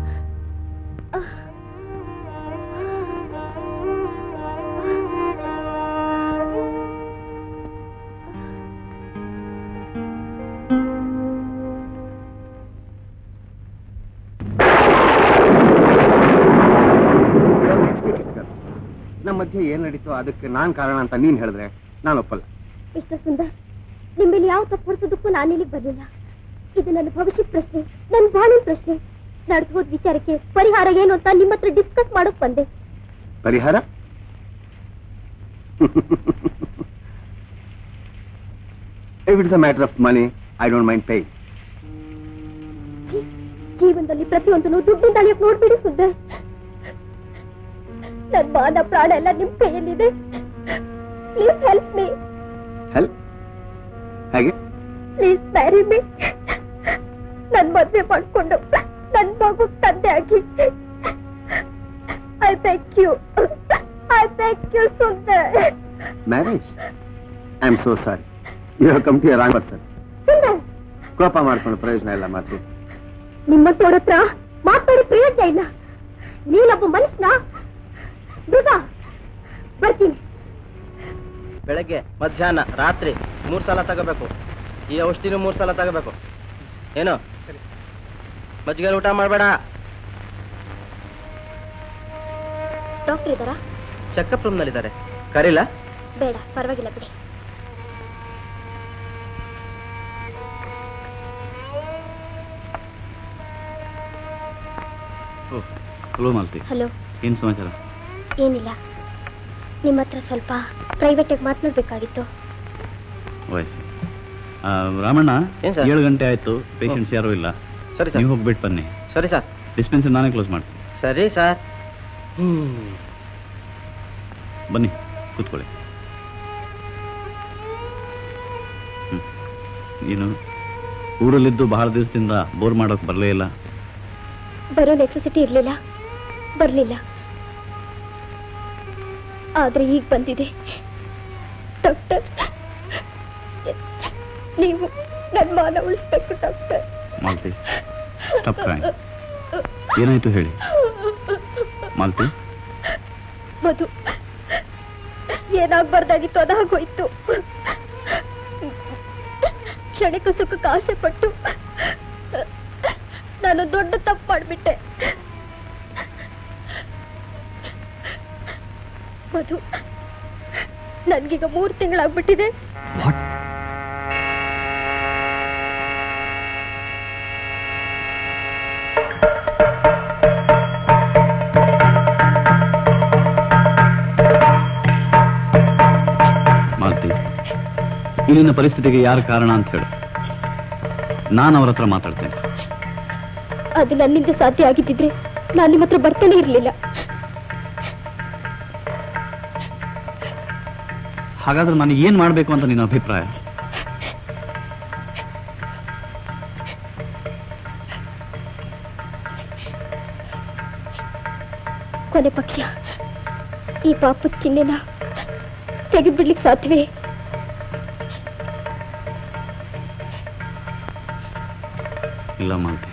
ನಮ್ಮ ಮಧ್ಯೆ ಏನ್ ನಡೀತೋ ಅದಕ್ಕೆ ನಾನ್ ಕಾರಣ ಅಂತ ನೀನ್ ಹೇಳಿದ್ರೆ ನಾನು ಒಪ್ಪಲ್ಲ ಮಿಸ್ಟರ್ ಸುಂದರ್ ನಿಮ್ಮಲ್ಲಿ ಯಾವ ತಪ್ಪು ಹೊರಿಸೋದಕ್ಕೂ ನಾನು ಇಲ್ಲಿಗೆ ಬರಲಿಲ್ಲ ಇದು ನನ್ನ ಭವಿಷ್ಯದ ಪ್ರಶ್ನೆ ನನ್ನ ಬಾಳಿನ ಪ್ರಶ್ನೆ ನಡೆದು ಹೋದ ವಿಚಾರಕ್ಕೆ ಪರಿಹಾರ ಏನು ಅಂತ ನಿಮ್ಮ ಹತ್ರ ಡಿಸ್ಕಸ್ ಮಾಡೋಕ್ ಬಂದೆ ಪರಿಹಾರ if it's a matter of money I don't mind pay ಜೀವನದಲ್ಲಿ ಪ್ರತಿಯೊಂದನ್ನು ದುಡ್ಡು ತಳಿಯಕ್ ನೋಡ್ಬಿಡಿ ಸುಂದರ್ ನನ್ನ ಮಾನ ಪ್ರಾಣ ಎಲ್ಲ ನಿಮ್ ಕೈಯಲ್ಲಿದೆ ಪ್ಲೀಸ್ ಹೆಲ್ಪ್ ಮೀ ಹೆಲ್ಪ್ ಹೇಗೆ ಪ್ಲೀಸ್ ಮ್ಯಾರಿ ಮೀ ನನ್ ಮದ್ವೆ ಮಾಡ್ಕೊಂಡು ನನ್ ಮಗು ತಂದೆ ಆಗಿ I beg you I beg you Sundar marriage I am so sorry you have come to wrong person Sundar ಕೋಪ ಮಾಡ್ಕೊಂಡು ಪ್ರಯೋಜನ ಇಲ್ಲ ಮಾತು ನಿಮ್ಮಂತವ್ರ ಹತ್ರ ಮಾತಾಡಿ ಪ್ರಯೋಜನ ಇಲ್ಲ ನೀನೊಬ್ಬ ಮನುಷ್ಯನ ಮೃಗ ಬರ್ತೀನಿ ಬೆಳಗ್ಗೆ ಮಧ್ಯಾಹ್ನ ರಾತ್ರಿ ಮೂರ್ ಸಲ ತಗೋಬೇಕು ಈ ಔಷಧಿನೂ ಮೂರ್ ಸಲ ತಗೋಬೇಕು ಏನು ಮಜ್ಜಿಗೆ ಊಟ ಮಾಡಬೇಡ ಡಾಕ್ಟರ್ ಇದ್ದಾರಾ ಚೆಕಪ್ ರೂಮ್ ನಲ್ಲಿದ್ದಾರೆ ಕರೀಲ ಬೇಡ ಪರವಾಗಿಲ್ಲ ಬಿಡಿ ಹಲೋ ಮಾಲ್ತಿ ಹಲೋ ಏನ್ ಸಮಾಚಾರ ಏನಿಲ್ಲ ನಿಮ್ಮ ಹತ್ರ ಸ್ವಲ್ಪ ಪ್ರೈವೇಟ್ ಆಗಿ ಮಾತನಾಡ್ಬೇಕಾಗಿತ್ತು ವಯಸ್ಸು ಆ, ರಾಮಣ್ಣ ಏನ್ ಸರ್? ಏಳು ಗಂಟೆ ಆಯ್ತು ಪೇಷಂಟ್ಸ್ ಯಾರು ಇಲ್ಲ ಸರಿ ಸರ್ ನೀವು ಹೋಗ್ಬಿಟ್ಟು ಬನ್ನಿ ಸರಿ ಸರ್ ಡಿಸ್ಪೆನ್ಸರ್ ನಾನೇ ಕ್ಲೋಸ್ ಮಾಡ್ತೀನಿ ಸರಿ ಸರ್ ಹ್ಮ್ ಬನ್ನಿ ಕೂತ್ಕೊಳ್ಳಿ ಹ್ಮ್. ಏನು ಊರಲ್ಲಿದ್ದು ಬಹಳ ದಿವಸದಿಂದ ಬೋರ್ ಮಾಡೋಕ್ ಬರಲೇ ಇಲ್ಲ ಬರೋ ನೆಸೆಸಿಟಿ ಇರ್ಲಿಲ್ಲ ಬರ್ಲಿಲ್ಲ ಆದ್ರೆ ಈಗ ಬಂದಿದೆ ಡಾಕ್ಟರ್ ನೀವು ನನ್ನ ಮಾನ ಉಳಿಸ್ಬೇಕು ಡಾಕ್ಟರ್ ಮಾಲ್ತಿ ಸ್ಟಾಪ್ ಕ್ರೈಂಗ್ ಏನಾಯ್ತು ಹೇಳಿ ಮಾಲ್ತಿ ಮಧು ಏನಾಗ್ಬಾರ್ದಾಗಿತ್ತು ಅದಾಗೋಯ್ತು ಕ್ಷಣಿಕ ಸುಖಕ್ಕೆ ಆಸೆ ಪಟ್ಟು ನಾನು ದೊಡ್ಡ ತಪ್ಪು ಮಾಡ್ಬಿಟ್ಟೆ ಮಧು ನನ್ಗೀಗ ಮೂರು ತಿಂಗಳಾಗ್ಬಿಟ್ಟಿದೆ ಮಾಲ್ತಿ ಇಲ್ಲಿನ ಪರಿಸ್ಥಿತಿಗೆ ಯಾರು ಕಾರಣ ಅಂತ ಹೇಳು ನಾನು ಅವ್ರ ಹತ್ರ ಮಾತಾಡ್ತೇನೆ ಅದು ನನ್ನಿಂದ ಸಾಧ್ಯ ಆಗಿದ್ದಿದ್ರೆ ನಾನು ನಿಮ್ಮ ಹತ್ರ ಬರ್ತಾನೆ ಇರ್ಲಿಲ್ಲ ಹಾಗಾದ್ರೆ ನಾನು ಏನ್ ಮಾಡ್ಬೇಕು ಅಂತ ನಿನ್ನ ಅಭಿಪ್ರಾಯ ಕೊನೆ ಪಕ್ಷ ಈ ಪಾಪದ ಚಿಹ್ನೆನ ತೆಗೆದ್ಬಿಡ್ಲಿಕ್ಕೆ ಸಾಧ್ಯವೇ ಇಲ್ಲ ಮಾಲ್ತಿ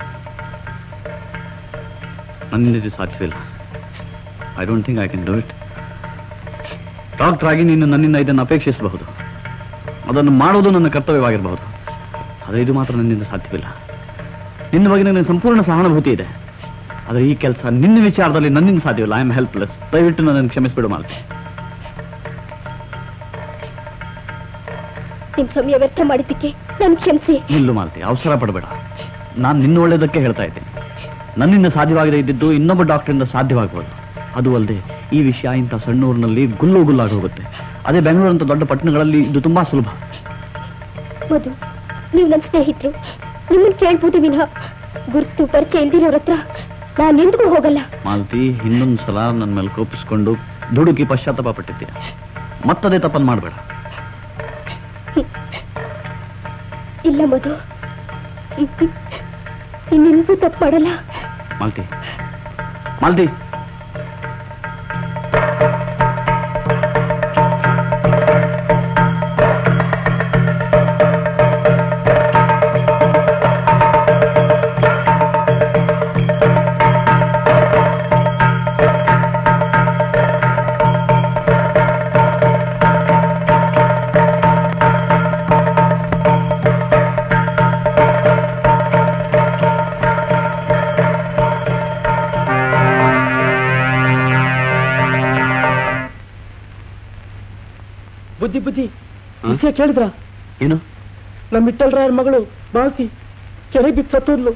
ನನ್ನಿಂದ ಇದು ಸಾಧ್ಯವಿಲ್ಲ I don't think I can do it doctor ಆಗಿ ನೀನು ನನ್ನಿಂದ ಇದನ್ನು ಅಪೇಕ್ಷಿಸಬಹುದು ಅದನ್ನು ಮಾಡೋದು ನನ್ನ ಕರ್ತವ್ಯವಾಗಿರಬಹುದು ಆದರೆ ಇದು ಮಾತ್ರ ನನ್ನಿಂದ ಸಾಧ್ಯವಿಲ್ಲ ನಿನ್ನ ಬಗ್ಗೆ ನನಗೆ ಸಂಪೂರ್ಣ ಸಹಾನುಭೂತಿ ಇದೆ ಆದರೆ ಈ ಕೆಲಸ ನಿನ್ನ ವಿಚಾರದಲ್ಲಿ ನನ್ನಿಂದ ಸಾಧ್ಯವಿಲ್ಲ ಐ ಆಮ್ ಹೆಲ್ಪ್ಲೆಸ್ ದಯವಿಟ್ಟು ನನ್ನನ್ನು ಕ್ಷಮಿಸಿಬಿಡು ಮಾಲ್ತಿ ನಿಮ್ ಸಮಯ ವ್ಯರ್ಥ ಮಾಡಿದ್ದಕ್ಕೆ ನನ್ ಕ್ಷಮಿಸಿ ನಿಲ್ಲು ಮಾಲ್ತಿ ಅವಸರ ಪಡಬೇಡ ನಾನು ನಿನ್ನ ಒಳ್ಳೇದಕ್ಕೆ ಹೇಳ್ತಾ ಇದ್ದೀನಿ ನನ್ನಿಂದ ಸಾಧ್ಯವಾಗದೇ ಇದ್ದಿದ್ದು ಇನ್ನೊಬ್ಬ ಡಾಕ್ಟರಿಂದ ಸಾಧ್ಯವಾಗಬಹುದು ಅದು ಅಲ್ಲದೆ ಈ ವಿಷಯ ಇಂಥ ಸಣ್ಣ ಊರಿನಲ್ಲಿ ಗುಲ್ಲು ಗುಲ್ಲಾಗಿ ಹೋಗುತ್ತೆ ಅದೇ ಬೆಂಗಳೂರಂತ ದೊಡ್ಡ ಪಟ್ಟಣಗಳಲ್ಲಿ ಇದು ತುಂಬಾ ಸುಲಭ ಮಧು ನೀವು ನನ್ನ ಸ್ನೇಹಿತರು ನಿಮ್ಮನ್ನ ಕೇಳ್ಬೋದು ವಿನಃ ಗುರ್ತು ಪರಿಚಯ ಇಲ್ದಿರೋರ ಹತ್ರ ನಾನು ಎಂದಿಗೂ ಹೋಗಲ್ಲ ಮಾಲ್ತಿ ಇನ್ನೊಂದು ಸಲ ನನ್ನ ಮೇಲೆ ಕೋಪಿಸ್ಕೊಂಡು ದುಡುಕಿ ಪಶ್ಚಾತ್ತಾಪ ಪಟ್ಟಿದ್ದೀಯ ಮತ್ತದೇ ತಪ್ಪನ್ನು ಮಾಡಬೇಡ ಇಲ್ಲ ಮಧು ಇನ್ನೆಂದೂ ತಪ್ಪು ಮಾಡಲ್ಲ ಮಾಲ್ತಿ ಮಾಲ್ತಿ ಬುದ್ಧಿ ಬುದ್ಧಿ ವಿಷಯ ಕೇಳಿದ್ರ ಏನು ನಮ್ಮ ಮಿಟ್ಟಲ್ರಾಯರ್ ಮಗಳು ಬಾಳ್ತಿ ಕೆರೆಗೆ ಬಿದ್ದು ಸತ್ತೋದ್ಲು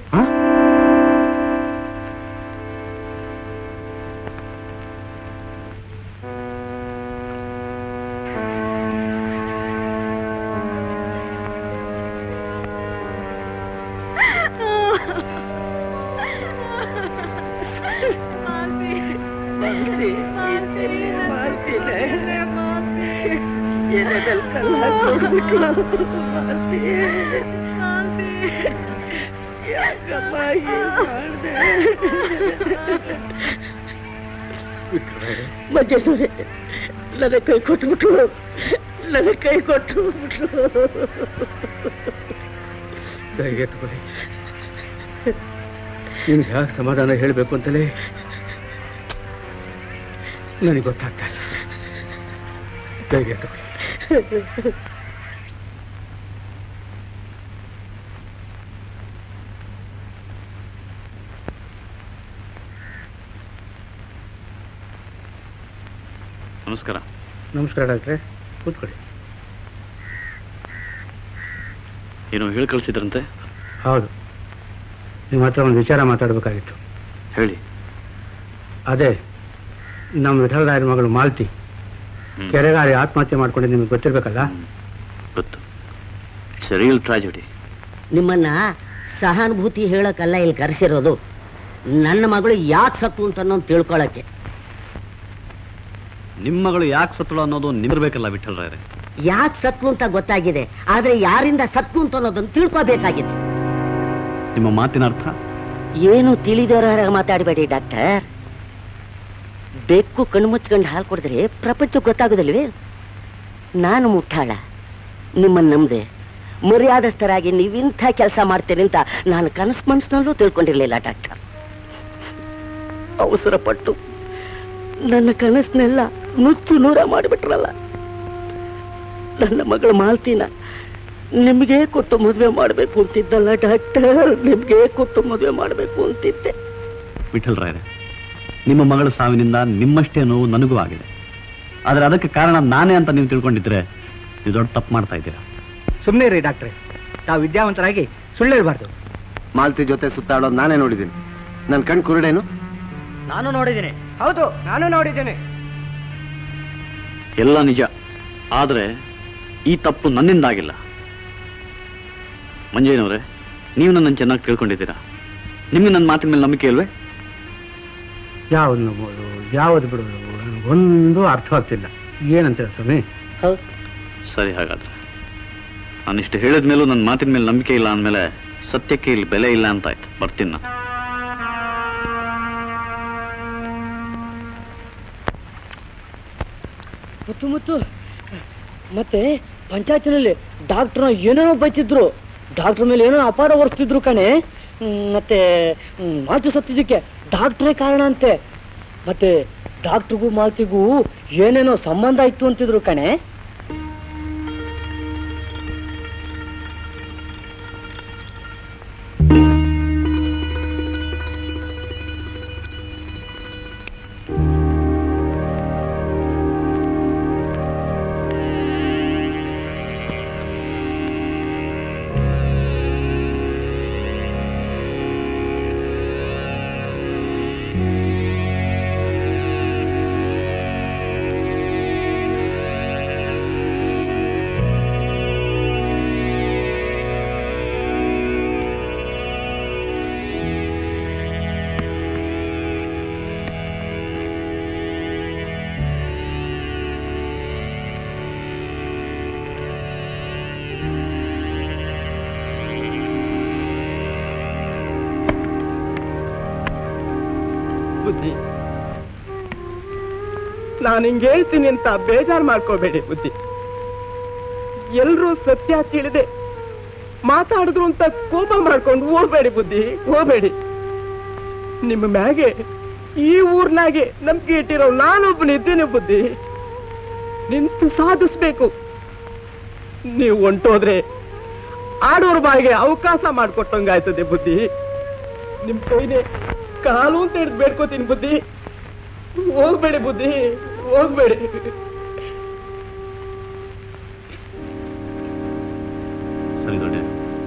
ಮಂಜೇಶ್ವರಿ ನನ್ನ ಕೈ ಕೊಟ್ಬಿಟ್ರು ನನ್ನ ಕೈ ಕೊಟ್ಟು ಧೈರ್ಯ ತಗೊಳ್ಳಿ ನಿಮ್ಗೆ ಯಾಕೆ ಸಮಾಧಾನ ಹೇಳಬೇಕು ಅಂತಲೇ ನನಗೆ ಗೊತ್ತಾಗ್ತಾ ಇಲ್ಲ ಧೈರ್ಯ ತಗೊಳ್ಳಿ ನಮಸ್ಕಾರ ನಮಸ್ಕಾರ ಡಾಕ್ಟ್ರೆ ಕೂತ್ಕೊಳ್ಳಿ ಏನೋ ಹೇಳಿ ಕಳಿಸಿದ್ರಂತೆ ಹೌದು ನಿಮ್ಮ ಹತ್ರ ಒಂದು ವಿಚಾರ ಮಾತಾಡಬೇಕಾಗಿತ್ತು ಹೇಳಿ ಅದೇ ನಮ್ಮ ವಿಠಲರಾಯರ ಮಗಳು ಮಾಲ್ತಿ ಹ್ಮ್. ಕೆರೆಗಾರಿ ಆತ್ಮಹತ್ಯೆ ಮಾಡ್ಕೊಂಡು ನಿಮಗೆ ಗೊತ್ತಿರ್ಬೇಕಲ್ಲ ಗೊತ್ತು ಇಟ್ಸ್ ರಿಯಲ್ ಟ್ರಾಜಿಡಿ ನಿಮ್ಮನ್ನ ಸಹಾನುಭೂತಿ ಹೇಳಕ್ಕಲ್ಲ ಇಲ್ಲಿ ಕರೆಸಿರೋದು ನನ್ನ ಮಗಳು ಯಾಕೆ ಸತ್ತು ಅಂತ ಅನ್ನೋದು ತಿಳ್ಕೊಳಕ್ಕೆ ನಿಮ್ಮ ಮಗಳು ಯಾಕೆ ಸತ್ತಳು ಅನ್ನೋದು ನಿಮಿರ್ಬೇಕಲ್ಲ ವಿಠಲ್ರಾಯರೇ ಯಾಕೆ ಸತ್ತು ಅಂತ ಗೊತ್ತಾಗಿದೆ ಆದ್ರೆ ಯಾರಿಂದ ಸತ್ತು ಅಂತ ಅನ್ನೋದನ್ನು ತಿಳ್ಕೊಬೇಕಾಗಿದೆ ನಿಮ್ಮ ಮಾತಿನ ಅರ್ಥ ಏನು ತಿಳಿದವರ ಮಾತಾಡಬೇಡಿ ಡಾಕ್ಟರ್ ಬೆಕ್ಕು ಕಣ್ಣು ಮುಚ್ಕೊಂಡು ಹಾಲು ಕುಡಿದ್ರೆ ಪ್ರಪಂಚಕ್ಕೆ ಗೊತ್ತಾಗೋದಿಲ್ವೇ ನಾನು ಮುಟ್ಟಾಳ ನಿಮ್ಮನ್ನ ನಂಬದೆ ಮರ್ಯಾದಸ್ಥರಾಗಿ ನೀವಿಂಥ ಕೆಲಸ ಮಾಡ್ತೀರಿ ಅಂತ ನಾನು ಕನಸು ಮನಸ್ಸಿನಲ್ಲೂ ತಿಳ್ಕೊಂಡಿರ್ಲಿಲ್ಲ ಡಾಕ್ಟರ್ ಅವಸರ ಪಟ್ಟು ನನ್ನ ಕನಸನ್ನೆಲ್ಲ ನುಚ್ಚು ನೂರ ಮಾಡಿಬಿಟ್ರಲ್ಲ ನನ್ನ ಮಗಳ ಮಾಲ್ತಿನ ನಿಮಗೆ ಕೊಟ್ಟು ಮದುವೆ ಮಾಡಬೇಕು ಅಂತಿದ್ದಲ್ಲ ಡಾಕ್ಟರ್ ನಿಮ್ಗೆ ಕೊಟ್ಟು ಮದುವೆ ಮಾಡಬೇಕು ಅಂತಿದ್ದೆ ವಿಠಲ್ರಾಯರೇ ನಿಮ್ಮ ಮಗಳ ಸಾವಿನಿಂದ ನಿಮ್ಮಷ್ಟೇ ನೋವು ನನಗೂ ಆಗಿದೆ ಆದರೆ ಅದಕ್ಕೆ ಕಾರಣ ನಾನೇ ಅಂತ ನೀವು ತಿಳ್ಕೊಂಡಿದ್ರೆ ನೀವು ದೊಡ್ಡ ತಪ್ಪು ಮಾಡ್ತಾ ಇದ್ದೀರಾ ಸುಮ್ಮನೆ ರೀ ಡಾಕ್ಟ್ರೆ ತಾವು ವಿದ್ಯಾವಂತರಾಗಿ ಸುಳ್ಳು ಹೇಳ್ಬಾರ್ದು ಮಾಲ್ತಿ ಜೊತೆ ಸುತ್ತಾಡೋದು ನಾನೇ ನೋಡಿದ್ದೀನಿ ನನ್ನ ಕಣ್ ಕುರುಡೇನು ನಾನು ನೋಡಿದ್ದೀನಿ ಹೌದು ನಾನು ನೋಡಿದ್ದೇನೆ ಎಲ್ಲ ನಿಜ ಆದರೆ ಈ ತಪ್ಪು ನನ್ನಿಂದಾಗಿಲ್ಲ ಮಂಜಯ್ಯನವರೇ ನೀವು ನನ್ನನ್ನು ಚೆನ್ನಾಗಿ ತಿಳ್ಕೊಂಡಿದ್ದೀರಾ ನಿಮಗೆ ನನ್ನ ಮಾತಿನ ಮೇಲೆ ನಂಬಿಕೆ ಇಲ್ವೇ ಯಾವ್ದು ನಂಬೋದು ಯಾವ್ದು ಬಿಡೋದು ನನಗೊಂದು ಅರ್ಥವಾಗ್ತಿಲ್ಲ ಏನಂತೀರ ಸ್ವಾಮಿ ಸರಿ ಹಾಗಾದ್ರೆ ನಾನು ಇಷ್ಟು ಹೇಳಿದ ಮೇಲೂ ನನ್ನ ಮಾತಿನ ಮೇಲೆ ನಂಬಿಕೆ ಇಲ್ಲ ಅಂದಮೇಲೆ ಸತ್ಯಕ್ಕೆ ಇಲ್ಲಿ ಬೆಲೆ ಇಲ್ಲ ಅಂತ ಆಯ್ತು ಬರ್ತೀನಿ ನಾನು ಮುತ್ತು ಮುತ್ತು ಮತ್ತೆ ಪಂಚಾಯತಿನಲ್ಲಿ ಡಾಕ್ಟರ್ ಏನೇನೋ ಬೈತಿದ್ರು ಡಾಕ್ಟರ್ ಮೇಲೆ ಏನೋ ಅಪಾರ ಹೊರಿಸ್ತಿದ್ರು ಕಣೆ ಹ್ಮ್, ಮತ್ತೆ ಹ್ಮ್, ಮಾತು ಸತ್ತಿದ್ದಕ್ಕೆ ಡಾಕ್ಟ್ರೇ ಕಾರಣ ಅಂತೆ ಮತ್ತೆ ಡಾಕ್ಟ್ರಿಗೂ ಮಾತಿಗೂ ಏನೇನೋ ಸಂಬಂಧ ಇತ್ತು ಅಂತಿದ್ರು ಕಣೆ ಬುದ್ಧಿ ನಾನು ಹಿಂಗೆ ಹೇಳ್ತೀನಿ ಅಂತ ಬೇಜಾರು ಮಾಡ್ಕೋಬೇಡಿ ಬುದ್ಧಿ ಎಲ್ರೂ ಸತ್ಯ ತಿಳಿದೆ ಮಾತಾಡಿದ್ರು ಅಂತ ಕೋಪ ಮಾಡ್ಕೊಂಡು ಹೋಗ್ಬೇಡಿ ಬುದ್ಧಿ ಹೋಗ್ಬೇಡಿ ನಿಮ್ಮ ಮ್ಯಾಗೆ ಈ ಊರ್ನಾಗೆ ನಂಬಿಕೆ ಇಟ್ಟಿರೋ ನಾನೊಬ್ಬನಿದ್ದೇನೆ ಬುದ್ಧಿ ನಿಂತು ಸಾಧಿಸ್ಬೇಕು ನೀವು ಹೊಂಟೋದ್ರೆ ಆಡೋರ್ ಬಾಯಿಗೆ ಅವಕಾಶ ಮಾಡ್ಕೊಟ್ಟಂಗಾಯ್ತದೆ ಬುದ್ಧಿ ನಿಮ್ ಕೈನೇ ಕಾಲು ಅಂತ ಹಿಡಿದು ಬೇಡ್ಕೋತೀನಿ ಬುದ್ಧಿ ಹೋಗ್ಬೇಡಿ ಬುದ್ಧಿ ಹೋಗ್ಬೇಡಿ ಸರಿ ದೊಡ್ಡ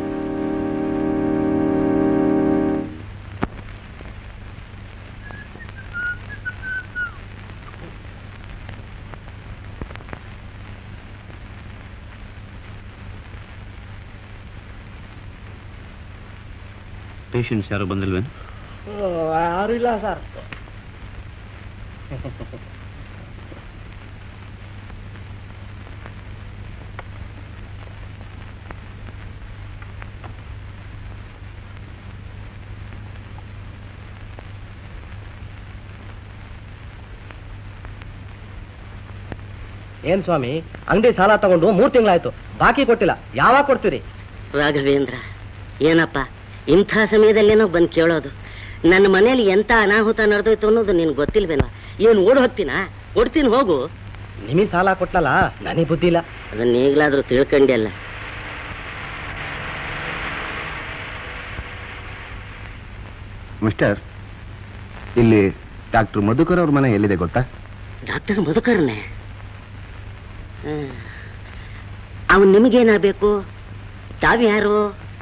ಪೇಷಂಟ್ಸ್ ಯಾರು ಬಂದಿಲ್ವೇನು ಯಾರು ಇಲ್ಲ ಸರ್ ಏನ್ ಸ್ವಾಮಿ ಅಂಗಡಿ ಸಾಲ ತಗೊಂಡು ಮೂರ್ ತಿಂಗಳಾಯ್ತು ಬಾಕಿ ಕೊಟ್ಟಿಲ್ಲ ಯಾವಾಗ ಕೊಡ್ತೀರಿ ರಾಘವೇಂದ್ರ ಏನಪ್ಪ ಇಂಥ ಸಮಯದಲ್ಲೇನೋ ಬಂದು ಕೇಳೋದು ನನ್ನ ಮನೇಲಿ ಎಂತ ಅನಾಹುತ ನಡೆದೋಯ್ತು ಅನ್ನೋದು ನಿನ್ಗೆ ಗೊತ್ತಿಲ್ವೇನೋ ಏನು ಓಡ್ ಹೋಗ್ತೀನಾ ಕೊಡ್ತೀನಿ ಹೋಗು ನಿಮಗೆ ಸಾಲ ಕೊಟ್ಲಲ್ಲ ನನಗೆ ಬುದ್ಧಿ ಇಲ್ಲ ಅದನ್ನ ಈಗಲಾದ್ರೂ ತಿಳ್ಕೊಂಡೆಲ್ಲ ಮಿಸ್ಟರ್ ಇಲ್ಲಿ ಡಾಕ್ಟರ್ ಮಧುಕರ್ ಅವ್ರ ಮನೆ ಎಲ್ಲಿದೆ ಗೊತ್ತಾ ಡಾಕ್ಟರ್ ಮಧುಕರ್ನೆ ಅವನ್ ನಿಮಗೇನಾಗಬೇಕು ತಾವ್ಯಾರು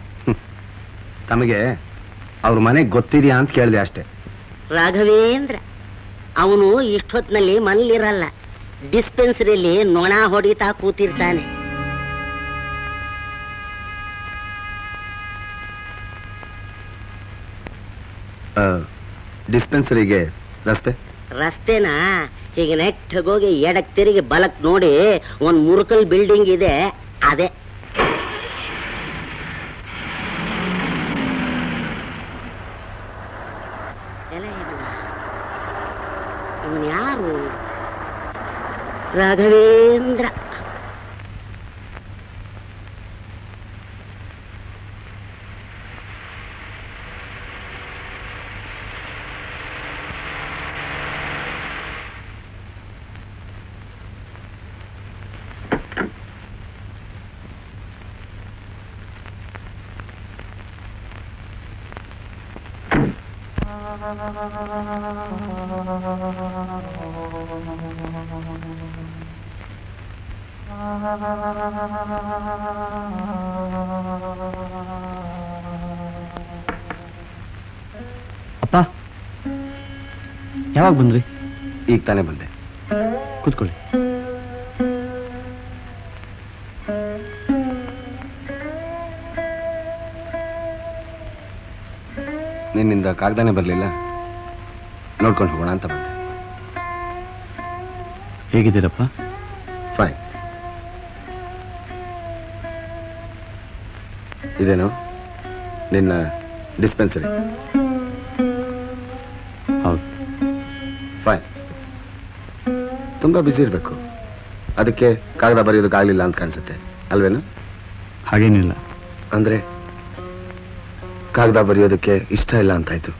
ತಮಗೆ ಅವ್ರ ಮನೆ ಗೊತ್ತಿದ್ಯಾ ಅಂತ ಕೇಳಿದೆ ಅಷ್ಟೇ ರಾಘವೇಂದ್ರ ಅವನು ಇಷ್ಟೊತ್ತಿನಲ್ಲಿ ಮನೇಲಿರಲ್ಲ ಡಿಸ್ಪೆನ್ಸರಿಯಲ್ಲಿ ನೊಣ ಹೊಡಿತಾ ಕೂತಿರ್ತಾನೆ ಡಿಸ್ಪೆನ್ಸರಿಗೆ ರಸ್ತೆ ರಸ್ತೆನ ಹೀಗೆ ನೆಟ್ಟಗೋಗಿ ಎಡಕ್ ತಿರುಗಿ ಬಲಕ್ ನೋಡಿ ಒಂದ್ ಮುರುಕಲ್ ಬಿಲ್ಡಿಂಗ್ ಇದೆ ಅದೇ ಇವನ್ ಯಾರು ರಾಘವೇಂದ್ರ ಅಪ್ಪ ಯಾವಾಗ ಬಂದ್ರಿ ಈಗ ತಾನೇ ಬಂದೆ ಕೂತ್ಕೊಳ್ಳಿ ನಿನ್ನಿಂದ ಕಾಗ್ದಾನೆ ಬರಲಿಲ್ಲ ನೋಡ್ಕೊಂಡು ಹೋಗೋಣ ಅಂತ ಬಂದೆ ಹೇಗಿದ್ದೀರಪ್ಪ ಫೈನ್ ಇದೇನು ನಿನ್ನ ಡಿಸ್ಪೆನ್ಸರಿ ಹೌದು ಫೈನ್ ತುಂಬಾ ಬಿಸಿ ಇರಬೇಕು ಅದಕ್ಕೆ ಕಾಗದ ಬರೆಯೋದಕ್ಕಾಗಲಿಲ್ಲ ಅಂತ ಕಾಣಿಸುತ್ತೆ ಅಲ್ವೇನು ಹಾಗೇನಿಲ್ಲ ಅಂದ್ರೆ ಕಾಗದ ಬರೆಯೋದಕ್ಕೆ ಇಷ್ಟ ಇಲ್ಲ ಅಂತಾಯ್ತು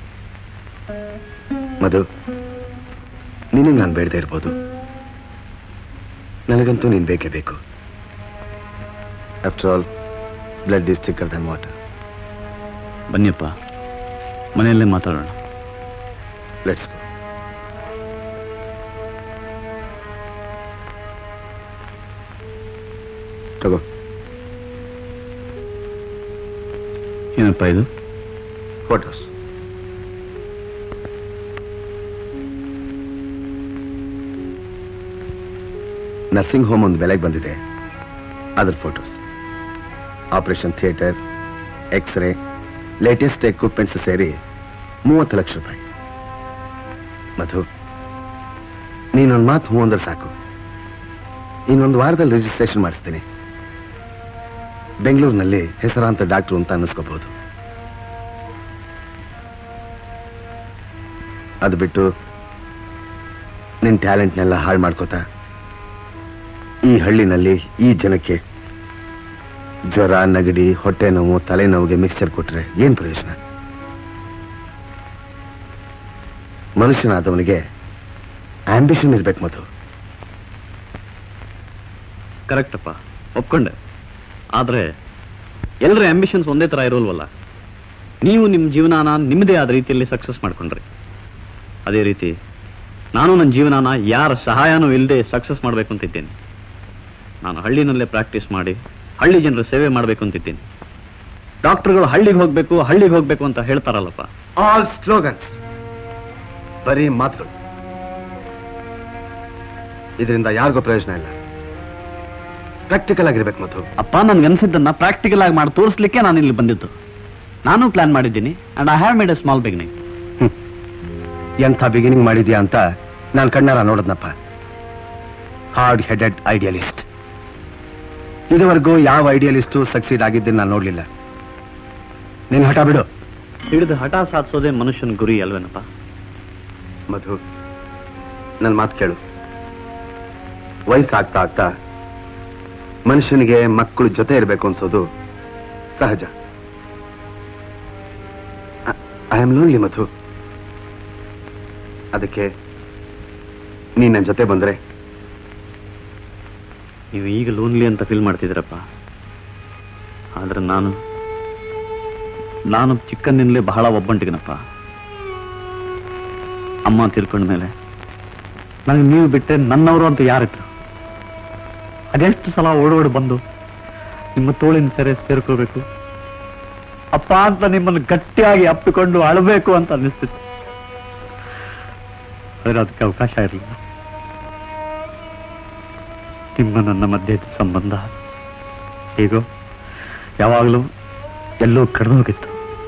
ಮಧು ನಿನಗೆ ನಾನು ಬೇಡದೆ ಇರ್ಬೋದು ನನಗಂತೂ ನೀನ್ ಬೇಕೇ ಬೇಕು after all blood is thicker than water ಬನ್ನಿಯಪ್ಪ ಮನೆಯಲ್ಲೇ ಮಾತಾಡೋಣ ಲೆಟ್ಸ್ ಗೋ ತಗೋ ಏನಪ್ಪ ಇದು ಫೋಟೋಸ್ ನರ್ಸಿಂಗ್ ಹೋಮ್ ಒಂದು ಬೆಲೆಗೆ ಬಂದಿದೆ ಅದ್ರ photos operation theatre X-ray latest equipments ಸೇರಿ ಮೂವತ್ತು ಲಕ್ಷ ರೂಪಾಯಿ ಮಧು ನೀನೊಂದು ಮಾತು ಹ್ಞೂ ಅಂದ್ರೆ ಸಾಕು ಇನ್ನೊಂದು ವಾರದಲ್ಲಿ ರಿಜಿಸ್ಟ್ರೇಷನ್ ಮಾಡಿಸ್ತೀನಿ ಬೆಂಗಳೂರಿನಲ್ಲಿ ಹೆಸರಾಂತ ಡಾಕ್ಟ್ರು ಅಂತ ಅನ್ನಿಸ್ಕೋಬಹುದು ಅದು ಬಿಟ್ಟು ನಿನ್ ಟ್ಯಾಲೆಂಟ್ನೆಲ್ಲ ಹಾಳು ಮಾಡ್ಕೋತಾ ಈ ಹಳ್ಳಿನಲ್ಲಿ ಈ ಜನಕ್ಕೆ ಜ್ವರ ನಗಡಿ ಹೊಟ್ಟೆ ನೋವು ತಲೆನೋವಿಗೆ ಮಿಕ್ಸರ್ ಕೊಟ್ರೆ ಏನ್ ಪ್ರಯೋಜನ ಮನುಷ್ಯನಾದವನಿಗೆ ಆಂಬಿಷನ್ ಇರ್ಬೇಕು ಮಧು ಕರೆಕ್ಟಪ್ಪ ಒಪ್ಕೊಂಡೆ ಆದ್ರೆ ಎಲ್ಲರ ಆಂಬಿಷನ್ಸ್ ಒಂದೇ ತರ ಇರೋಲ್ವಲ್ಲ ನೀವು ನಿಮ್ಮ ಜೀವನಾನ ನಿಮ್ಮದೇ ಆದ ರೀತಿಯಲ್ಲಿ ಸಕ್ಸಸ್ ಮಾಡ್ಕೊಂಡ್ರಿ ಅದೇ ರೀತಿ ನಾನು ನನ್ನ ಜೀವನಾನ ಯಾರ ಸಹಾಯನೂ ಇಲ್ಲದೆ ಸಕ್ಸಸ್ ಮಾಡಬೇಕು ಅಂತಿದ್ದೇನೆ ನಾನು ಹಳ್ಳಿನಲ್ಲೇ ಪ್ರಾಕ್ಟೀಸ್ ಮಾಡಿ ಹಳ್ಳಿ ಜನರ ಸೇವೆ ಮಾಡಬೇಕು ಅಂತಿದ್ದೀನಿ ಡಾಕ್ಟರ್ಗಳು ಹಳ್ಳಿಗೆ ಹೋಗ್ಬೇಕು ಹಳ್ಳಿಗೆ ಹೋಗ್ಬೇಕು ಅಂತ ಹೇಳ್ತಾರಲ್ಲಪ್ಪ ಆಲ್ ಸ್ಲೋಗನ್ಸ್ ಬರೀ ಮಾತುಗಳು ಇದರಿಂದ ಯಾರಿಗೂ ಪ್ರಯೋಜನ ಇಲ್ಲ ಪ್ರಾಕ್ಟಿಕಲ್ ಆಗಿರ್ಬೇಕು ಮಧು ಅಪ್ಪ ನನ್ಗೆ ಅನ್ಸಿದ್ದನ್ನ ಪ್ರಾಕ್ಟಿಕಲ್ ಆಗಿ ಮಾಡಿ ತೋರಿಸ್ಲಿಕ್ಕೆ ನಾನು ಇಲ್ಲಿ ಬಂದಿದ್ದು ನಾನು ಪ್ಲಾನ್ ಮಾಡಿದ್ದೀನಿ and I have made a small beginning ಎಂಥ ಬಿಗಿನಿಂಗ್ ಮಾಡಿದ್ಯಾ ಅಂತ ನಾನು ಕಣ್ಣಾರ ನೋಡದ್ನಪ್ಪ ಹಾರ್ಡ್ ಹೆಡೆಡ್ ಐಡಿಯಲಿಸ್ಟ್ ಇದುವರೆಗೂ ಯಾವ ಐಡಿಯಲಿಸ್ಟು ಸಕ್ಸೀಡ್ ಆಗಿದ್ದನ್ನು ನಾನು ನೋಡ್ಲಿಲ್ಲ ನೀನ್ ಹಠ ಬಿಡು ಹಿಡಿದು ಹಠ ಸಾಧಿಸೋದೇ ಮನುಷ್ಯನ ಗುರಿ ಅಲ್ವೇನಪ್ಪ ಮಧು ನನ್ನ ಮಾತು ಕೇಳು ವಯಸ್ಸಾಗ್ತಾ ಆಗ್ತಾ ಮನುಷ್ಯನಿಗೆ ಮಕ್ಕಳು ಜೊತೆ ಇರಬೇಕು ಅನ್ಸೋದು ಸಹಜ ಐ ಆಮ್ ಲೋನ್ಲಿ ಮಧು ಅದಕ್ಕೆ ನೀನ್ ನನ್ನ ಜೊತೆ ಬಂದ್ರೆ ನೀವು ಈಗ ಲೋನ್ಲಿ ಅಂತ ಫೀಲ್ ಮಾಡ್ತಿದ್ದೀರಪ್ಪ ಆದ್ರೆ ನಾನು ನಾನು ಚಿಕ್ಕಂದಿನಲ್ಲೇ ಬಹಳ ಒಬ್ಬಂಟಿಗನಪ್ಪ ಅಮ್ಮ ತೀರ್ಕೊಂಡ ಮೇಲೆ ನನಗೆ ನೀವು ಬಿಟ್ಟರೆ ನನ್ನವರು ಅಂತ ಯಾರಿದ್ರು ಅದೆಷ್ಟು ಸಲ ಓಡೋಡಿ ಬಂದು ನಿಮ್ಮ ತೋಳಿನ ಸೆರೆ ಸೇರ್ಕೋಬೇಕು ಅಪ್ಪ ಅಂತ ನಿಮ್ಮನ್ನು ಗಟ್ಟಿಯಾಗಿ ಅಪ್ಪಿಕೊಂಡು ಅಳಬೇಕು ಅಂತ ಅನ್ನಿಸ್ತಿತ್ತು ಆದರೆ ಅದಕ್ಕೆ ಅವಕಾಶ ಇರಲಿಲ್ಲ ನಿಮ್ಮ ನನ್ನ ಮಧ್ಯೆ ಇದ್ದ ಸಂಬಂಧ ಹೇಗೋ ಯಾವಾಗಲೂ ಎಲ್ಲೋ ಕಡಿದೋಗಿತ್ತು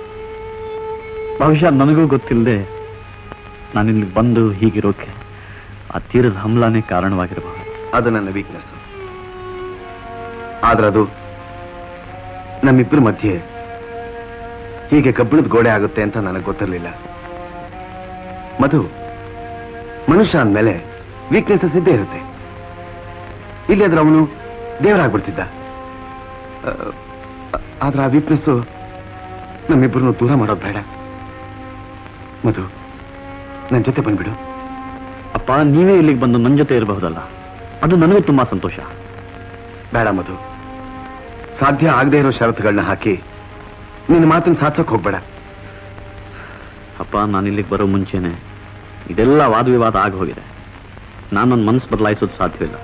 ಬಹುಶಃ ನನಗೂ ಗೊತ್ತಿಲ್ಲದೆ ನಾನಿಲ್ಲಿ ಬಂದು ಹೀಗಿರೋಕೆ ಆ ತೀರದ ಹಮ್ಲಾನೇ ಕಾರಣವಾಗಿರಬಹುದು ಅದು ನನ್ನ ವೀಕ್ನೆಸ್ ಆದ್ರೆ ಅದು ನಮ್ಮಿಬ್ಬರ ಮಧ್ಯೆ ಹೀಗೆ ಕಬ್ಬಿಣದ ಗೋಡೆ ಆಗುತ್ತೆ ಅಂತ ನನಗೆ ಗೊತ್ತಿರಲಿಲ್ಲ ಮಧು ಮನುಷ್ಯ ಅಂದಮೇಲೆ ವೀಕ್ನೆಸಸ್ ಇದ್ದೇ ಇರುತ್ತೆ ಇಲ್ಲಿ ಆದ್ರೆ ಅವನು ದೇವರಾಗ್ಬಿಡ್ತಿದ್ದ ಆ, ಆದ್ರೆ ಆ ವೀಕ್ನೆಸ್ ನಮ್ಮಿಬ್ಬರನ್ನು ದೂರ ಮಾಡೋದು ಬೇಡ ಮಧು ನನ್ನ ಜೊತೆ ಬಂದ್ಬಿಡು ಅಪ್ಪ ನೀವೇ ಇಲ್ಲಿಗೆ ಬಂದು ನನ್ನ ಜೊತೆ ಇರಬಹುದಲ್ಲ ಅದು ನನಗೂ ತುಂಬಾ ಸಂತೋಷ ಬೇಡ ಮಧು ಸಾಧ್ಯ ಆಗದೆ ಇರೋ ಷರತ್ತುಗಳನ್ನ ಹಾಕಿ ನಿನ್ನ ಮಾತನ್ನ ಸಾಧಿಸೋಕ್ ಹೋಗ್ಬೇಡ ಅಪ್ಪ ನಾನು ಇಲ್ಲಿಗೆ ಬರೋ ಮುಂಚೆನೆ ಇದೆಲ್ಲ ವಾದ ವಿವಾದ ಆಗಿ ಹೋಗಿದೆ ನಾನು ನನ್ನ ಮನಸ್ಸು ಬದಲಾಯಿಸೋದು ಸಾಧ್ಯವಿಲ್ಲ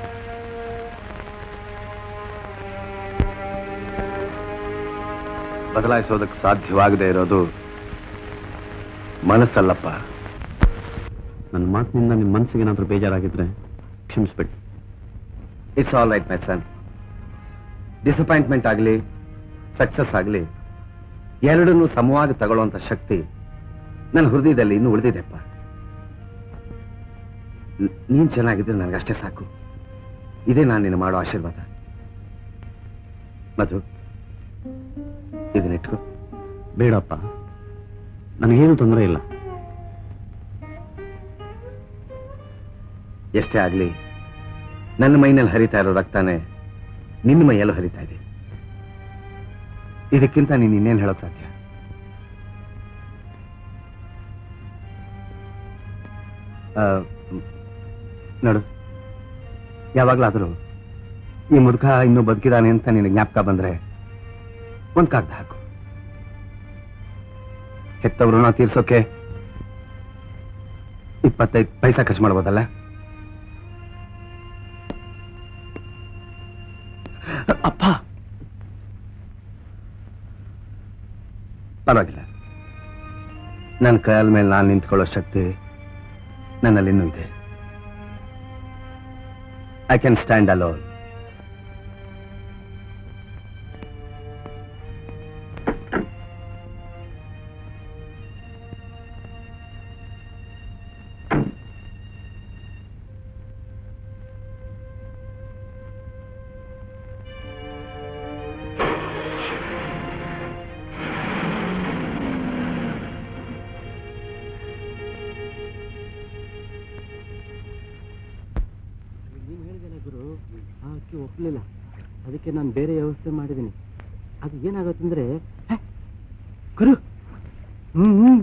ಬದಲಾಯಿಸೋದಕ್ಕೆ ಸಾಧ್ಯವಾಗದೆ ಇರೋದು ಮನಸ್ಸಲ್ಲಪ್ಪ ನನ್ನ ಮಾತಿನಿಂದ ನಿಮ್ಮ ಮನಸ್ಸಿಗೆ ಏನಾದರೂ ಬೇಜಾರಾಗಿದ್ರೆ ಕ್ಷಮಿಸ್ಬಿಡಿ it's all right my son disappointment ಆಗಲಿ ಸಕ್ಸಸ್ ಆಗಲಿ ಎರಡನ್ನೂ ಸಮವಾಗಿ ತಗೊಳ್ಳುವಂತ ಶಕ್ತಿ ನನ್ನ ಹೃದಯದಲ್ಲಿ ಇನ್ನೂ ಉಳಿದಿದೆಪ್ಪ ನ್- ನೀನ್ ಚೆನ್ನಾಗಿದ್ರೆ ನನಗಷ್ಟೇ ಸಾಕು ಇದೇ ನಾನು ನಿನ್ನ ಮಾಡೋ ಆಶೀರ್ವಾದ ಮಧು ಇದನ್ನಿಟ್ಕೋ ಬೇಡಪ್ಪ ನನಗೇನು ತೊಂದರೆ ಇಲ್ಲ ಎಷ್ಟೇ ಆಗಲಿ ನನ್ನ ಮೈನಲ್ಲಿ ಹರಿತಾ ಇರೋ ರಕ್ತಾನೆ ನಿನ್ನ ಮೈಯಲ್ಲೂ ಹರಿತಾ ಇದೆ ಇದಕ್ಕಿಂತ ನೀನು ಇನ್ನೇನು ಹೇಳೋಕ್ ಸಾಧ್ಯ ಆ, ಮ್, ನೋಡು ಯಾವಾಗ್ಲಾದರೂ ಈ ಮುದುಕ ಇನ್ನೂ ಬದುಕಿದಾನೆ ಅಂತ ನಿನಗೆ ಜ್ಞಾಪಕ ಬಂದ್ರೆ ಒಂದ್ ಕಾಗ್ದ ಹಾಕು ಹೆತ್ತವ್ರು ನಾವು ತೀರ್ಸೋಕೆ ಇಪ್ಪತ್ತೈದು ಪೈಸಾ ಖರ್ಚು ಮಾಡ್ಬೋದಲ್ಲ ಅಪ್ಪ ಪರವಾಗಿಲ್ಲ ನನ್ನ ಕೈಯಾಲ ಮೇಲೆ ನಾನು ನಿಂತ್ಕೊಳ್ಳೋ ಶಕ್ತಿ ನನ್ನಲ್ಲಿ ಇನ್ನೂ ಇದೆ ಐ ಕ್ಯಾನ್ ಸ್ಟ್ಯಾಂಡ್ ಅಲೋನ್ ಆ ಅಕ್ಕಿ ಒಪ್ಪಲಿಲ್ಲ ಅದಕ್ಕೆ ನಾನು ಬೇರೆ ವ್ಯವಸ್ಥೆ ಮಾಡಿದ್ದೀನಿ ಅದು ಏನಾಗುತ್ತಂದ್ರೆ ಹೇ, ಗುರು ಹ್ಮ್ ಹ್ಮ್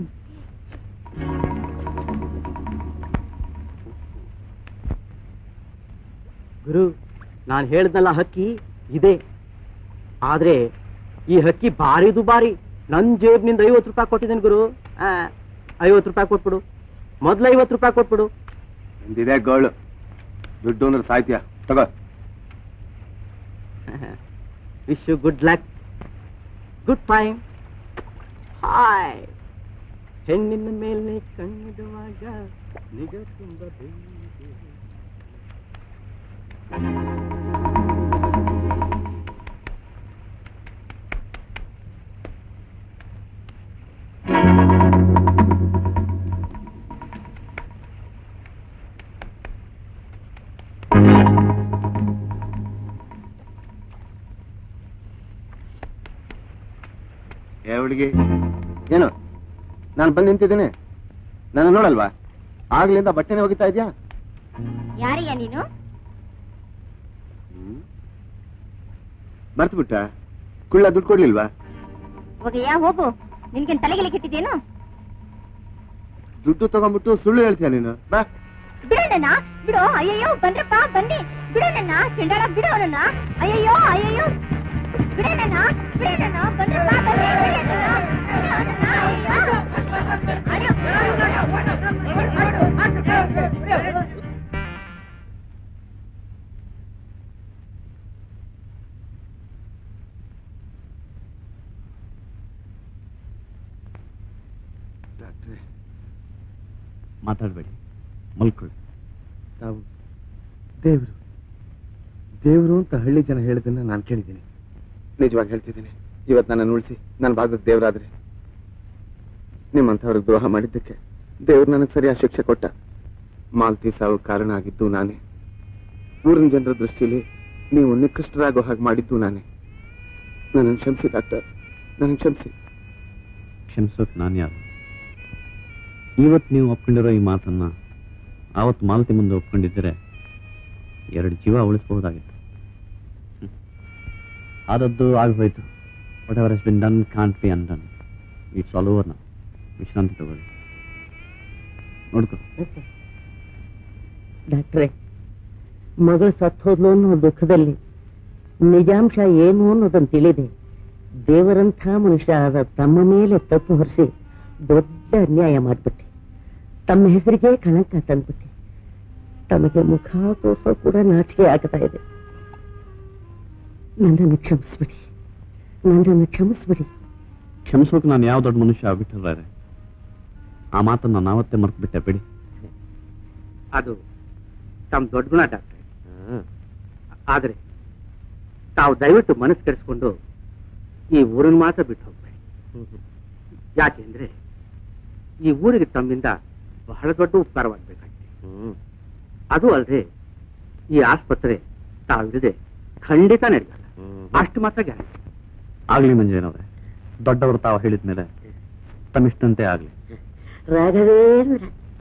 ಗುರು ನಾನು ಹೇಳ್ದಲ್ಲ ಹಕ್ಕಿ ಇದೆ ಆದ್ರೆ ಈ ಹಕ್ಕಿ ಭಾರಿ ದುಬಾರಿ ನನ್ ಜೇಬ್ನಿಂದ ಐವತ್ತು ರೂಪಾಯಿ ಕೊಟ್ಟಿದ್ದೇನೆ ಗುರು ಆ, ಐವತ್ತು ರೂಪಾಯಿ ಕೊಟ್ಬಿಡು ಮೊದ್ಲು ಐವತ್ತು ರೂಪಾಯಿ ಕೊಟ್ಬಿಡು ನಿಂದಿದೆ ಗೋಳು ದುಡ್ಡು ಅಂದ್ರೆ ಸಾಯ್ತೀಯ ತಗೋ wish you good luck good time hi ಹೆಣ್ಣಿನ ಮೇಲೆ ಕಣ್ಣಿಡುವಾಗ ನಿಜ ತುಂಬ ಬೇಗ ಏ ಹುಡುಗಿ ಏನು ನಾನು ಬಂದು ನಿಂತಿದ್ದೀನಿ ನಾನು ನೋಡಲ್ವಾ ಆಗ್ಲಿಂದ ಬಟ್ಟೆನೇ ಒಗಿತಾ ಇದ್ಯಾ ಯಾರಯ್ಯ ನೀನು ಮರ್ತು ಬಿಟ್ಟ ಕುಳ್ಳ ದುಡ್ಡು ಕೊಡ್ಲಿಲ್ವಾ ಹೋಗಯ್ಯ ಹೋಗು ನಿನ್ಗೇನ್ ತಲೆಗೆಲೆ ಕೆಟ್ಟಿದ್ದೇನು ದುಡ್ಡು ತಗೊಂಡ್ಬಿಟ್ಟು ಸುಳ್ಳು ಹೇಳ್ತೀಯ ನೀನು ಬಾ ಬಿಡೋಣ ಬಿಡು ಅಯ್ಯಯ್ಯೋ ಬಂದ್ರಪ್ಪ ಬನ್ನಿ ಬಿಡೋಣ ಚೆಂಡಾಳ ಬಿಡು ಅವನನ್ನ ಅಯ್ಯಯ್ಯೋ ಅಯ್ಯಯ್ಯೋ ಬಿಡೋಣ ಬಿಡೋಣ ಬಂದ್ರಪ್ಪ ಬನ್ನಿ ಬಿಡೋಣ ಬಿಡೋಣ ಅಯ್ಯಯ್ಯೋ ಡಾಕ್ಟ್ರೆ ಮಾತಾಡಬೇಡಿ ಮಲ್ಕೊಳ್ಳಿ ತಾವು ದೇವರು ದೇವರು ಅಂತ ಹಳ್ಳಿ ಜನ ಹೇಳಿದ್ದನ್ನ ನಾನು ಕೇಳಿದ್ದೀನಿ ನಿಜವಾಗಿ ಹೇಳ್ತಿದ್ದೀನಿ ಇವತ್ತು ನನ್ನ ಉಳಿಸಿ ನನ್ನ ಭಾಗಕ್ಕೆ ದೇವರಾದ್ರೆ ನಿಮ್ಮಂಥವ್ರಿಗೆ ದ್ರೋಹ ಮಾಡಿದ್ದಕ್ಕೆ ದೇವ್ರು ನನಗೆ ಸರಿಯಾದ ಶಿಕ್ಷೆ ಕೊಟ್ಟ ಮಾಲ್ತಿ ಸಾವು ಕಾರಣ ಆಗಿದ್ದು ನಾನೇ ಊರಿನ ಜನರ ದೃಷ್ಟಿಯಲ್ಲಿ ನೀವು ನಿಕೃಷ್ಟರಾಗೋ ಹಾಗೆ ಮಾಡಿದ್ದು ನಾನೇ ನನ್ನನ್ನು ಕ್ಷಮಿಸಿ ಡಾಕ್ಟರ್ ನನಗೆ ಕ್ಷಮಿಸಿ ಕ್ಷಮಿಸೋಕೆ ನಾನು ಯಾರು ಇವತ್ತು ನೀವು ಒಪ್ಕೊಂಡಿರೋ ಈ ಮಾತನ್ನ ಆವತ್ತು ಮಾಲತಿ ಮುಂದೆ ಒಪ್ಕೊಂಡಿದ್ದರೆ ಎರಡು ಜೀವ ಉಳಿಸಬಹುದಾಗಿತ್ತು ಹ್ಮ್. ಆದದ್ದು ಆಗೋಯ್ತು whatever has been done can't be undone it's all over ನಾ ವಿಶ್ರಾಂತಿ ತಗೊಳ್ಳಿ ನೋಡ್ಕೊ ಡಾಕ್ಟ್ರೆ ಮಗಳು ಸತ್ತೋದ್ಲು ಅನ್ನೋ ದುಃಖದಲ್ಲಿ ನಿಜಾಂಶ ಏನು ಅನ್ನೋದನ್ನು ತಿಳಿದೆ ದೇವರಂಥ ಮನುಷ್ಯ ಆದ ತಮ್ಮ ಮೇಲೆ ತಪ್ಪು ಹೊರಿಸಿ ದೊಡ್ಡ ಅನ್ಯಾಯ ಮಾಡಿಬಿಟ್ಟೆ ತಮ್ಮ ಹೆಸರಿಗೆ ಕಳಂಕ ತಂದ್ಬಿಟ್ಟೆ ತಮಗೆ ಮುಖ ತೋರ್ಸೋ ಕೂಡ ನಾಚಿಕೆ ಆಗ್ತಾ ಇದೆ ನನ್ನನ್ನು ಕ್ಷಮಿಸ್ಬಿಡಿ ನನ್ನನ್ನು ಕ್ಷಮಿಸ್ಬಿಡಿ ಕ್ಷಮಿಸೋಕೆ ನಾನು ಯಾವ ದೊಡ್ಡ ಮನುಷ್ಯ ಆಗ್ಬಿಟ್ಟಿರ್ತಾರೆ ಆ ಮಾತನ್ನ ನಾನು ಆವತ್ತೇ ಮರ್ತು ಬಿಟ್ಟೆ ಬಿಡಿ ಅದು ತಮ್ಮ ದೊಡ್ಡ ಗುಣ ಡಾಕ್ಟ್ರೆ ಆದ್ರೆ ತಾವು ದಯವಿಟ್ಟು ಮನಸ್ಸು ಕೆಡಿಸ್ಕೊಂಡು ಈ ಊರನ್ನ ಮಾತ್ರ ಬಿಟ್ಟು ಹೋಗ್ಬೇಡಿ ಯಾಕೆಂದ್ರೆ ಈ ಊರಿಗೆ ತಮ್ಮಿಂದ ಬಹಳ ದೊಡ್ಡ ಉಪಕಾರವಾಗಬೇಕಾಗಿದೆ ಅದು ಅಲ್ಲದೆ ಈ ಆಸ್ಪತ್ರೆ ತಾವಿಲ್ಲದೆ ಖಂಡಿತ ನಡೆಯಲ್ಲ ಅಷ್ಟು ಮಾತ್ರ ಗ್ಯಾರಂಟಿ ಆಗ್ಲಿ ಮಂಜೇನವ್ರೆ ದೊಡ್ಡವರು ತಾವು ಹೇಳಿದ ಮೇಲೆ ತಮ್ಮಿಷ್ಟಂತೆ ಆಗ್ಲಿ ರಾಘವೇಂದ್ರ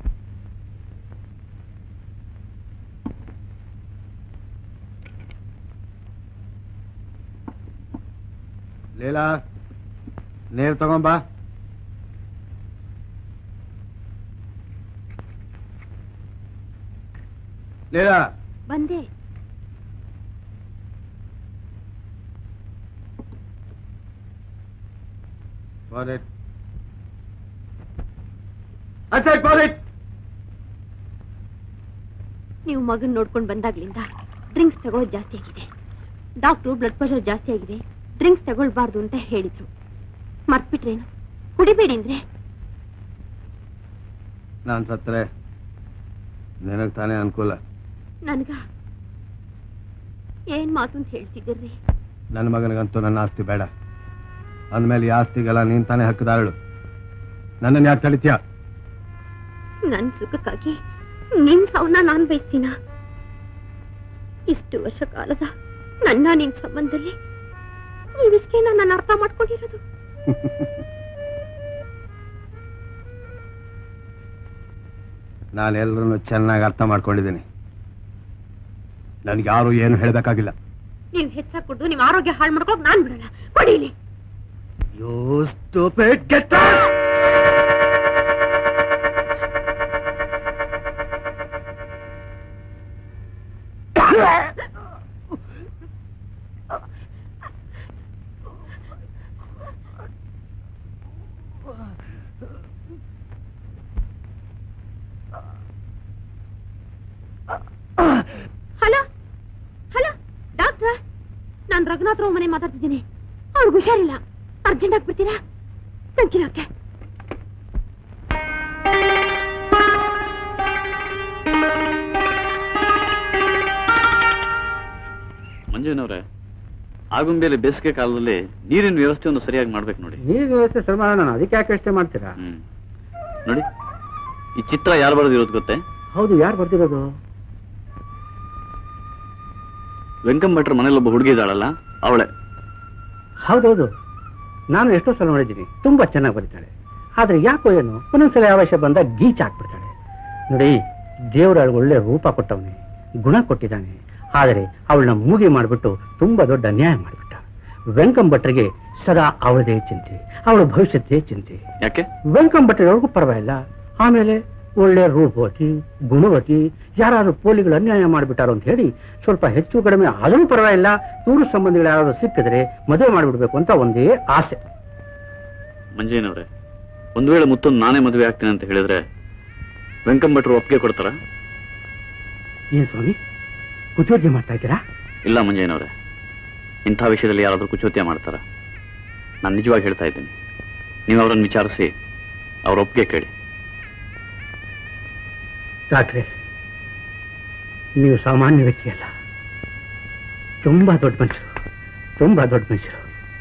ಲೀಲಾ ನೀರು ತಗೊಂಬಾ ಲೀಲಾ ಬಂದೆ Got it. I said got it. ನೀವು ಮಗನ್ ನೋಡ್ಕೊಂಡು ಬಂದಾಗ್ಲಿಂದ ಡ್ರಿಂಕ್ಸ್ ತಗೊಳ್ಳೋದು ಜಾಸ್ತಿ ಆಗಿದೆ ಡಾಕ್ಟ್ರು ಬ್ಲಡ್ ಪ್ರೆಷರ್ ಜಾಸ್ತಿ ಆಗಿದೆ ಡ್ರಿಂಕ್ಸ್ ತಗೊಳ್ಬಾರ್ದು ಅಂತ ಹೇಳಿದ್ರು ಮರ್ತ್ಬಿಟ್ರೇನು ಕುಡಿಬೇಡಿ ಅಂದ್ರೆ ನಾನು ಸತ್ತರೆ ನಿನಗೆ ತಾನೇ ಅನುಕೂಲ ನನ್ಗ ಏನ್ ಮಾತು ಅಂತ ಹೇಳ್ತಿದ್ದೀರ್ರಿ ನನ್ನ ಮಗನಿಗಂತೂ ನನ್ನ ಆಸ್ತಿ ಬೇಡ ಅಂದ್ಮೇಲೆ ಈ ಆಸ್ತಿಗೆಲ್ಲ ನೀನ್ ತಾನೇ ಹಕ್ಕದಾರಳು ನನ್ನನ್ನು ಯಾಕೆ ತಡಿತೀಯ ನನ್ ಸುಖಕ್ಕಾಗಿ ನಿನ್ ಸಾವನ್ನ ನಾನ್ ಬಯಸ್ತೀನ ಇಷ್ಟು ವರ್ಷ ಕಾಲದ ನನ್ನ ನಿನ್ ಸಂಬಂಧದಲ್ಲಿ ನೀವಿಷ್ಟೇ ನನ್ನ ಅರ್ಥ ಮಾಡ್ಕೊಂಡಿರೋದು ನಾನು ಎಲ್ಲರನ್ನು ಚೆನ್ನಾಗಿ ಅರ್ಥ ಮಾಡ್ಕೊಂಡಿದ್ದೀನಿ ನನ್ಗೆ ಯಾರು ಏನು ಹೇಳಬೇಕಾಗಿಲ್ಲ ನೀವು ಹೆಚ್ಚಾಗಿ ಕುಡ್ದು ನಿಮ್ ಆರೋಗ್ಯ ಹಾಳು ಮಾಡ್ಕೊಳಕ್ ನಾನ್ ಬಿಡಲ್ಲ ಕೊಡಿಲಿ you stupid get hello hello doctor ನಾನ್ ರಘುನಾಥ್ ರಾವ್ ಮನೆ ಮಾತಾಡ್ತಿದ್ದೀನಿ ಅವ್ರಿಗೆ ಹುಷಾರಿಲ್ಲ ಅರ್ಜೆಂಟ್ ಆಗ್ಬಿಡ್ತೀರಾ ಓಕೆ ಮಂಜುನವ್ರೆ ಆಗುಂಬೆಯಲ್ಲಿ ಬೇಸಿಗೆ ಕಾಲದಲ್ಲಿ ನೀರಿನ ವ್ಯವಸ್ಥೆಯನ್ನು ಸರಿಯಾಗಿ ಮಾಡ್ಬೇಕು ನೋಡಿ ನೀರಿನ ವ್ಯವಸ್ಥೆ ಶ್ರಮ ನಾನು ಅದಕ್ಕೆ ಯಾಕೆ ಅಷ್ಟೇ ಮಾಡ್ತೀರಾ ಹ್ಮ್ ನೋಡಿ ಈ ಚಿತ್ರ ಯಾರು ಬರೆದಿರೋದು ಗೊತ್ತೇ ಹೌದು ಯಾರು ಬರ್ತಿರೋದು ವೆಂಕಂ ಭಟ್ರ ಮನೇಲಿ ಒಬ್ಬ ಹುಡುಗಿ ಇದ್ದಾಳಲ್ಲ ಅವಳೆ ಹೌದೌದು ನಾನು ಎಷ್ಟೋ ಸಲ ನೋಡಿದ್ದೀನಿ ತುಂಬಾ ಚೆನ್ನಾಗಿ ಬರೀತಾಳೆ ಆದ್ರೆ ಯಾಕೋ ಏನು ಒಂದೊಂದ್ಸಲ ಅವಶ್ಯ ಬಂದಾಗ ಗೀಚ್ ಹಾಕ್ಬಿಡ್ತಾಳೆ ನೋಡಿ ದೇವರ ಒಳ್ಳೆ ರೂಪ ಕೊಟ್ಟವನೇ ಗುಣ ಕೊಟ್ಟಿದ್ದಾನೆ ಆದರೆ ಅವಳನ್ನ ಮೂಗಿ ಮಾಡಿಬಿಟ್ಟು ತುಂಬಾ ದೊಡ್ಡ ಅನ್ಯಾಯ ಮಾಡಿಬಿಟ್ಟ ವೆಂಕಂ ಭಟ್ರಿಗೆ ಸದಾ ಅವಳದೇ ಚಿಂತೆ ಅವಳ ಭವಿಷ್ಯದ್ದೇ ಚಿಂತೆ ಯಾಕೆ ವೆಂಕಂ ಭಟ್ರಿಯವ್ರಿಗೂ ಪರವಾಗಿಲ್ಲ ಆಮೇಲೆ ಒಳ್ಳೆ ರೂಪವತಿ ಗುಣವತಿ ಯಾರಾದ್ರೂ ಪೋಲಿಗಳು ಅನ್ಯಾಯ ಮಾಡಿಬಿಟ್ಟಾರೋ ಅಂತ ಹೇಳಿ ಸ್ವಲ್ಪ ಹೆಚ್ಚು ಕಡಿಮೆ ಆದರೂ ಪರವಾಗಿಲ್ಲ ದೂರ ಸಂಬಂಧಿಗಳು ಯಾರಾದ್ರೂ ಸಿಕ್ಕಿದ್ರೆ ಮದುವೆ ಮಾಡಿಬಿಡ್ಬೇಕು ಅಂತ ಒಂದೇ ಆಸೆ ಮಂಜೇನವ್ರೆ ಒಂದು ವೇಳೆ ಮುತ್ತೊಂದು ನಾನೇ ಮದುವೆ ಆಗ್ತೀನಿ ಅಂತ ಹೇಳಿದ್ರೆ ವೆಂಕಂ ಭಟ್ರು ಒಪ್ಪಿಗೆ ಕೊಡ್ತಾರ ಏನ್ ಸ್ವಾಮಿ ಕುಚೋದ್ಯ ಮಾಡ್ತಾ ಇದ್ದೀರಾ ಇಲ್ಲ ಮಂಜಯ್ಯನವ್ರೆ ಇಂಥ ವಿಷಯದಲ್ಲಿ ಯಾರಾದರೂ ಕುಚೋತ್ಯ ಮಾಡ್ತಾರ ನಾನು ನಿಜವಾಗಿ ಹೇಳ್ತಾ ಇದ್ದೀನಿ ನೀವು ಅವರನ್ನು ವಿಚಾರಿಸಿ ಅವ್ರ ಒಪ್ಪಿಗೆ ಕೇಳಿ ಡಾಕ್ಟ್ರೆ ನೀವು ಸಾಮಾನ್ಯ ವ್ಯಕ್ತಿ ಅಲ್ಲ ತುಂಬಾ ದೊಡ್ಡ ಮನುಷ್ಯರು ತುಂಬಾ ದೊಡ್ಡ ಮನುಷ್ಯರು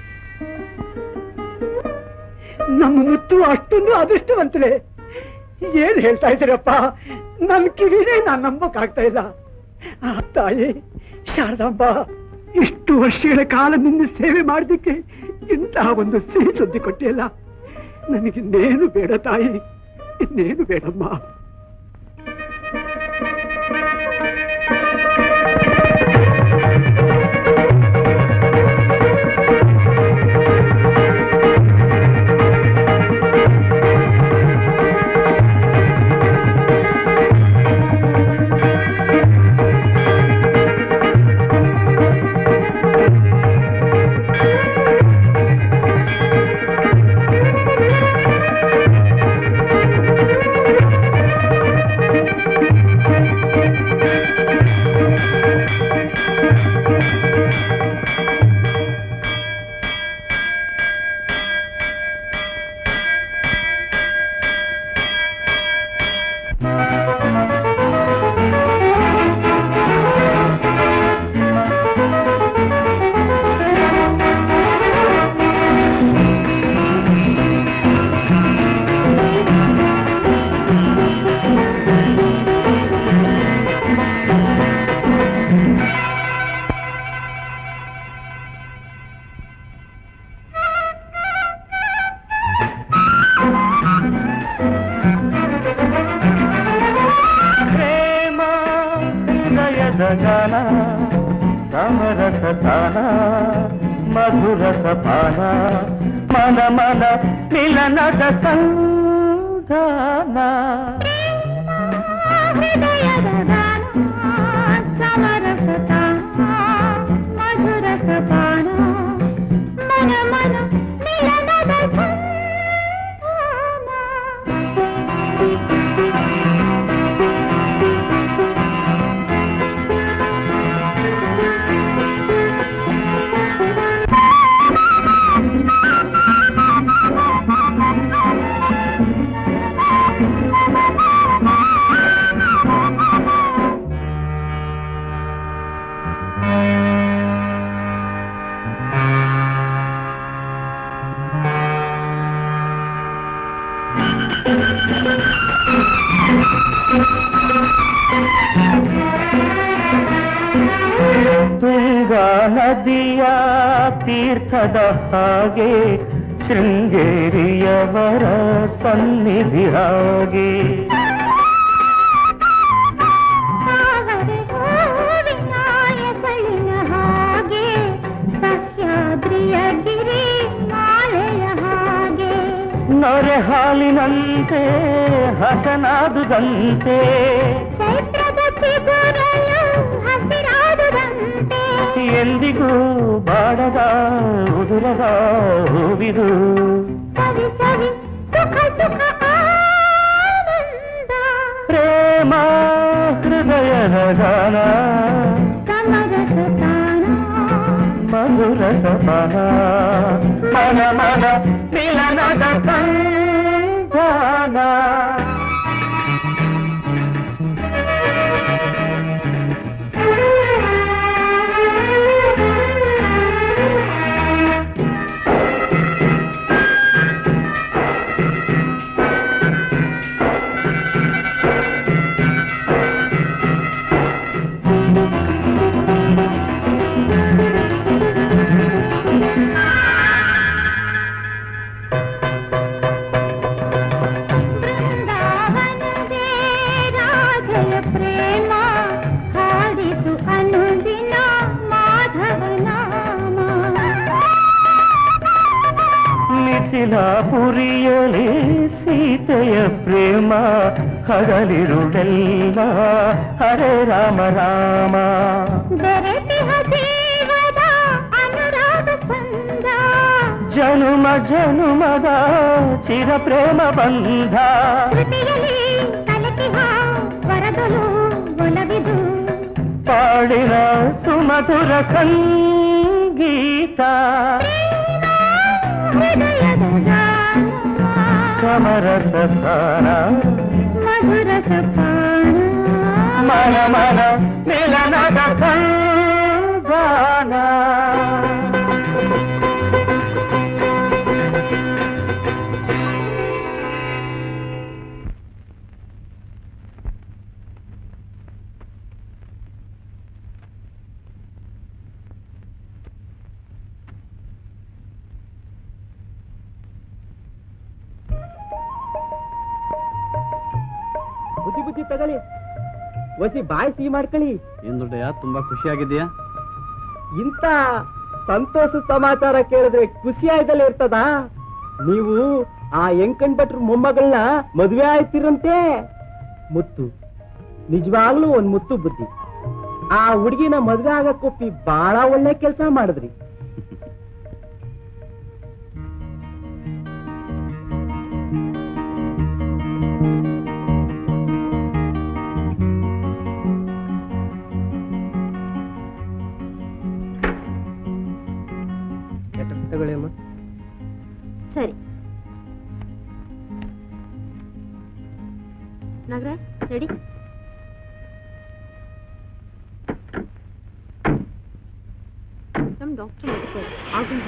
ನಮ್ಮ ಮುತ್ತು ಅಷ್ಟೊಂದು ಅದೃಷ್ಟವಂತಲೇ ಏನ್ ಹೇಳ್ತಾ ಇದ್ದೀರಪ್ಪ ನನ್ ಕಿವಿನೇ ನಾನ್ ನಂಬಕ್ ಆಗ್ತಾ ಇಲ್ಲ ಆ ತಾಯಿ ಶಾರದಾಂಬ ಇಷ್ಟು ವರ್ಷಗಳ ಕಾಲ ನಿನ್ನ ಸೇವೆ ಮಾಡೋದಕ್ಕೆ ಇಂತಹ ಒಂದು ಸಿಹಿ ಸುದ್ದಿ ಕೊಟ್ಟಿಯಲ್ಲ ನನಗಿನ್ನೇನು ಬೇಡ ತಾಯಿ ಇನ್ನೇನು ಬೇಡಮ್ಮ ಪ್ರೇಮ ಹೃದಯದ ಗಾನ ಸಮರಸ ತಾನ ಮಧುರ ಸಪಾನ ಮನ ಮನ ಮಿಲನದ ಸಂಧಾನ ತುಂಗಾ ನದಿಯ ತೀರ್ಥದ ಹಾಗೆ ಶೃಂಗೇರಿಯವರ ಸನ್ನಿಧಿ ಹಾಗೆ ಹೂವಿನ ಚಿಗುರಾದುದಂತೆ ಚೈತ್ರದ ಚಿಗುರಲು ಹಸಿರಾದುದಂತೆ ಎಂದಿಗೂ ಬಾಡದ ಉದುರದ ಹೂವಿದು ಸವಿ ಸವಿ ಸುಖ ಸುಖ ಆನಂದ ಪ್ರೇಮ ಹೃದಯದ ಗಾನ ಸಮರಸ ತಾನ ಮಧುರ ಸಪನ ಮನ ಮನ ಮಿಲನದ ಸಂಧಾನ ಬೃಂದಾವನದೇ ರಾಧೆಯ ಪ್ರೇಮ ಹಾಡಿತು ಅನುದಿನ ಮಾಧವ ನಾಮ ಮಿಥಿಲಾಪುರಿಯಲಿ ಸೀತೆಯ ಪ್ರೇಮ ಹಗಲಿರುಳೆಲ್ಲ ಹರೇ ರಾಮ ರಾಮ ಬೆರೆತಿಹ ಜೀವದ ಅನುರಾಗ ಸಂದ ಜನುಮ ಜನುಮದ ಚಿರ ಪ್ರೇಮ ಬಂಧ ಶ್ರುತಿಯಲ್ಲಿ ಕಲಕಿಹ ಸ್ವರದಲು ಒಲವಿದು ಪಾಡಿನ ಸುಮಧುರ ಸಂಗೀತ ಹೃದಯದ ಗಾನ ಸಮರಸ ತಾನ ಮಧುರ ಸಪಾನ ಮನ ಮನ ಮಿಲನದ ಸಂಧಾನ ಬುದ್ಧಿ ಬುದ್ಧಿ ತಗೊಳ್ಳಿ ಒಸಿ ಬಾಯಿ ಸಿಹಿ ಮಾಡ್ಕೊಳ್ಳಿ ಏನ್ ದೊಡ್ಡಯ್ಯ ತುಂಬಾ ಖುಷಿಯಾಗಿದ್ಯಾ ಇಂಥ ಸಂತೋಷ ಸಮಾಚಾರ ಕೇಳಿದ್ರೆ ಖುಷಿ ಆಯ್ದಲ್ಲ ಇರ್ತದ ನೀವು ಆ ಎಂಕಣ್ ಭಟ್ರ ಮೊಮ್ಮಗಳನ್ನ ಮದ್ವೆ ಆಯ್ತಿರಂತೆ ಮುತ್ತು ನಿಜವಾಗ್ಲೂ ಒಂದ್ ಮುತ್ತು ಬುದ್ಧಿ ಆ ಹುಡುಗಿನ ಮದ್ವೆ ಆಗಕ್ಕೊಪ್ಪಿ ಬಹಳ ಒಳ್ಳೆ ಕೆಲಸ ಮಾಡಿದ್ರಿ ತಗೊಳ್ಳಿ ಅಮ್ಮ ಸರಿ ನಾಗರಾಜ್ ರೆಡಿ ನಮ್ ಡಾಕ್ಟರ್ ಮಾಡ್ಕೊಳ್ಳಿ ಆಗುಂಟ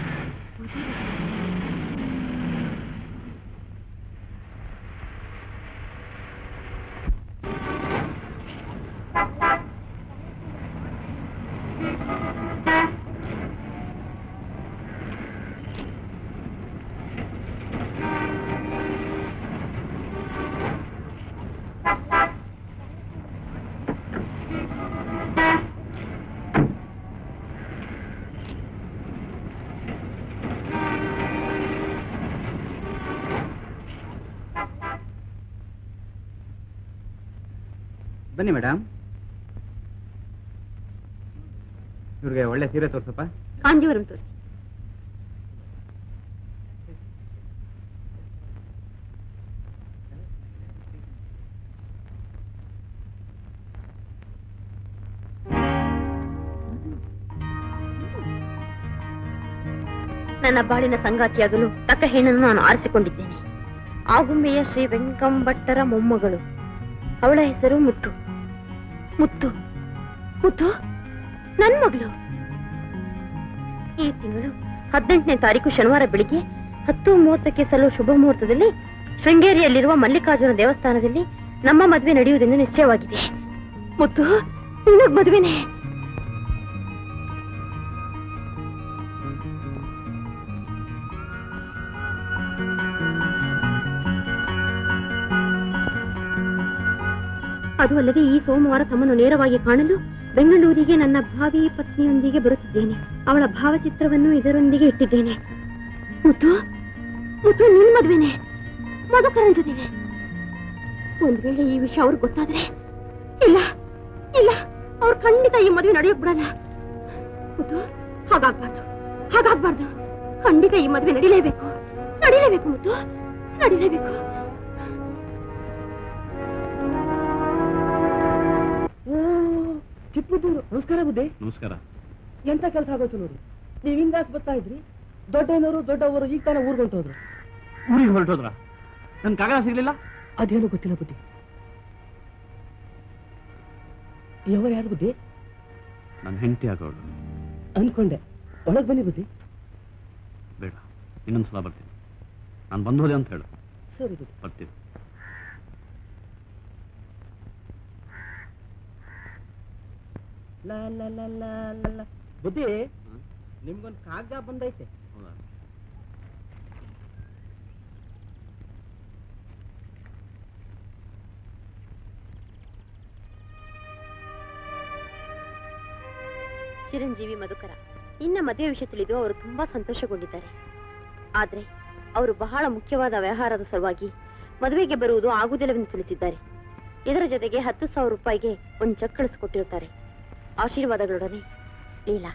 ಬನ್ನಿ ಮೇಡಮ್ ಇವ್ರಿಗೆ ಒಳ್ಳೆ ಸೀರೆ ತೋರ್ಸಪ್ಪ ಕಾಂಜೀವರಂ ತೋರಿಸಿ ನನ್ನ ಬಾಳಿನ ಸಂಗಾತಿಯಾಗಲು ತಕ್ಕ ಹೆಣ್ಣನ್ನು ನಾನು ಆರಿಸಿಕೊಂಡಿದ್ದೇನೆ ಆಗುಂಬೆಯ ಶ್ರೀ ವೆಂಕಂಭಟ್ಟರ ಮೊಮ್ಮಗಳು ಅವಳ ಹೆಸರು ಮುತ್ತು ಮುತ್ತು ಮುತ್ತು ನನ್ ಮಗಳು ಈ ತಿಂಗಳು ಹದಿನೆಂಟನೇ ತಾರೀಕು ಶನಿವಾರ ಬೆಳಿಗ್ಗೆ ಹತ್ತು ಮೂವತ್ತಕ್ಕೆ ಸಲ್ಲೋ ಶುಭ ಮುಹೂರ್ತದಲ್ಲಿ ಶೃಂಗೇರಿಯಲ್ಲಿರುವ ಮಲ್ಲಿಕಾರ್ಜುನ ದೇವಸ್ಥಾನದಲ್ಲಿ ನಮ್ಮ ಮದುವೆ ನಡೆಯುವುದೆಂದು ನಿಶ್ಚಯವಾಗಿದೆ ಮುತ್ತು ನಿನಗ್ ಮದುವೆನೆ ಅದು ಅಲ್ಲದೆ ಈ ಸೋಮವಾರ ತಮ್ಮನ್ನು ನೇರವಾಗಿ ಕಾಣಲು ಬೆಂಗಳೂರಿಗೆ ನನ್ನ ಭಾವಿ ಪತ್ನಿಯೊಂದಿಗೆ ಬರುತ್ತಿದ್ದೇನೆ ಅವಳ ಭಾವಚಿತ್ರವನ್ನು ಇದರೊಂದಿಗೆ ಇಟ್ಟಿದ್ದೇನೆ ಮುತ್ತು ಮುತ್ತು ನಿನ್ ಮದ್ವೆನೆ ಮಧುಕರನ್ ಜೊತೆಗೆ ಒಂದ್ ವೇಳೆ ಈ ವಿಷಯ ಅವ್ರಿಗೆ ಗೊತ್ತಾದ್ರೆ ಇಲ್ಲ ಇಲ್ಲ ಅವ್ರು ಖಂಡಿತ ಈ ಮದುವೆ ನಡೆಯೋಕ್ ಬಿಡಲ್ಲ ಮುದ್ದು ಹಾಗಾಗ್ಬಾರ್ದು ಹಾಗಾಗ್ಬಾರ್ದು ಖಂಡಿತ ಈ ಮದುವೆ ನಡಿಲೇಬೇಕು ನಡಿಲೇಬೇಕು ಮುದ್ದು ನಡಿಲೇಬೇಕು ಚಿಕ್ಕ ಬುದ್ಧೂರು ನಮಸ್ಕಾರ ಬುದ್ಧಿ ನಮಸ್ಕಾರ ಎಂತ ಕೆಲಸ ಆಗೋಯ್ತು ನೋಡಿ ನೀವ್ ಹಿಂಗಾಸ್ ಬರ್ತಾ ಇದ್ರಿ ದೊಡ್ಡನವರು ದೊಡ್ಡವರು ಈಗ ತಾನೇ ಊರ್ಗ್ ಹೊಂಟೋದ್ರು ಊರಿಗೆ ಹೊರಟೋದ್ರ ನನ್ ಕಾಗದ ಸಿಗ್ಲಿಲ್ಲ ಅದೇನು ಗೊತ್ತಿಲ್ಲ ಬುದ್ಧಿ ಯಾವ ಯಾರು ಬುದ್ಧಿ ನನ್ನ ಹೆಂಡತಿ ಆಗೋಳು ಅನ್ಕೊಂಡೆ ಒಳಗ್ ಬನ್ನಿ ಬುದ್ಧಿ ಬೇಡ ಇನ್ನೊಂದ್ಸಲ ಬರ್ತೀನಿ ನಾನು ಬಂದೋದೆ ಅಂತ ಹೇಳು ಸರಿ ಬುದ್ಧಿ ಬರ್ತೀನಿ ಲಾ ಲಾ ಲಾ ಲಾ ಲಾ ಲಾ. ಬುದ್ಧಿ ನಿಮ್ಗೊಂದು ಕಾಗದ ಬಂದೈತೆ ಚಿರಂಜೀವಿ ಮಧುಕರ ಇನ್ನ ಮದುವೆ ವಿಷಯ ತಿಳಿದು ಅವರು ತುಂಬಾ ಸಂತೋಷಗೊಂಡಿದ್ದಾರೆ ಆದ್ರೆ ಅವರು ಬಹಳ ಮುಖ್ಯವಾದ ವ್ಯವಹಾರದ ಸಲುವಾಗಿ ಮದುವೆಗೆ ಬರುವುದು ಆಗುವುದಿಲ್ಲವೆಂದು ತಿಳಿಸಿದ್ದಾರೆ ಇದರ ಜೊತೆಗೆ ಹತ್ತು ಸಾವಿರ ರೂಪಾಯಿಗೆ ಒಂದು ಚೆಕ್ ಕಳಿಸಿಕೊಟ್ಟಿರುತ್ತಾರೆ ಆಶೀರ್ವಾದಗಳೊಡನೆ ಲೀಲಾ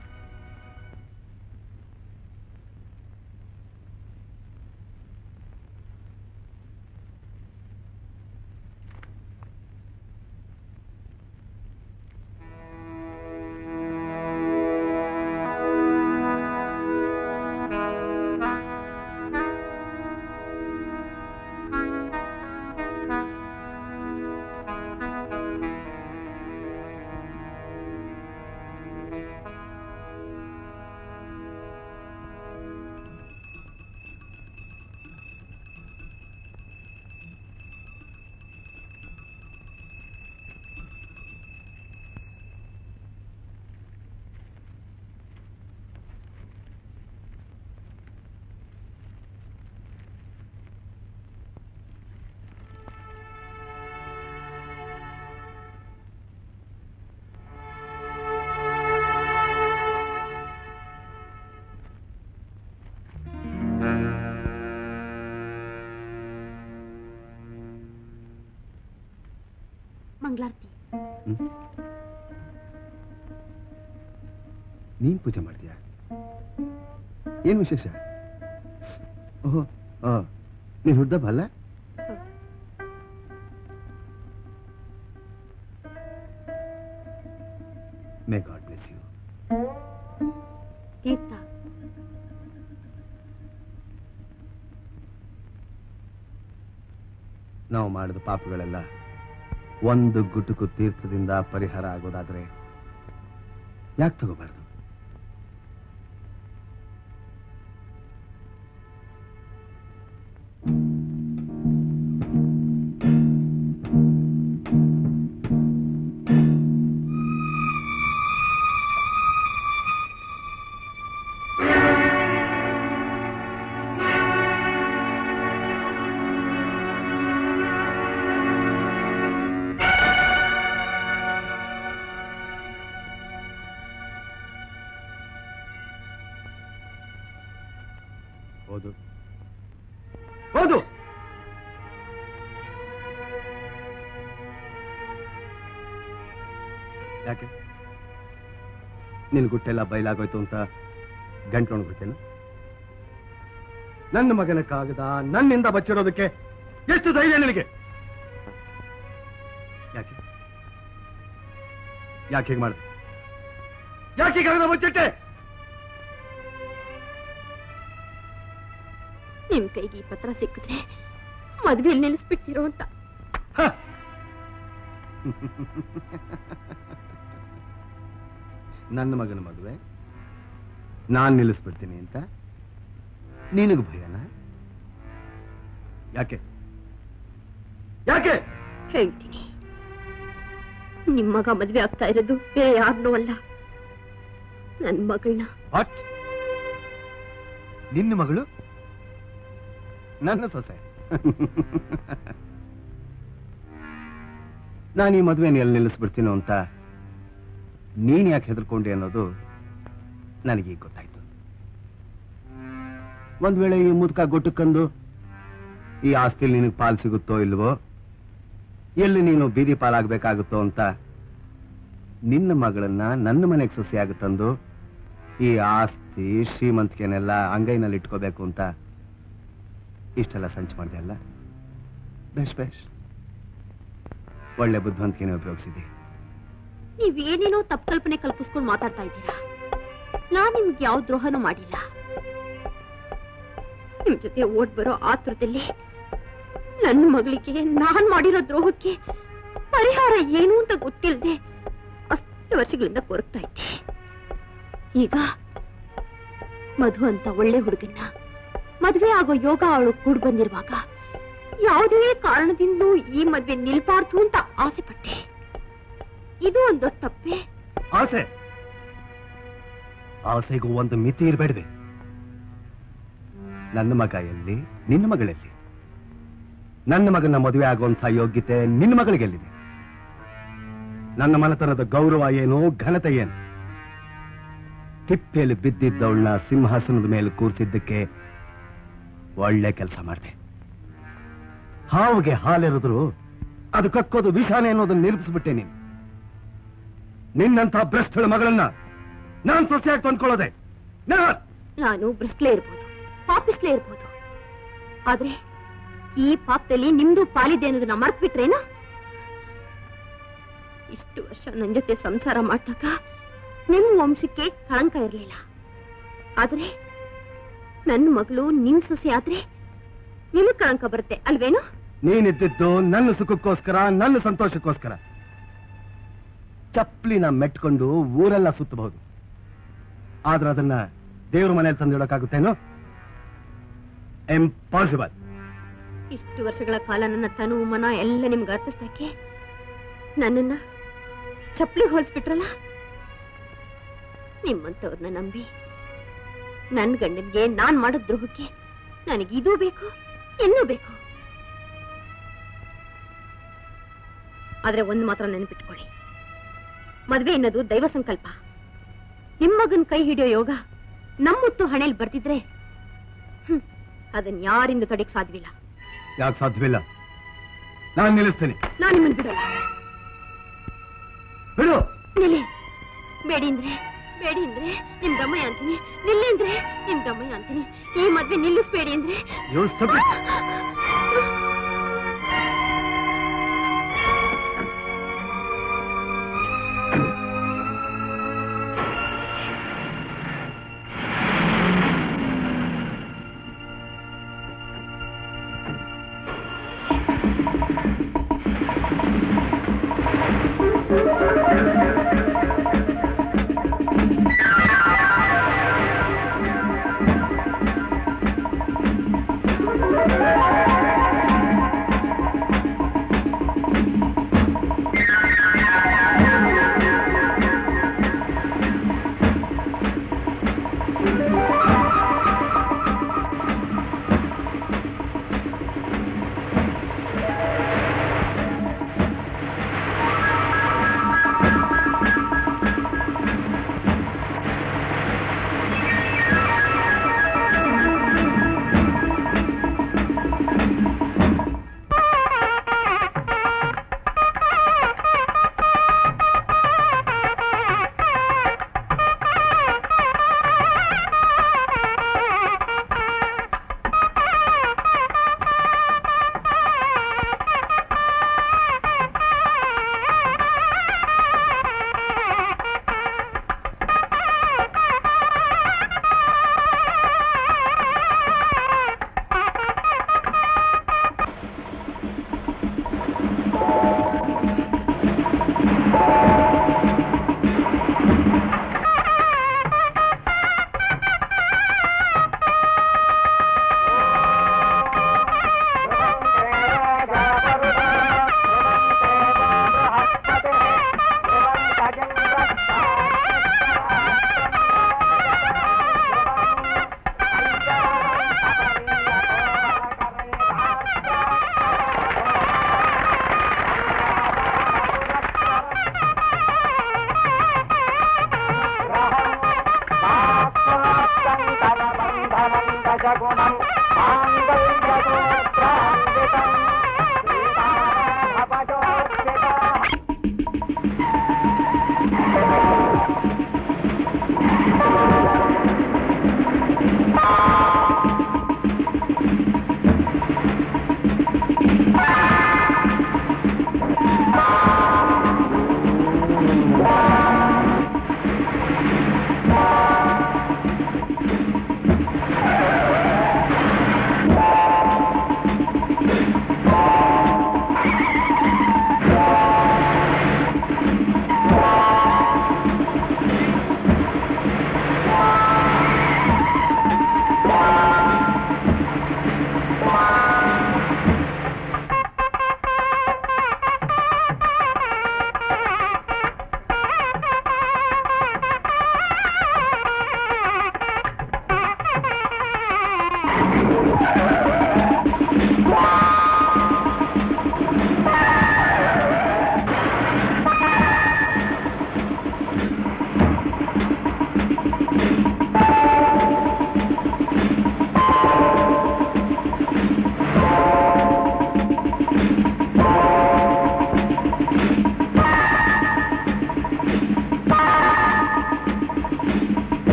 ಮಂಗಳಾರತಿ ನೀನ್ ಪೂಜೆ ಮಾಡ್ತೀಯಾ ಏನ್ ವಿಶೇಷ ಓಹೋ ಆ, ನೀನ್ ಹುಡ್ದ ಬಲ್ಲ ಮೇ ಗಾಡ್ ಬ್ಲೆಸ್ ಯು ತೀರ್ಥ ನಾವು ಮಾಡಿದ ಪಾಪಗಳೆಲ್ಲ ಒಂದು ಗುಟುಕು ತೀರ್ಥದಿಂದ ಪರಿಹಾರ ಆಗೋದಾದ್ರೆ ಯಾಕೆ ತಗೋಬಾರ್ದು ಹೌದು ಹೌದು ಯಾಕೆ ನಿನ್ ಗುಟ್ಟೆಲ್ಲ ಬಯಲಾಗೋಯ್ತು ಅಂತ ಗಂಟ್ಲೊಣಗ್ಬಿಡ್ತೇನೆ ನನ್ನ ಮಗನ ಕಾಗದ ನನ್ನಿಂದ ಬಚ್ಚಿರೋದಕ್ಕೆ ಎಷ್ಟು ಧೈರ್ಯ ನಿನಗೆ ಯಾಕೆ ಯಾಕೆ ಹೀಗೆ ಮಾಡಿದೆ ಯಾಕೆ ಕಾಗದ ಬಚ್ಚಿಟ್ಟೆ ನಿಮ್ ಕೈಗೆ ಈ ಪತ್ರ ಸಿಕ್ಕಿದ್ರೆ ಮದ್ವೆಯಲ್ಲಿ ನಿಲ್ಲಿಸ್ಬಿಟ್ಟಿರೋ ಅಂತ ನನ್ನ ಮಗನ ಮದುವೆ ನಾನ್ ನಿಲ್ಲಿಸ್ಬಿಡ್ತೀನಿ ಅಂತ ನಿನಗೆ ಭಯನಾ ಯಾಕೆ ಯಾಕೆ ಹೇಳ್ತೀನಿ ನಿಮ್ ಮಗ ಮದ್ವೆ ಆಗ್ತಾ ಇರೋದು ಬೇರೆ ಯಾರನ್ನೂ ಅಲ್ಲ ನನ್ ಮಗಳನ್ನ ವಾಟ್ ನಿನ್ನ ಮಗಳು ನನ್ನ ಸೊಸೆ ನಾನು ಈ ಮದುವೆನ ಎಲ್ಲಿ ನಿಲ್ಲಿಸ್ಬಿಡ್ತೀನೋ ಅಂತ ನೀನ್ ಯಾಕೆ ಹೆದರ್ಕೊಂಡೆ ಅನ್ನೋದು ನನಗೀಗ ಗೊತ್ತಾಯ್ತು ಒಂದ್ ವೇಳೆ ಈ ಮುದ್ಕ ಗೊಟ್ಟಕ್ಕಂದು ಈ ಆಸ್ತಿಲಿ ನಿನಗೆ ಪಾಲ್ ಸಿಗುತ್ತೋ ಇಲ್ವೋ ಎಲ್ಲಿ ನೀನು ಬೀದಿ ಪಾಲಾಗಬೇಕಾಗುತ್ತೋ ಅಂತ ನಿನ್ನ ಮಗಳನ್ನ ನನ್ನ ಮನೆಗೆ ಸೊಸೆಯಾಗಿ ತಂದು ಈ ಆಸ್ತಿ ಶ್ರೀಮಂತಿಕೆನೆಲ್ಲ ಅಂಗೈನಲ್ಲಿ ಇಟ್ಕೋಬೇಕು ಅಂತ ಇಷ್ಟೆಲ್ಲ ಸಂಚು ಮಾಡಿದೆ ಅಲ್ಲ ಬೇಷ್ ಬೇಷ್ ಒಳ್ಳೆ ಬುದ್ಧಿವಂತಿಕೆನೇ ಉಪಯೋಗಿಸಿದೆ ನೀವೇನೇನೋ ತಪ್ಪು ಕಲ್ಪನೆ ಕಲ್ಪಿಸ್ಕೊಂಡು ಮಾತಾಡ್ತಾ ಇದ್ದೀರಾ ನಾನ್ ನಿಮ್ಗೆ ಯಾವ ದ್ರೋಹನೂ ಮಾಡಿಲ್ಲ ನಿಮ್ ಜೊತೆ ಓಡ್ ಬರೋ ಆತುರದಲ್ಲಿ ನನ್ನ ಮಗಳಿಗೆ ನಾನ್ ಮಾಡಿರೋ ದ್ರೋಹಕ್ಕೆ ಪರಿಹಾರ ಏನು ಅಂತ ಗೊತ್ತಿಲ್ಲದೆ ಅಷ್ಟು ವರ್ಷಗಳಿಂದ ಕೊರಗ್ತಾ ಇದ್ದೆ ಈಗ ಮಧು ಅಂತ ಒಳ್ಳೆ ಹುಡುಗನ್ನ ಮದ್ವೆ ಆಗೋ ಯೋಗ ಅವಳು ಕೂಡ್ ಬಂದಿರುವಾಗ ಯಾವುದೇ ಕಾರಣದಿಂದಲೂ ಈ ಮದ್ವೆ ನಿಲ್ಬಾರ್ದು ಅಂತ ಆಸೆ ಪಟ್ಟೆ ಇದು ಒಂದು ದೊಡ್ಡ ತಪ್ಪೆ ಆಸೆ ಆಸೆಗೂ ಒಂದು ಮಿತಿ ಇರಬೇಡ್ವೆ ನನ್ನ ಮಗ ಎಲ್ಲಿ ನಿನ್ನ ಮಗಳೆಲ್ಲಿ ನನ್ನ ಮಗನ ಮದುವೆ ಆಗುವಂಥ ಯೋಗ್ಯತೆ ನಿನ್ನ ಮಗಳಿಗೆಲ್ಲಿದೆ ನನ್ನ ಮನೆತನದ ಗೌರವ ಏನು ಘನತೆ ಏನು ತಿಪ್ಪೆಯಲ್ಲಿ ಬಿದ್ದಿದ್ದವಳನ್ನ ಸಿಂಹಾಸನದ ಮೇಲೆ ಕೂರ್ಸಿದ್ದಕ್ಕೆ ಒಳ್ಳೆ ಕೆಲಸ ಮಾಡಿದೆ ಹಾವಿಗೆ ಹಾಲೆರೆದ್ರು ಅದು ಕಕ್ಕೋದು ವಿಷಾನೆ ಅನ್ನೋದನ್ನ ನಿರೂಪಿಸ್ಬಿಟ್ಟೆ ನೀನು ನಿನ್ನಂಥ ಭ್ರಷ್ಟಳ ಮಗಳನ್ನ ನಾನ್ ಸೊಸೆಯಾಗಿ ತಂದ್ಕೊಳ್ಳೋದೆ Never! ನಾನು ಬ್ರಿಸ್ಲೇ ಇರ್ಬೋದು ಪಾಪಿಸ್ಲೇ ಇರ್ಬೋದು ಆದ್ರೆ ಈ ಪಾಪದಲ್ಲಿ ನಿಮ್ದು ಪಾಲಿದೆ ಅನ್ನೋದನ್ನ ಮರ್ತ್ಬಿಟ್ರೇನು ಇಷ್ಟು ವರ್ಷ ನನ್ ಜೊತೆ ಸಂಸಾರ ಮಾಡ್ದಾಗ ನಿಮ್ ವಂಶಕ್ಕೆ ಕಳಂಕ ಇರಲಿಲ್ಲ ಆದ್ರೆ ನನ್ನ ಮಗಳು ನಿಮ್ ಸೊಸೆ ಆದ್ರೆ ನಿಮಗ್ ಕಳಂಕ ಬರುತ್ತೆ ಅಲ್ವೇನು ನೀನಿದ್ದಿದ್ದು ನನ್ನ ಸುಖಕ್ಕೋಸ್ಕರ ನನ್ನ ಸಂತೋಷಕ್ಕೋಸ್ಕರ ಚಪ್ಪಲಿನ ಮೆಟ್ಕೊಂಡು ಊರೆಲ್ಲ ಸುತ್ತಬಹುದು ಆದ್ರೆ ಅದನ್ನ ದೇವ್ರ ಮನೇಲಿ ತಂದಿಡೋಕ್ಕಾಗುತ್ತೇನೋ ಇಂಪಾಸಿಬಲ್ ಇಷ್ಟು ವರ್ಷಗಳ ಕಾಲ ನನ್ನ ತನು ಮನ ಎಲ್ಲ ನಿಮ್ಗೆ ಅರ್ಪಿಸ್ದಕ್ಕೆ ನನ್ನನ್ನ ಚಪ್ಪಲಿ ಹೋಲಿಸ್ಬಿಟ್ರಲ್ಲ ನಿಮ್ಮಂತವ್ರನ್ನ ನಂಬಿ ನನ್ ಗಂಡನ್ಗೆ ನಾನ್ ಮಾಡೋ ದ್ರೋಹಕ್ಕೆ ನನಗೆ ಇದೂ ಬೇಕು ಇನ್ನೂ ಬೇಕು ಆದ್ರೆ ಒಂದು ಮಾತ್ರ ನೆನಪಿಟ್ಕೊಳ್ಳಿ ಮದ್ವೆ ಅನ್ನೋದು ದೈವ ಸಂಕಲ್ಪ ನಿಮ್ ಮಗನ್ ಕೈ ಹಿಡಿಯೋ ಯೋಗ ನಮ್ಮುತ್ತು ಹಣೆಲ್ ಬರ್ತಿದ್ರೆ ಹ್ಮ್, ಅದನ್ ಯಾರಿಂದ ತಡೆಕ್ ಸಾಧ್ಯವಿಲ್ಲ ಯಾಕೆ ಸಾಧ್ಯವಿಲ್ಲ ನಾನು ನಿಲ್ಲಿಸ್ತೀನಿ ನಾನ್ ನಿಮ್ಮನ್ ಬಿಡಲ್ಲ ಬಿಡು ನಿಲ್ಲಿ ಬೇಡಿ ಅಂದ್ರೆ ಬೇಡಿ ಅಂದ್ರೆ ನಿಮ್ ದಮ್ಮಯ್ಯ ಅಂತೀನಿ ನಿಲ್ಲಿ ಅಂದ್ರೆ ನಿಮ್ ದಮ್ಮಯ್ಯ ಅಂತೀನಿ ಈ ಮದ್ವೆ ನಿಲ್ಲಿಸ್ಬೇಡಿ ಅಂದ್ರೆ You stupid. Thank you.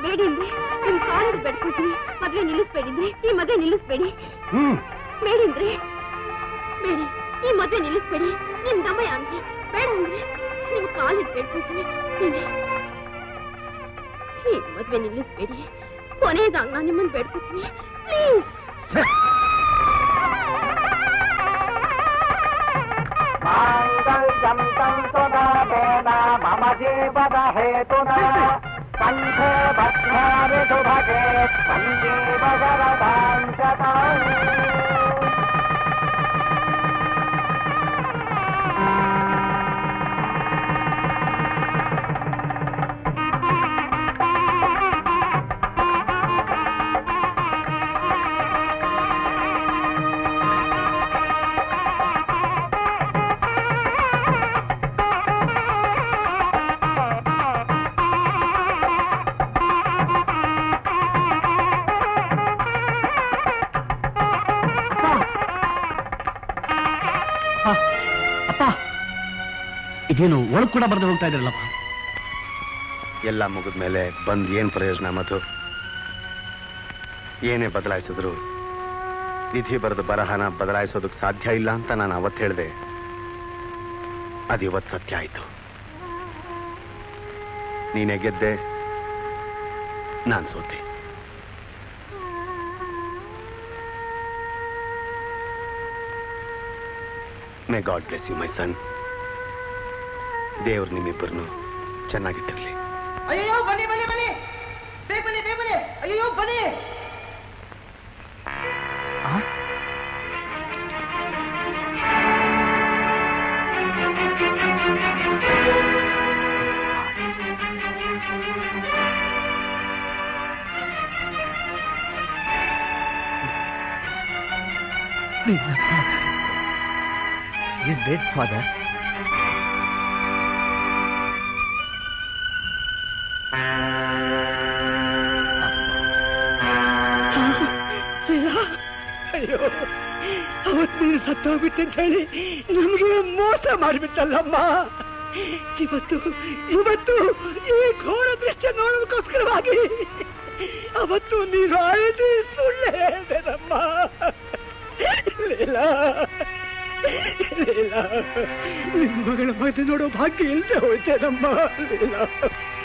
ಬೇಡಿಂದ್ರೆ ನಿಮ್ ಕಾಲಿಗೆ ಬೆಡ್ಕೊಳ್ತೀನಿ ಮದ್ವೆ ನಿಲ್ಲಿಸ್ಬೇಡಿಂದ್ರೆ ಈ ಮದ್ವೆ ನಿಲ್ಲಿಸ್ಬೇಡಿ ಹ್ಮ್ ಬೇಡಿಂದ್ರೆ ಬೇಡಿ ಈ ಮದ್ವೆ ನಿಲ್ಲಿಸ್ಬೇಡಿ ನಿಮ್ ದಮಯ ಅಂದ್ರೆ ಬೇಡ ಅಂದ್ರೆ ನಿಮ್ ಕಾಲಿಗೆ ಬೇಡ್ಕೊಳ್ತೀನಿ ನೀನೆ ಈ ಮದ್ವೆ ನಿಲ್ಲಿಸ್ಬೇಡಿ ಕೊನೆಯದಾಗ ನಾನು ನಿಮ್ಮನ್ನ ಬೇಡ್ಕೊತೀನಿ ಪ್ಲೀಸ್ माङ्गल्यं तं सुनामेन मम जीवद हेतुना कण्ठे बध्नानि सुभगे सञ्जीव शरदां शताम् ಅಪ್ಪ ಇದೇನು ಒಳಗ್ ಕೂಡ ಬರ್ದೆ ಹೋಗ್ತಾ ಇದ್ರಲ್ಲಪ್ಪ ಎಲ್ಲ ಮುಗಿದ್ಮೇಲೆ ಬಂದ್ ಏನ್ ಪ್ರಯೋಜನ ಮಧು ಏನೇ ಬದಲಾಯಿಸಿದ್ರು ವಿಧಿ ಬರೆದ ಬರಹನ ಬದಲಾಯಿಸೋದಕ್ಕೆ ಸಾಧ್ಯ ಇಲ್ಲ ಅಂತ ನಾನು ಅವತ್ತು ಹೇಳಿದೆ ಅದು ಇವತ್ತು ಸತ್ಯ ಆಯ್ತು ನೀನೇ ಗೆದ್ದೆ ನಾನು ಸೋತೆ may God bless you my son ದೇವ್ರು ನಿಮ್ಮಿಬ್ಬರನ್ನು ಚೆನ್ನಾಗಿಟ್ಟಿರ್ಲಿ ಅಯ್ಯೋ ಬನ್ನಿ ಬನ್ನಿ ಬನ್ನಿ ಬೇಗ ಬನ್ನಿ ಬೇಗ ಬನ್ನಿ ಅಯ್ಯೋ ಬನ್ನಿ Is dead, father. ಅಯ್ಯೋ ಅವತ್ತು ನೀನು ಸತ್ತೋಗ್ಬಿಟ್ಟೆ ಅಂತ ಹೇಳಿ ನಮಗೆ ಮೋಸ ಮಾಡಿಬಿಟ್ಟಲ್ಲಮ್ಮ ಇವತ್ತು ಇವತ್ತು ಈ ಘೋರ ದೃಶ್ಯ ನೋಡೋದಕ್ಕೋಸ್ಕರವಾಗಿ ಅವತ್ತು ನೀನು ಆಯ್ತು ಸುಳ್ಳು ಹೇಳ್ದೇನಮ್ಮ ಲೀಲಾ ಲೀಲಾ ನಿನ್ನ ಮಗಳ ಮದುವೆ ನೋಡೋ ಭಾಗ್ಯ ಇಲ್ಲದೆ ಹೋಯ್ತೇನಮ್ಮ ಲೀಲಾ